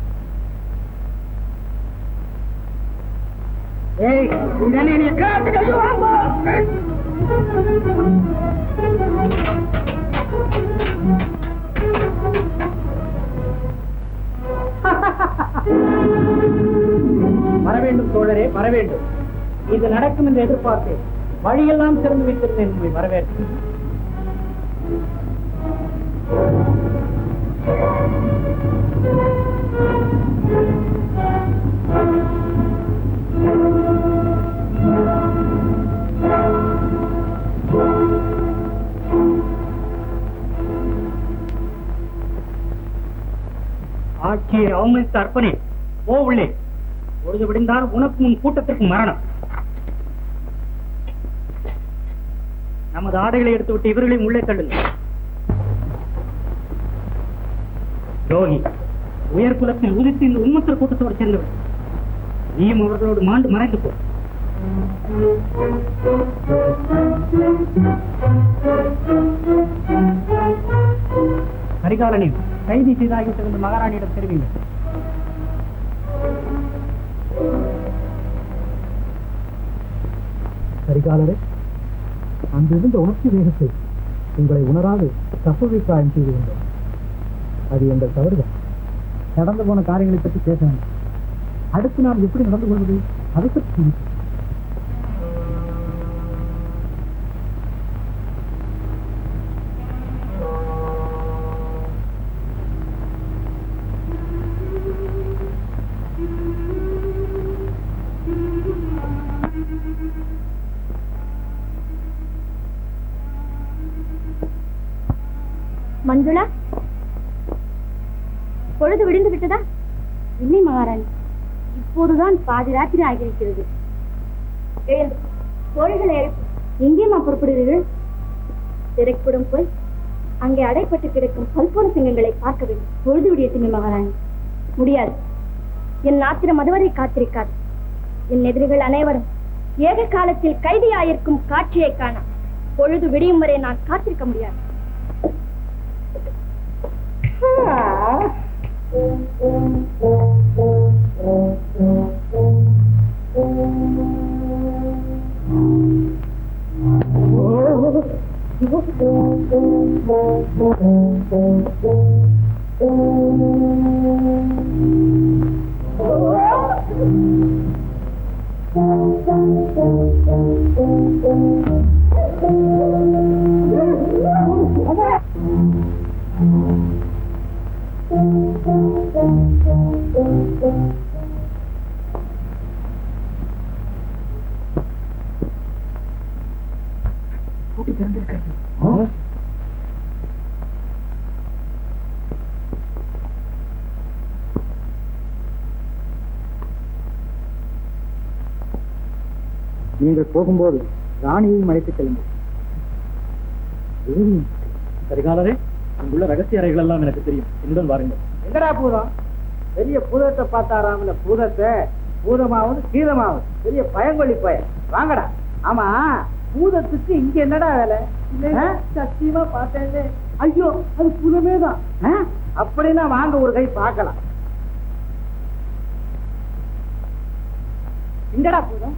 ஏய் இதனை நீ காட்டுக்கு வாங்க வர வேண்டும் தோழரே வர வேண்டும் இது நடக்கும் என்று எதிர்பார்த்தேன் வழியெல்லாம் திறந்து வைத்திருந்தேன் உண்மை வரவேற்கிறேன் ஆட்சியை அவமதித்த அர்ப்பணே போ உள்ளே பொழுது விடிந்தால் உனக்கும் உன் கூட்டத்திற்கும் மரணம் நமது ஆடைகளை எடுத்துவிட்டு இவர்களையும் உள்ளே தள்ளுங்கள் யோகி உயர் குலத்தில் உதித்து இந்த உண்மத்தர் கூட்டத்தோடு சேர்ந்தவர் நீயும் அவர்களோடு மாண்டு மறைந்து போ கரிகாலனை கைது செய்தாகிவிட்டது என்று மகாராணியிடம் தெரிவிங்கள் கரிகாலரே அங்கிருந்த உணர்ச்சி வேகத்தை உங்களை உணராது கசவை காயம் செய்து கொண்டோம் அது எங்கள் தவறுதான் நடந்து போன காரியங்களை பற்றி பேச வேண்டாம் அடுத்து நாம் எப்படி நடந்து கொள்வது அதை பற்றி சிந்தித்து மஞ்சுளா பொழுது விடிந்து விட்டதா இல்லை மகாராணி இப்போதுதான் பாதி ராத்திரி ஆகியிருக்கிறது எழுந்து தோழிகளை எழுப்பு எங்கேயுமா புறப்படுகிறீர்கள் திரைப்படம் போய் அங்கே அடைப்பட்டு கிடக்கும் பல்போன சிங்கங்களை பார்க்க வேண்டும் பொழுது விடியட்டுமே மகாராணி முடியாது என் ஆத்திரம் அதுவரை காத்திருக்காது என் எதிரிகள் அனைவரும் ஏக காலத்தில் கைதியாயிருக்கும் காட்சியை காண பொழுது விடியும் வரை நான் காத்திருக்க முடியாது நீங்கள் போகும்போது ராணியையும் அழைத்துச் செல்லுங்கள் தேவியும் சரிகாலரே அங்குள்ள ரகசிய அறைகள் எல்லாம் எனக்கு தெரியும் என்னுடன் வாருங்கள் எங்கடா பூதம் பெரிய பூதத்தை பார்த்தாராமல பூதத்தை பூதமாவது கீதமாவது பெரிய பயங்கொழி பயம் வாங்கடா ஆமா பூதத்துக்கு இங்க என்னடா வேலை ஆ? சத்தியமா பார்த்தேன் ஐயோ அது பூதமே தான் அப்படின்னா வாங்க ஒரு கை பார்க்கலாம் எங்கடா பூதம்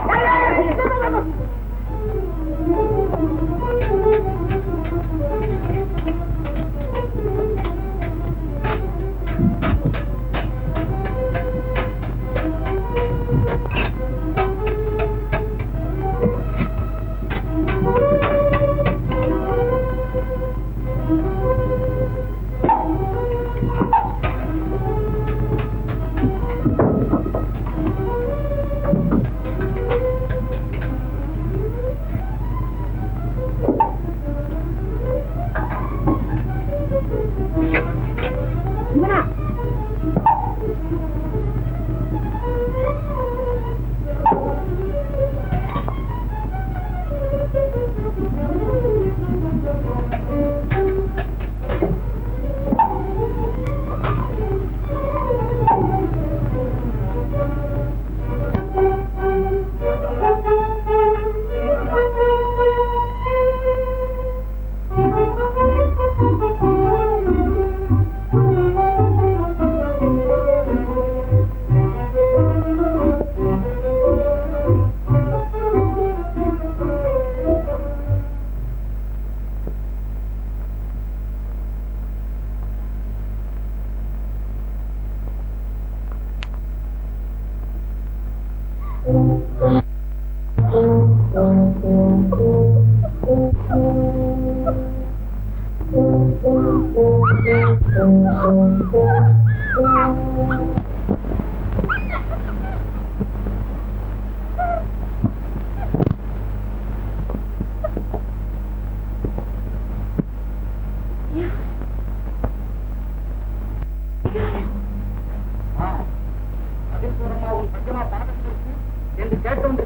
என்று கேட்டு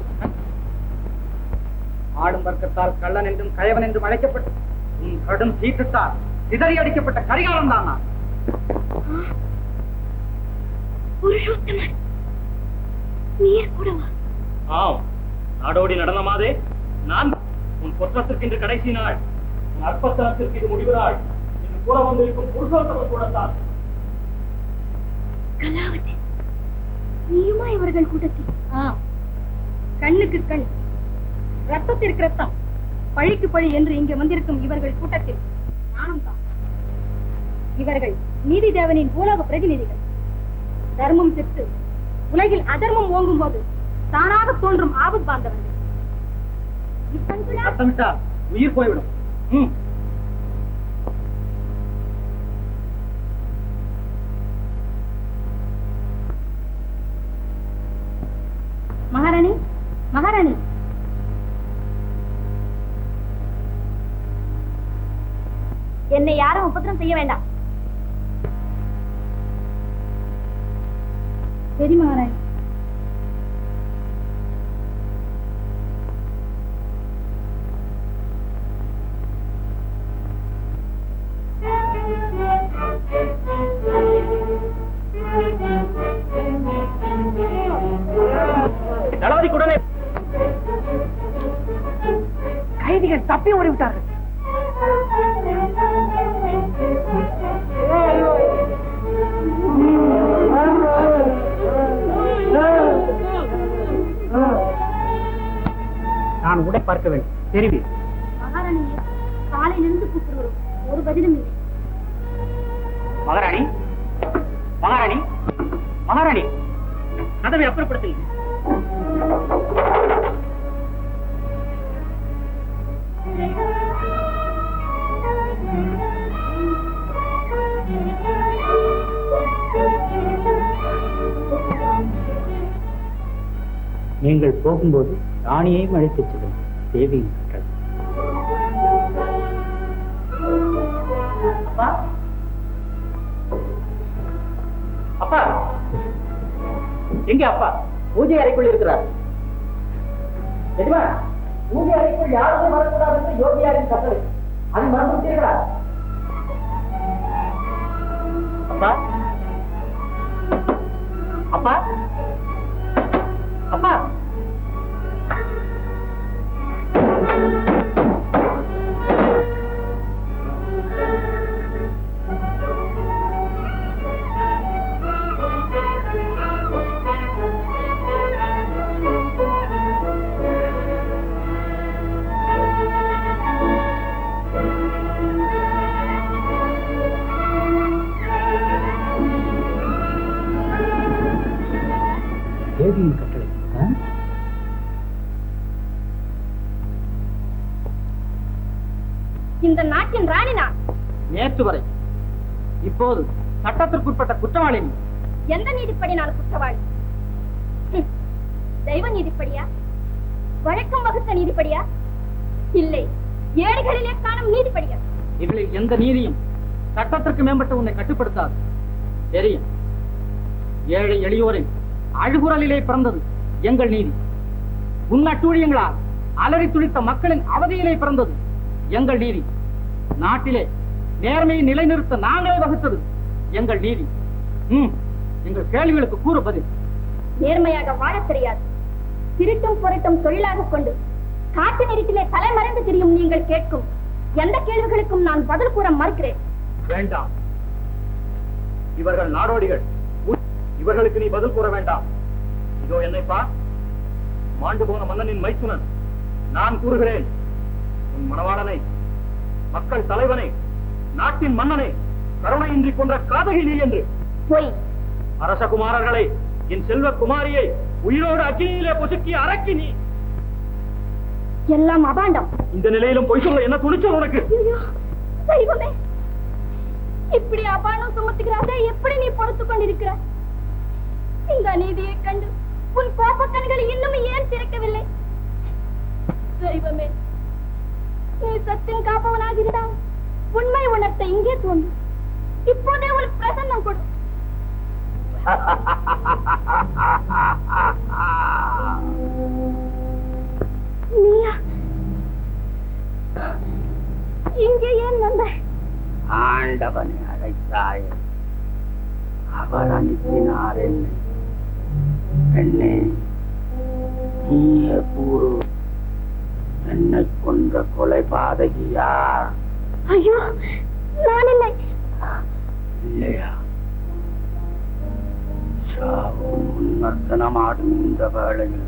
ஆடும் வர்க்கத்தால் கள்ளன் என்றும் கயவன் என்றும் அழைக்கப்பட்டு உன் கடும் சீற்றத்தால் சிதறி அடிக்கப்பட்ட கரிகாலம் தான் நான் புருஷோத்தமன் நீர் கூடவா ஆம் நாடோடி நடனமாதே நான் உன் பொற்றத்திற்கு இன்று கடைசி நாள் உன் அற்பத்தனத்திற்கு இது முடிவு நாள் என்று கூற வந்திருக்கும் புருஷோத்தமன் கூடத்தான் கலாவதி நீயுமா இவர்கள் கூட்டத்தில் கண்ணுக்கு கண் ரத்தத்திற்கு ரத்தம் பழிக்கு பழி என்று இங்கே வந்திருக்கும் இவர்கள் கூட்டத்தில் நானும் தான் இவர்கள் நீதி தேவனின் பூலோக பிரதிநிதிகள் தர்மம் செத்து உலகில் அதர்மம் ஓங்கும் போது தானாக தோன்றும் ஆபத் பாந்தவர்கள் இப்பன்குடா சத்தமிட்டா உயிர் போய்விடும் ம் மகாராணி மகாராணி என்னை யாரும் உபத்திரம் செய்ய வேண்டாம் சரி மகாராணி தளபதிக்கு உடனே கைதிகள் தப்பி ஓடிவிட்டார்கள் நான் உடை பார்க்க வேண்டும் தெரிவி மகாராணி காலையிலிருந்து கூப்பிடுகிறோம் ஒரு பதிலும் இல்லை மகாராணி மகாராணி மகாராணி கதவை அப்புறப்படுத்துங்க நீங்கள் போகும்போது ராணியையும் அழைத்துச் செல்லுங்கள் தேவியின் கட்டளை அப்பா அப்பா எங்க அப்பா பூஜை அறைக்குள் இருக்கிறார் எஜமா பூஜை அறைக்குள் யாருமே வரக்கூடாது என்று யோகியாரின் கட்டளை அதை மறந்து விட்டீர்களா அப்பா அப்பா அப்பா தேவியின் கட்டளை ஆ? இந்த நாட்டின் ராணி நான் நேற்று வரை இப்போது சட்டத்திற்குட்பட்ட குற்றவாளி நீ. எந்த நீதிப்படி நான் குற்றவாளி ஹம். தெய்வ நீதிப்படியா வழக்கம் வகுத்த நீதிப்படியா இல்லை ஏடுகளிலே காணும் நீதிப்படியா இவளில் எந்த நீதியும் சட்டத்திற்கு மேம்பட்டு உன்னை கட்டுப்படுத்தாது தெரியும் ஏழை எளியோரின் அழுகுரலிலே பிறந்தது எங்கள் நீதி உன்னட்டூழியங்களால் அலறி துளித்த மக்களின் அவதியிலே பிறந்தது எங்கள் நீதி நாட்டிலே நேர்மையை நிலைநிறுத்த நாங்களே வகுத்தது எங்கள் நீதி ம் எங்கள் கேள்விகளுக்கு கூற பதில் நேர்மையாக வாழத் தெரியாது திருட்டும் பொருட்டும் தொழிலாக கொண்டு காட்டு நெருப்பிலே தலைமறைந்து திரியும் நீங்கள் கேட்கும் எந்த கேள்விகளுக்கும் நான் பதில் கூற மறுக்கிறேன் வேண்டாம் இவர்கள் நாடோடிகள் உ- இவர்களுக்கு நீ பதில் கூற வேண்டாம் இதோ என்னை பார் மாண்டு போன மன்னனின் மைத்துனன் நான் கூறுகிறேன் உன் மணவாளனை மக்கள் தலைவனை நாட்டின் மன்னனை கருணையின்றி கொன்ற காதகி நீ என்று பொய் அரசகுமாரர்களை என் செல்வ குமாரியை உயிரோடு அக்கினியிலே பொசுக்கி அரக்கி நீ எல்லாம் அபாண்டம் இந்த நிலையிலும் பொய் சொல்ல என்ன துணிச்சல் உனக்கு ஐயோ, தெய்வமே இப்படி அபாண்டம் சுமத்துகிறாரே எப்படி நீ பொறுத்துக் கொண்டிருக்கிறாய் இந்த அநீதியை கண்டு உன் கோபக்கண்கள் இன்னும் ஏன் திறக்கவில்லை தெய்வமே நீ சத்தின் காப்பவனாக இருந்தால் உண்மை உணர்த்த இங்கே தோன்றும் இப்போதே ஒரு பிரசன்னம் கொடு நீயா இங்கே ஏன் வந்தாய் ஆண்டவனை அழைத்தாய் அவர் அனுப்பினார் என்னை என்னே நீயே கூறு என்னை கொன்ற கொலை பாதகி யார் ஐயோ நான் இல்லை இல்லையா சாவும் உன்மர்த்தனமாடும் இந்த வேளையில்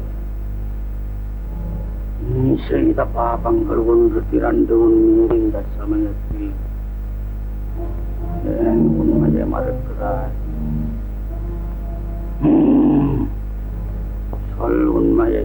நீ செய்த பாபங்கள் ஒன்று திரண்டு உன் மீது இந்த சமயத்தில் ஏன் உண்மையை மறுக்கிறாய் உம், சொல் உண்மையை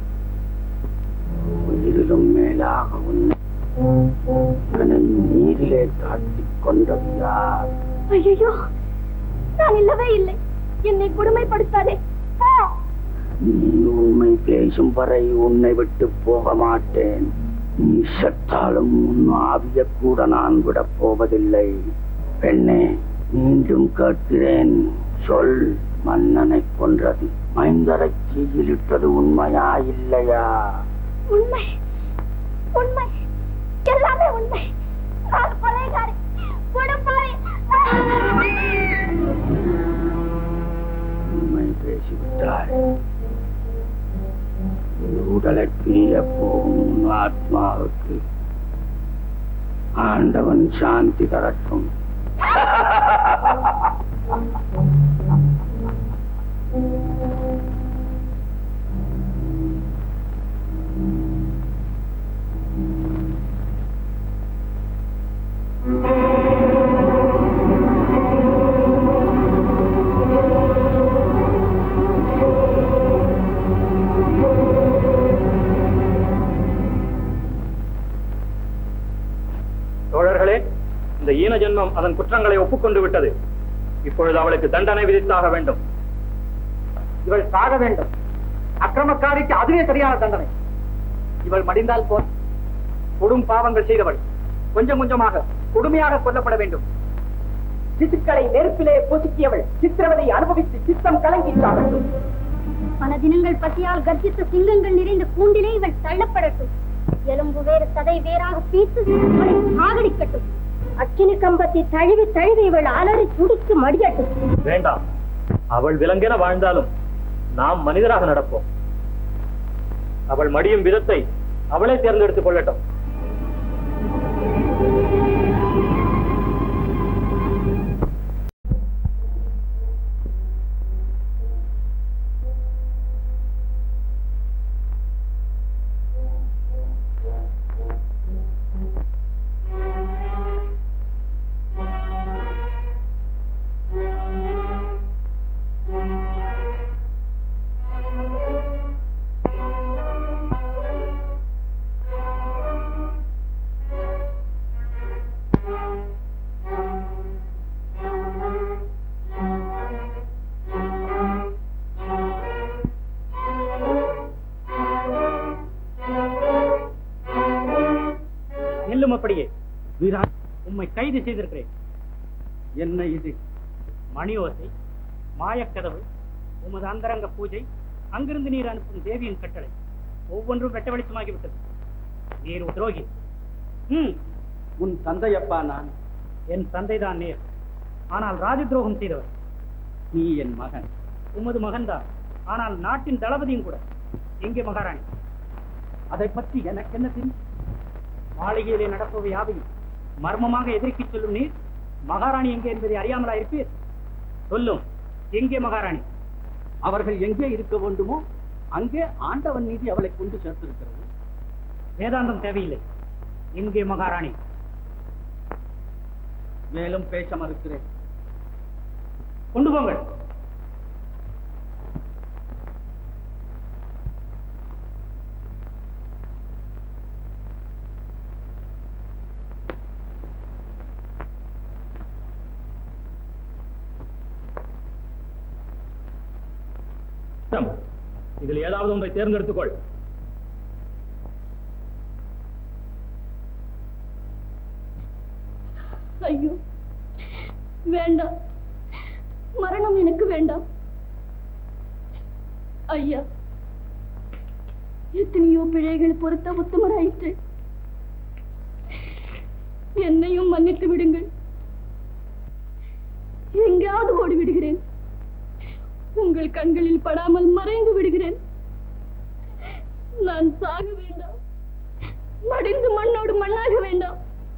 உயிரிலும் மேலாக உன்னை என்னை நீரிலே தாட்டிக் கொண்டது யார் ஐயோ நான் இல்லவே இல்லை என்னை கொடுமைப்படுத்தாதே போ. நீ உண்மை பேசும் வரை உன்னை விட்டு போக மாட்டேன் நீ செத்தாலும் உன் ஆவிய கூட நான் விடப் போவதில்லை பெண்ணே மீண்டும் கேட்கிறேன் சொல் மன்னனை கொன்றது மைந்தரை தீயிலிட்டது உண்மையா இல்லையா உண்மை உண்மை எல்லாமே உண்மை நான் கொலைகாரி கொடுப்பாரி உண்மை பேசிவிட்டாள் இந்த உடலை பிரிய போகும் உன் ஆத்மாவுக்கு ஆண்டவன் சாந்தி தரட்டும் தோழர்களே இந்த ஈன ஜென்மம் அதன் குற்றங்களை ஒப்புக்கொண்டு விட்டது இப்பொழுது அவளுக்கு தண்டனை விதித்தாக வேண்டும் இவள் சாக வேண்டும் அக்கிரமக்காரிக்கு அதுவே சரியான தண்டனை இவள் மடிந்தால் போல் கொடும் பாவங்கள் செய்தவள் கொஞ்சம் கொஞ்சமாக கொடுமையாக கொல்லப்பட வேண்டும் சிசுக்களை நெருப்பிலே பொசுக்கியவள் சித்திரவதை அனுபவித்து சித்தம் கலங்கி சாகட்டும் பல தினங்கள் பசியால் கர்ஜித்த சிங்கங்கள் நிறைந்த கூண்டிலே இவள் தள்ளப்படட்டும் எலும்பு வேறு சதை வேறாக பீத்து இவளை சாகடிக்கட்டும் அக்கினி கம்பத்தை தழுவி தழுவி இவள் அலறி துடித்து மடியட்டும் வேண்டாம் அவள் விலங்கென வாழ்ந்தாலும் நாம் மனிதராக நடப்போம் அவள் மடியும் விதத்தை அவளே தேர்ந்தெடுத்துக் கொள்ளட்டும் நில்லும் அப்படியே வீரா உம்மை கைது செய்திருக்கிறேன் என்ன இது மணி ஓசை மாயக்கதவு உமது அந்தரங்க பூஜை அங்கிருந்து நீர் அனுப்பும் தேவியின் கட்டளை ஒவ்வொன்றும் வெட்ட வெளிச்சமாகிவிட்டது நீர் ஒரு துரோகி ம் உன் தந்தையப்பா நான் என் தந்தைதான் நேர் ஆனால் ராஜ துரோகம் செய்தவர் நீ என் மகன் உமது மகன்தான் ஆனால் நாட்டின் தளபதியும் கூட எங்கே மகாராணி அதை பற்றி எனக்கு என்ன தெரியும் மாளிகையிலே நடப்பவை யாவையும் மர்மமாக எதிர்க்கிச் சொல்லும் நீர் மகாராணி எங்கே என்பதை அறியாமலா இருப்பீர் சொல்லும் எங்கே மகாராணி அவர்கள் எங்கே இருக்க வேண்டுமோ அங்கே ஆண்டவன் நீதி அவளை கொண்டு சேர்த்திருக்கிறது வேதாந்தம் தேவையில்லை எங்கே மகாராணி மேலும் பேச மறுக்கிறேன் கொண்டு போங்கள் இதில் ஏதாவது ஒன்றை தேர்ந்தெடுத்துக்கொள் ஐயோ வேண்டாம் மரணம் எனக்கு வேண்டாம் ஐயா எத்தனையோ பிழைகள் பொறுத்த உத்தமராயிற்று என்னையும் மன்னித்து விடுங்கள் எங்காவது ஓடி விடுகிறேன் உங்கள் கண்களில் படாமல் மறைந்து விடுகிறேன் நான் சாக வேண்டாம் மடிந்து மண்ணோடு மண்ணாக வேண்டாம்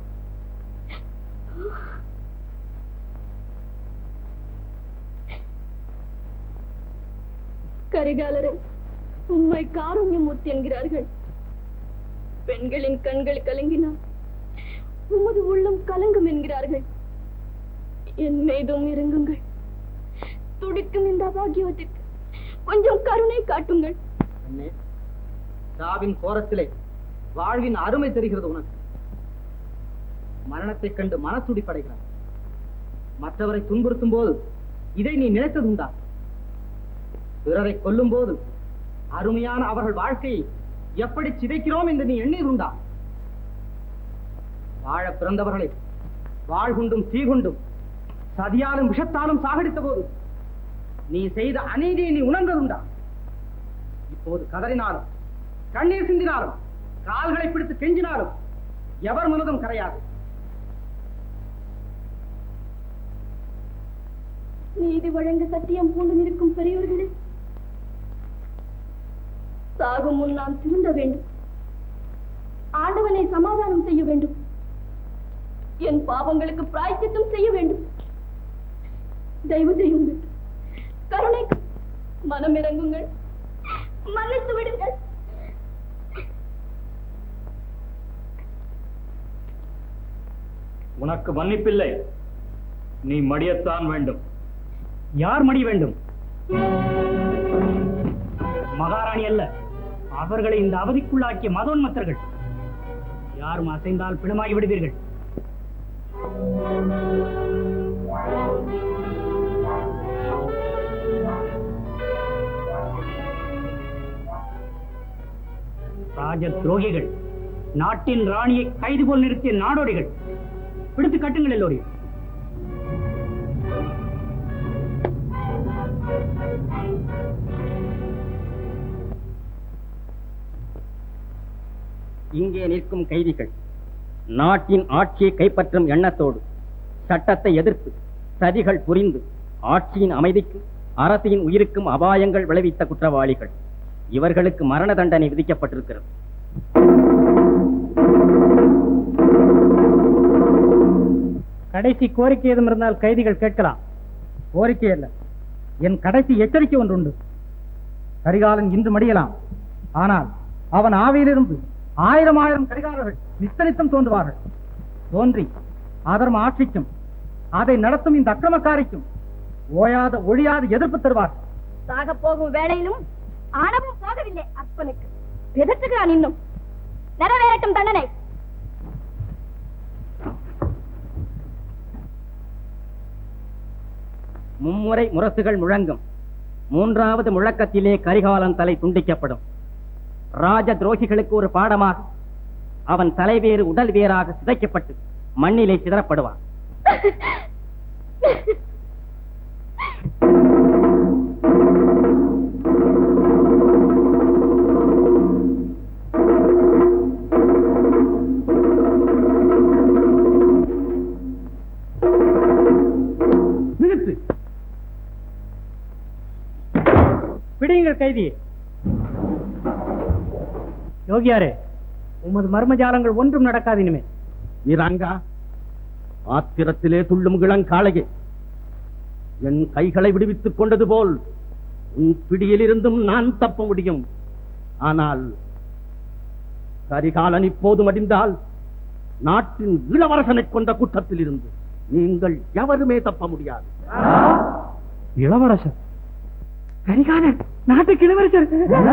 கரிகாலரே உம்மை காருண்யமூர்த்தி என்கிறார்கள் பெண்களின் கண்கள் கலங்கினால் உமது உள்ளம் கலங்கும் என்கிறார்கள் என் மீதும் இறங்குங்கள் துடிக்கும் இந்த அபாகியவத்திற்கு கொஞ்சம் கருணை காட்டுங்கள் அண்ணே சாவின் கோரத்திலே வாழ்வின் அருமை தெரிகிறது உனக்கு மரணத்தைக் கண்டு மனத்துடி படைகிறாய் மற்றவரை துன்புறுத்தும் போது இதை நீ நினைத்ததுண்டா பிறரை கொல்லும் போது அருமையான அவர்கள் வாழ்க்கையை எப்படி சிதைக்கிறோம் என்று நீ எண்ணியதுண்டா வாழ பிறந்தவர்களை வாழ்குண்டும் தீகுண்டும் சதியாலும் விஷத்தாலும் சாகடித்த போது நீ செய்த அநீதியை நீ உணர்ந்ததுண்டா இப்போது கதறினாலும் கண்ணீர் சிந்தினாலும் கால்களை பிடித்து கெஞ்சினாலும் எவர் மனதும் கரையாது நீதி வழங்க சத்தியம் பூண்டு நிற்கும் பெரியோர்களே சாகும் முன் நான் திருந்த வேண்டும் ஆண்டவனை சமாதானம் செய்ய வேண்டும் என் பாவங்களுக்கு பிராய்ச்சித்தம் செய்ய வேண்டும் தயவு செய்யுங்கள் கருணை மனம் இறங்குங்கள் மன்னித்து விடுங்கள் உனக்கு மன்னிப்பில்லை நீ மடியத்தான் வேண்டும் யார் மடி வேண்டும் மகாராணி அல்ல அவர்களை இந்த அவதிக்குள்ளாக்கிய மதோன்மத்தர்கள் யாரும் அசைந்தால் பிணமாகி விடுவீர்கள் ராஜ துரோகிகள் நாட்டின் ராணியை கைது போல் நிறுத்திய நாடோடிகள் பிடித்து கட்டுங்கள் எல்லோரையும் இங்கே நிற்கும் கைதிகள் நாட்டின் ஆட்சியை கைப்பற்றும் எண்ணத்தோடு சட்டத்தை எதிர்த்து சதிகள் புரிந்து ஆட்சியின் அமைதிக்கு அரசின் உயிருக்கும் அபாயங்கள் விளைவித்த குற்றவாளிகள் இவர்களுக்கு மரண தண்டனை விதிக்கப்பட்டிருக்கிறது கடைசி கோரிக்கை ஏதும் இருந்தால் கைதிகள் கேட்கலாம் கோரிக்கை அல்ல என் கடைசி எச்சரிக்கை ஒன்று உண்டு கரிகாலன் இன்று மடியலாம் ஆனால் அவன் ஆவியிலிருந்து ஆயிரம் ஆயிரம் கரிகாலர்கள் நித்தனித்தம் தோன்றுவார்கள் தோன்றி அதர்ம ஆட்சிக்கும் அதை நடத்தும் இந்த அக்கிரமக்காரிக்கும் ஓயாத ஒழியாத எதிர்ப்பு தருவார்கள் சாக போகும் வேளையிலும் ஆணவம் போகவில்லை அப்பனுக்கு எதிர்த்துகிறான் இன்னும் நிறைவேறட்டும் தண்டனை மும்முறை முரசுகள் முழங்கும் மூன்றாவது முழக்கத்திலே கரிகாலன் தலை துண்டிக்கப்படும் ராஜ துரோகிகளுக்கு ஒரு பாடமாக அவன் தலைவேறு உடல் வேறாக சிதைக்கப்பட்டு மண்ணிலே சிதறப்படுவான் நிறுத்து பிடியுங்கள் கைதி யோகியாரே உமது மர்மஜாலங்கள் ஒன்றும் நடக்காது இனிமே வீராங்கா ஆத்திரத்திலே துள்ளும் இளங்காளையே என் கைகளை விடுவித்துக் கொண்டது போல் உன் பிடியிலிருந்தும் நான் தப்ப முடியும் ஆனால் கரிகாலன் இப்போது மடிந்தால் நாட்டின் இளவரசனை கொண்ட குற்றத்தில் இருந்து நீங்கள் எவருமே தப்ப முடியாது இளவரசர் கரிகாலன் நாட்டுக்கு இளவரசர்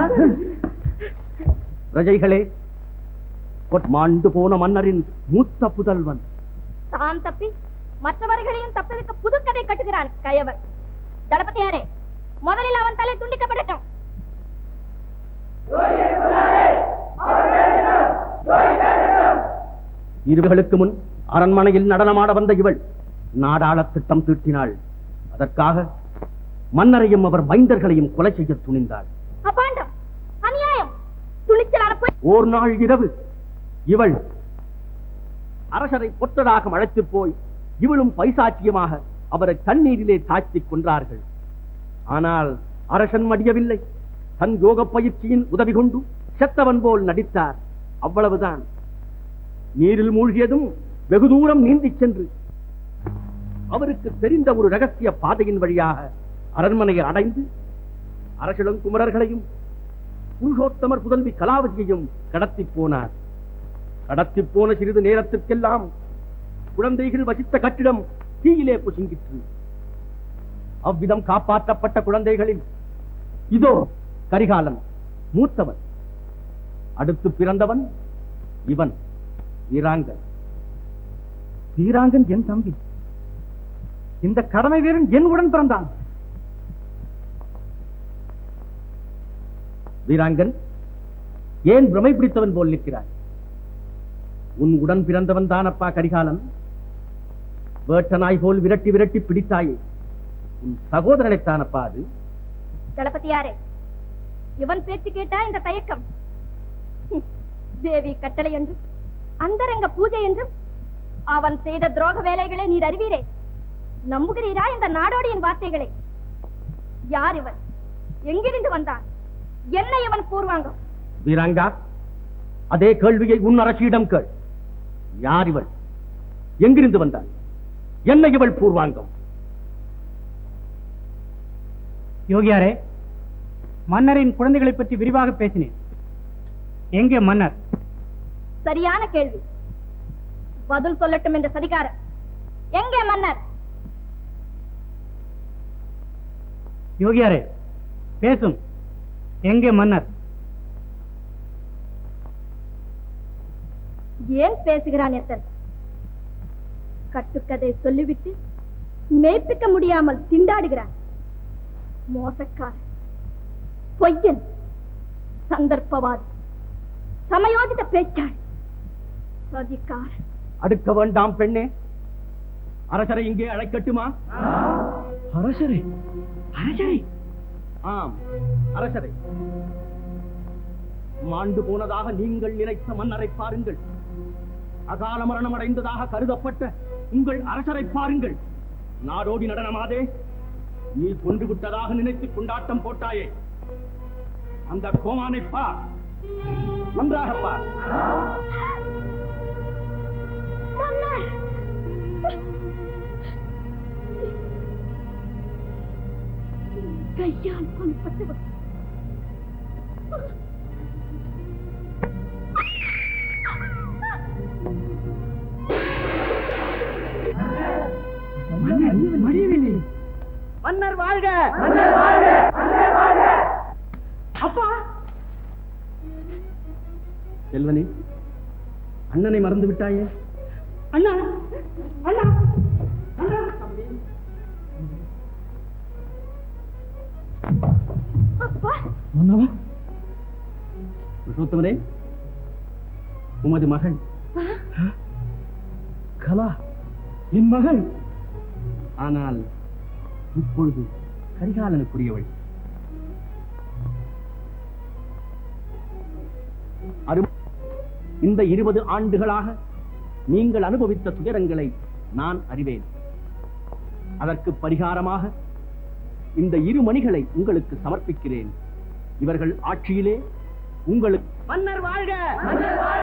பிரஜைகளே மாண்டு போன மன்னரின் மூத்த புதல்வன் தான் தப்பி மற்றவர்களையும் தப்பிக்க புதுக்கதை கட்டுகிறான் கயவர் தளபதியாரே முதலில் அவன் தலை துண்டிக்கப்படட்டும் இருவர்களுக்கு முன் அரண்மனையில் நடனமாட வந்த இவள் நாடாள திட்டம் தீட்டினாள் அதற்காக மன்னரையும் அவர் மைந்தர்களையும் கொலை செய்ய துணிந்தாள் அபாண்டம் அநியாயம் துணிச்சலான போய் ஓர் நாள் இரவு இவள் அரசரை பொற்றதாக அழைத்து போய் இவளும் பைசாச்சியமாக அவரை தண்ணீரிலே தாழ்த்திக் கொன்றார்கள் ஆனால் அரசன் மடியவில்லை தன் யோக பயிற்சியின் உதவி கொண்டு செத்தவன் போல் நடித்தார் அவ்வளவுதான் நீரில் மூழ்கியதும் வெகு தூரம் நீந்திச் சென்று அவருக்கு தெரிந்த ஒரு ரகசிய பாதையின் வழியாக அரண்மனையை அடைந்து அரசிடம் குமரர்களையும் புருஷோத்தமர் புதல்வி கலாவதியையும் கடத்தி போனார் கடத்தி போன சிறிது நேரத்திற்கெல்லாம் குழந்தைகள் வசித்த கட்டிடம் தீயிலே புசுங்கிற்று அவ்விதம் காப்பாற்றப்பட்ட குழந்தைகளில் இதோ கரிகாலன் மூத்தவன் அடுத்து பிறந்தவன் இவன் வீராங்கன் வீராங்கன் என் தம்பி இந்த கடமை வீரன் என் உடன் பிறந்தான் வீராங்கன் ஏன் பிரமை பிடித்தவன் போல் நிற்கிறாய் உன் உடன் பிறந்தவன் தானப்பா கரிகாலன் வேட்ட நாய் போல் விரட்டி விரட்டி பிடித்தாயே உன் சகோதரனைத்தானப்பா அது தளபதியாரே இவன் பேச்சு கேட்டா இந்த தயக்கம் ஹம், தேவி கட்டளை என்றும் அந்தரங்க பூஜை என்றும் அவன் செய்த துரோக வேலைகளை நீர் அறிவீரே நம்புகிறீரா இந்த நாடோடியின் வார்த்தைகளை யார் இவன் எங்கிருந்து வந்தான் என்ன இவன் பூர்வாங்கம் வீராங்கா அதே கேள்வியை உன் அரசியிடம் கேள் யார் இவள் எங்கிருந்து வந்தாள் என்ன இவள் பூர்வாங்கம் யோகியாரே மன்னரின் குழந்தைகளை பற்றி விரிவாக பேசினேன் எங்கே மன்னர் சரியான கேள்வி பதில் சொல்லட்டும் என்ற சதிகாரம் எங்கே மன்னர் யோகியாரே பேசும் எங்கே மன்னர் ஏன் பேசுகிறான் எத்தன் கட்டுக்கதை சொல்லிவிட்டு மெய்ப்பிக்க முடியாமல் திண்டாடுகிறான் மோசக்காரன் பொய்யன் சந்தர்ப்பவாதி சமயோஜித பேச்சாள் சதிகாரன் அடுக்க வேண்டாம் பெண்ணே அரசரை இங்கே அழைக்கட்டுமா அரசரே அரசரே ஆம் அரசரை மாண்டு போனதாக நீங்கள் நினைத்த மன்னரை பாருங்கள் அகால மரணம் அடைந்ததாக கருதப்பட்ட உங்கள் அரசரை பாருங்கள் நாடோடி நடனமாதே நீ கொண்டு விட்டதாக நினைத்து கொண்டாட்டம் போட்டாயே அந்த கோமானை பார் நன்றாக பார் கையால் கொல்லப்பட்டவர் மன்னர் வாழ்க அப்பா செல்வனே அண்ணனை மறந்து விட்டாயே அண்ணா அண்ணா அப்பா மன்னவா புருஷோத்தமரே உமது மகள் கலா என் மகள் ஆனால் இப்பொழுது கரிகாலனுக்குரியவள் அரு- இந்த இருபது ஆண்டுகளாக நீங்கள் அனுபவித்த துயரங்களை நான் அறிவேன் அதற்கு பரிகாரமாக இந்த இரு மணிகளை உங்களுக்கு சமர்ப்பிக்கிறேன் இவர்கள் ஆட்சியிலே உங்களுக்கு மன்னர் வாழ்க